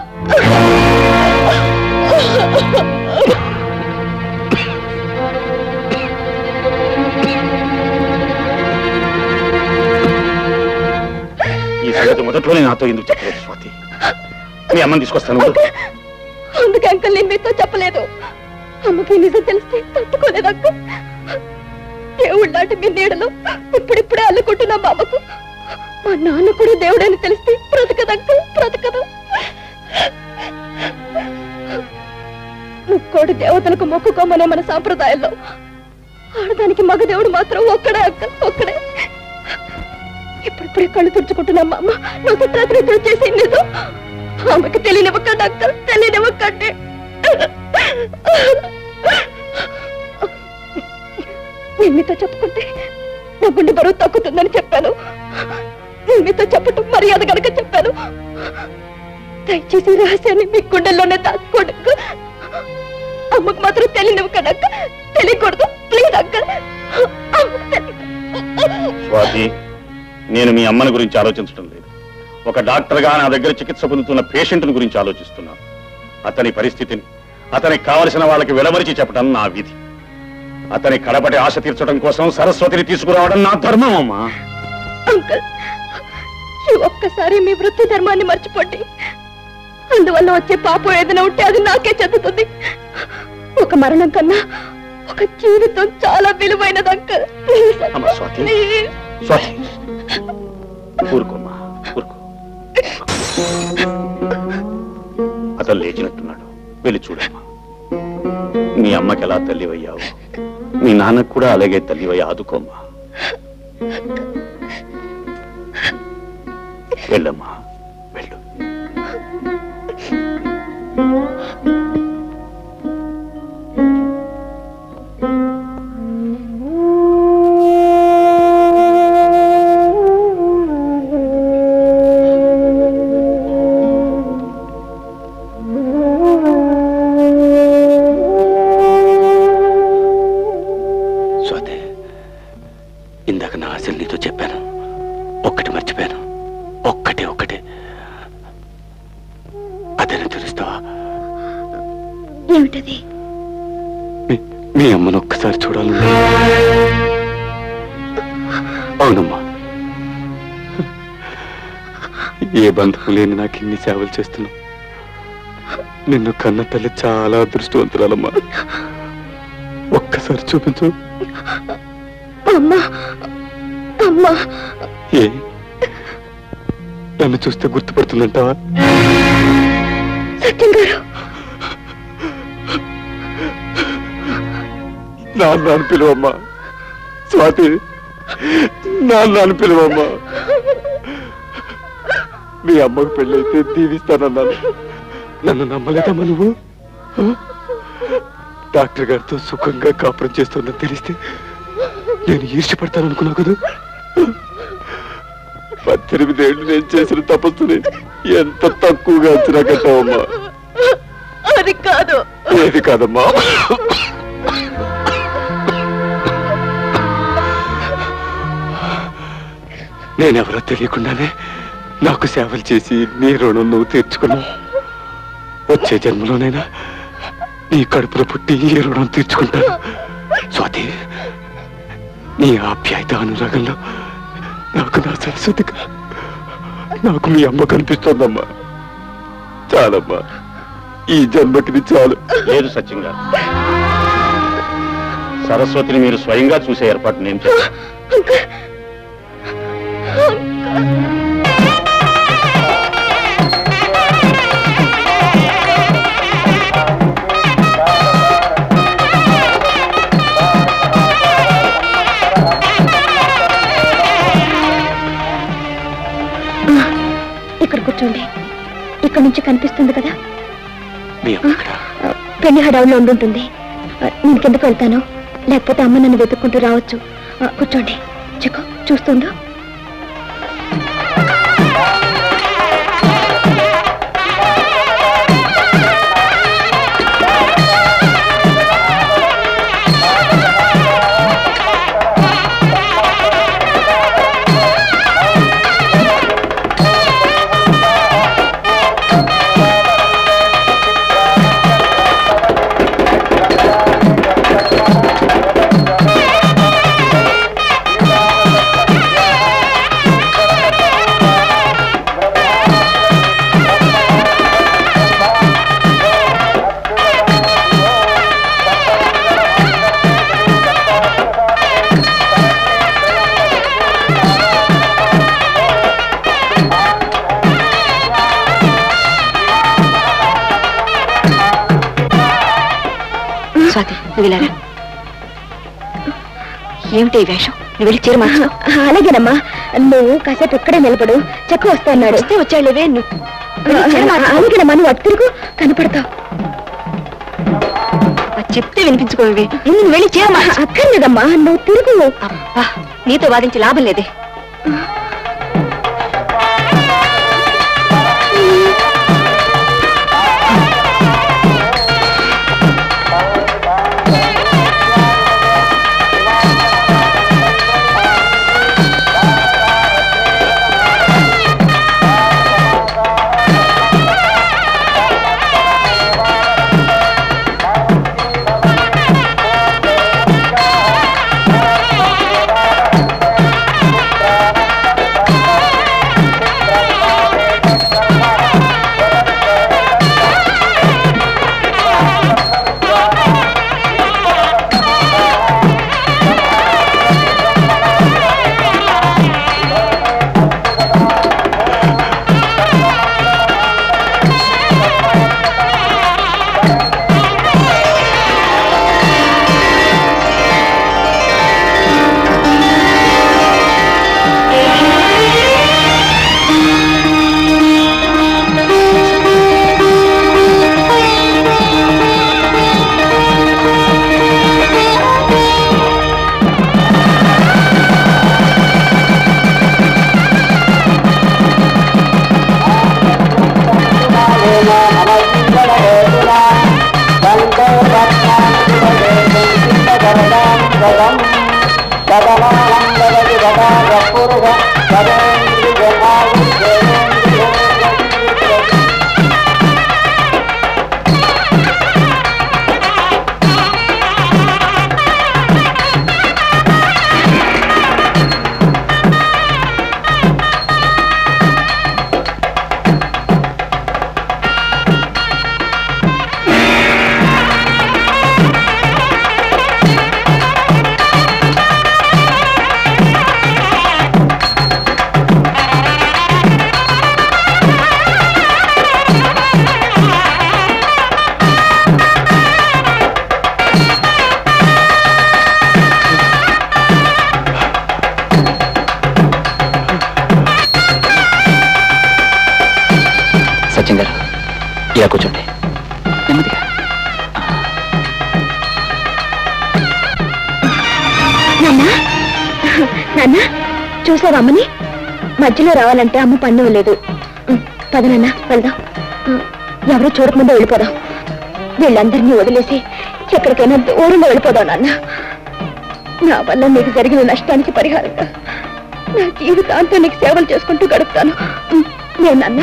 ఈ సంగతి మొదట్లోనే నాతో ఎందుకు చెప్పలేదు స్వాతి మీ అమ్మని తీసుకొస్తాను ఉండు. అందుకే అంకల్ నేను మీతో చెప్పలేదు అమ్మకి ఈ నిజం తెలిస్తే తట్టుకోలేదు అంకల్ దేవుడు లాంటి మీ నీడలో ఇప్పుడిప్పుడే అల్లుకుంటున్నా మా అమ్మకు మా నాన్న కూడా దేవుడని తెలిస్తే బ్రతకదు అంకల్ బ్రతకదు ముక్కోడి దేవతలకు మొక్కుకోమనే మన సాంప్రదాయంలో ఆడదానికి మగ దేవుడు మాత్రం ఒక్కడే అంకల్ ఒక్కడే ఇప్పుడిప్పుడే కళ్ళు తుడుచుకుంటున్నా మా అమ్మ నాకు ప్రతినిధులు చేసే నిజం ఆమెకు తెలియనివ్వకండి అంకల్ తెలియనివ్వకండి నేను మీతో చెప్పుకుంటే నా గుండె బరువు తగ్గుతుందని చెప్పాను నేను మీతో చెప్పటం మర్యాద గనక చెప్పాను దయచేసి ఈ రహస్యాన్ని మీ గుండెల్లోనే దాచుకోండి అంకల్. అమ్మకు మాత్రం తెలియనివ్వకండి అక్క తెలియకూడదు ప్లీజ్ అంకల్ అమ్మకు తెలియదు స్వాతి నేను మీ అమ్మని గురించి ఆలోచించడం లేదు ఒక డాక్టర్గా నా దగ్గర చికిత్స పొందుతున్న పేషెంట్ని గురించి ఆలోచిస్తున్నాను అతని పరిస్థితిని అతనికి కావలసిన వాళ్ళకి విడమరిచి చెప్పడం నా విధి అతని కడపటి ఆశ తీర్చడం కోసం సరస్వతిని తీసుకురావడం నా ధర్మం అమ్మా అంకల్ ఈ ఒక్కసారి మీ వృత్తి ధర్మాన్ని మర్చిపోండి అందువల్ల వచ్చే పాపం ఏదైనా ఉంటే అది నాకే చెందుతుంది ఒక మరణం కన్నా ఒక జీవితం చాలా విలువైనది అంకల్ ప్లీజ్ అమ్మా స్వాతి ప్లీజ్ స్వాతి ఊరుకోమ్మా ఊరుకో అతను లేచినట్టున్నాడు వెళ్ళి చూడమ్మా మీ అమ్మకి ఎలా తల్లివయ్యావు మీ నాన్నకు కూడా అలాగే తల్లివయ్యా ఆదుకోమ్మా వెళ్ళమ్మా వెళ్ళు స్వాతి ఇందాక నా ఆశలు నీతో చెప్పాను ఒక్కటి మర్చిపోయాను ఒక్కటే ఒక్కటే అదేనా తెలుస్తావా ఏమిటది మీ- మీ అమ్మను ఒక్కసారి చూడాలి అవునమ్మా ఏ బంధం లేని నాకు ఇన్ని సేవలు చేస్తున్నావు నిన్ను కన్న తల్లి చాలా అదృష్టవంతురాలమ్మా ఒక్కసారి చూపించు అమ్మా అమ్మా ఏ నన్ను చూస్తే గుర్తుపడుతుందంటావా సత్యం గారు నాన్న అని పిలువమ్మా స్వాతి నాన్న అని పిలువమ్మా మీ అమ్మకు పెళ్ళైతే దీవిస్తానన్నాను నన్ను నమ్మలేదమ్మా నువ్వు డాక్టర్ గారితో సుఖంగా కాపురం చేస్తుందని తెలిస్తే నేను ఈర్ష్యపడతాను అనుకున్నావు కదా పద్దెనిమిదేళ్ళు నేను చేసిన తపస్సుని ఎంత తక్కువగా అంచనా కట్టావమ్మా అది కాదు ఏది కాదమ్మా నేనెవరో తెలియకుండానే నాకు సేవలు చేసి నీ రుణం నువ్వు తీర్చుకున్నావు వచ్చే జన్మలోనైనా నీ కడుపులో పుట్టి ఈ రుణం తీర్చుకుంటాను స్వాతి నీ ఆప్యాయత అనురాగంలో నాకు నా సరస్వతిగా నాకు మీ అమ్మ కనిపిస్తోందమ్మా చాలమ్మా ఈ జన్మకిది చాలు లేదు సత్యం గారు సరస్వతిని మీరు స్వయంగా చూసే ఏర్పాటు నేను చేస్తాను ఇక్కడ కూర్చోండి ఇక్కడ నుంచి కనిపిస్తుంది కదా మీ అమ్మ ఇక్కడ ఆ, పెళ్లి హడావులో ఉండుంటుంది ఆ, నేను కిందకు వెళ్తాను లేకపోతే అమ్మ నన్ను వెతుక్కుంటూ రావచ్చు ఆ, కూర్చోండి చెక్కు చూస్తుండు స్వాతి నువ్వు ఇలా రా. ఏమిటి ఈ వేషం నువ్వు వెళ్ళి చీర మార్చు అలాగేనమ్మా నువ్వు కాసేపు ఇక్కడే నిలబడు చెక్కు వస్తా అన్నాడు వస్తే వచ్చాడులేవే నువ్వు వెళ్ళి చీర మార్చు. అలాగేనమ్మా నువ్వు అటు తిరుగు కనపడతావు అది చెప్తే వినిపించుకోవి నువ్వు వెళ్ళి చీర మార్చు. అక్కర్లేదమ్మా నువ్వు తిరుగు అబ్బా నీతో వాదించి లాభం లేదే సత్యం గారు ఇలా కూర్చోండి నెమ్మదిగా నాన్న చూసావా అమ్మని మధ్యలో రావాలంటే అమ్మ పన్ను లేదు ఉం, పద నాన్న వెళ్దాం ఉం, ఎవరో చూడకముందే వెళ్ళిపోదాం వీళ్ళందరినీ వదిలేసి ఎక్కడికైనా దూరంగా వెళ్ళిపోదాం నాన్న నా వల్ల నీకు జరిగిన నష్టానికి పరిహారంగా నా జీవితాంతం నీకు సేవలు చేసుకుంటూ గడుపుతాను ఉం, నేను నాన్న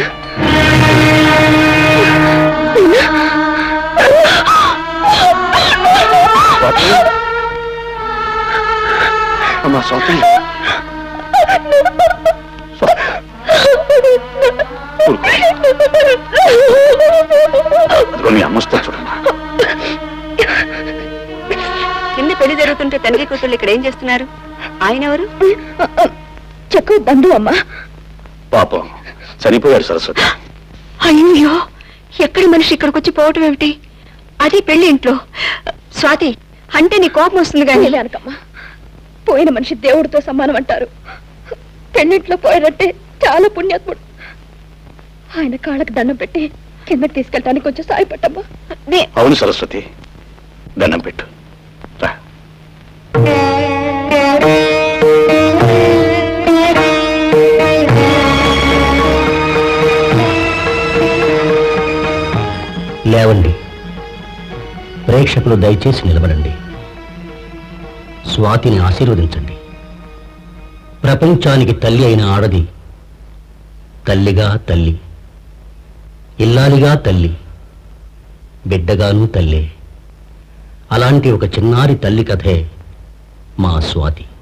అమ్మా స్వాతి అదిగో మీ అమ్మస్తో చూడమ్మా కింద పెళ్లి జరుగుతుంటే తండ్రి కూతుళ్ళు ఇక్కడ ఏం చేస్తున్నారు ఆయన ఎవరు చెక్కు బంధు అమ్మా పాపం చనిపోయారు సరస్వతి అయ్యో ఎక్కడి మనిషి ఇక్కడికి వచ్చి పోవటం ఏమిటి అది పెళ్లి ఇంట్లో స్వాతి అంటే నీ కోపం వస్తుంది కానీ అనకమ్మా పోయిన మనిషి దేవుడితో సమానం అంటారు పెన్నింట్లో పోయినట్టే చాలా పుణ్యాత్ముడు ఆయన కాళ్ళకి దండం పెట్టి కిందకి తీసుకెళ్ళడానికి కొంచెం సాయపట్టమ్మా అవును సరస్వతి దండం పెట్టు రా లేవండి ప్రేక్షకులు దయచేసి నిలబడండి స్వాతిని ఆశీర్వదించండి ప్రపంచానికి తల్లి అయిన ఆడది తల్లిగా తల్లి ఇల్లాలిగా తల్లి బిడ్డగాను తల్లే అలాంటి ఒక చిన్నారి తల్లి కథే మా స్వాతి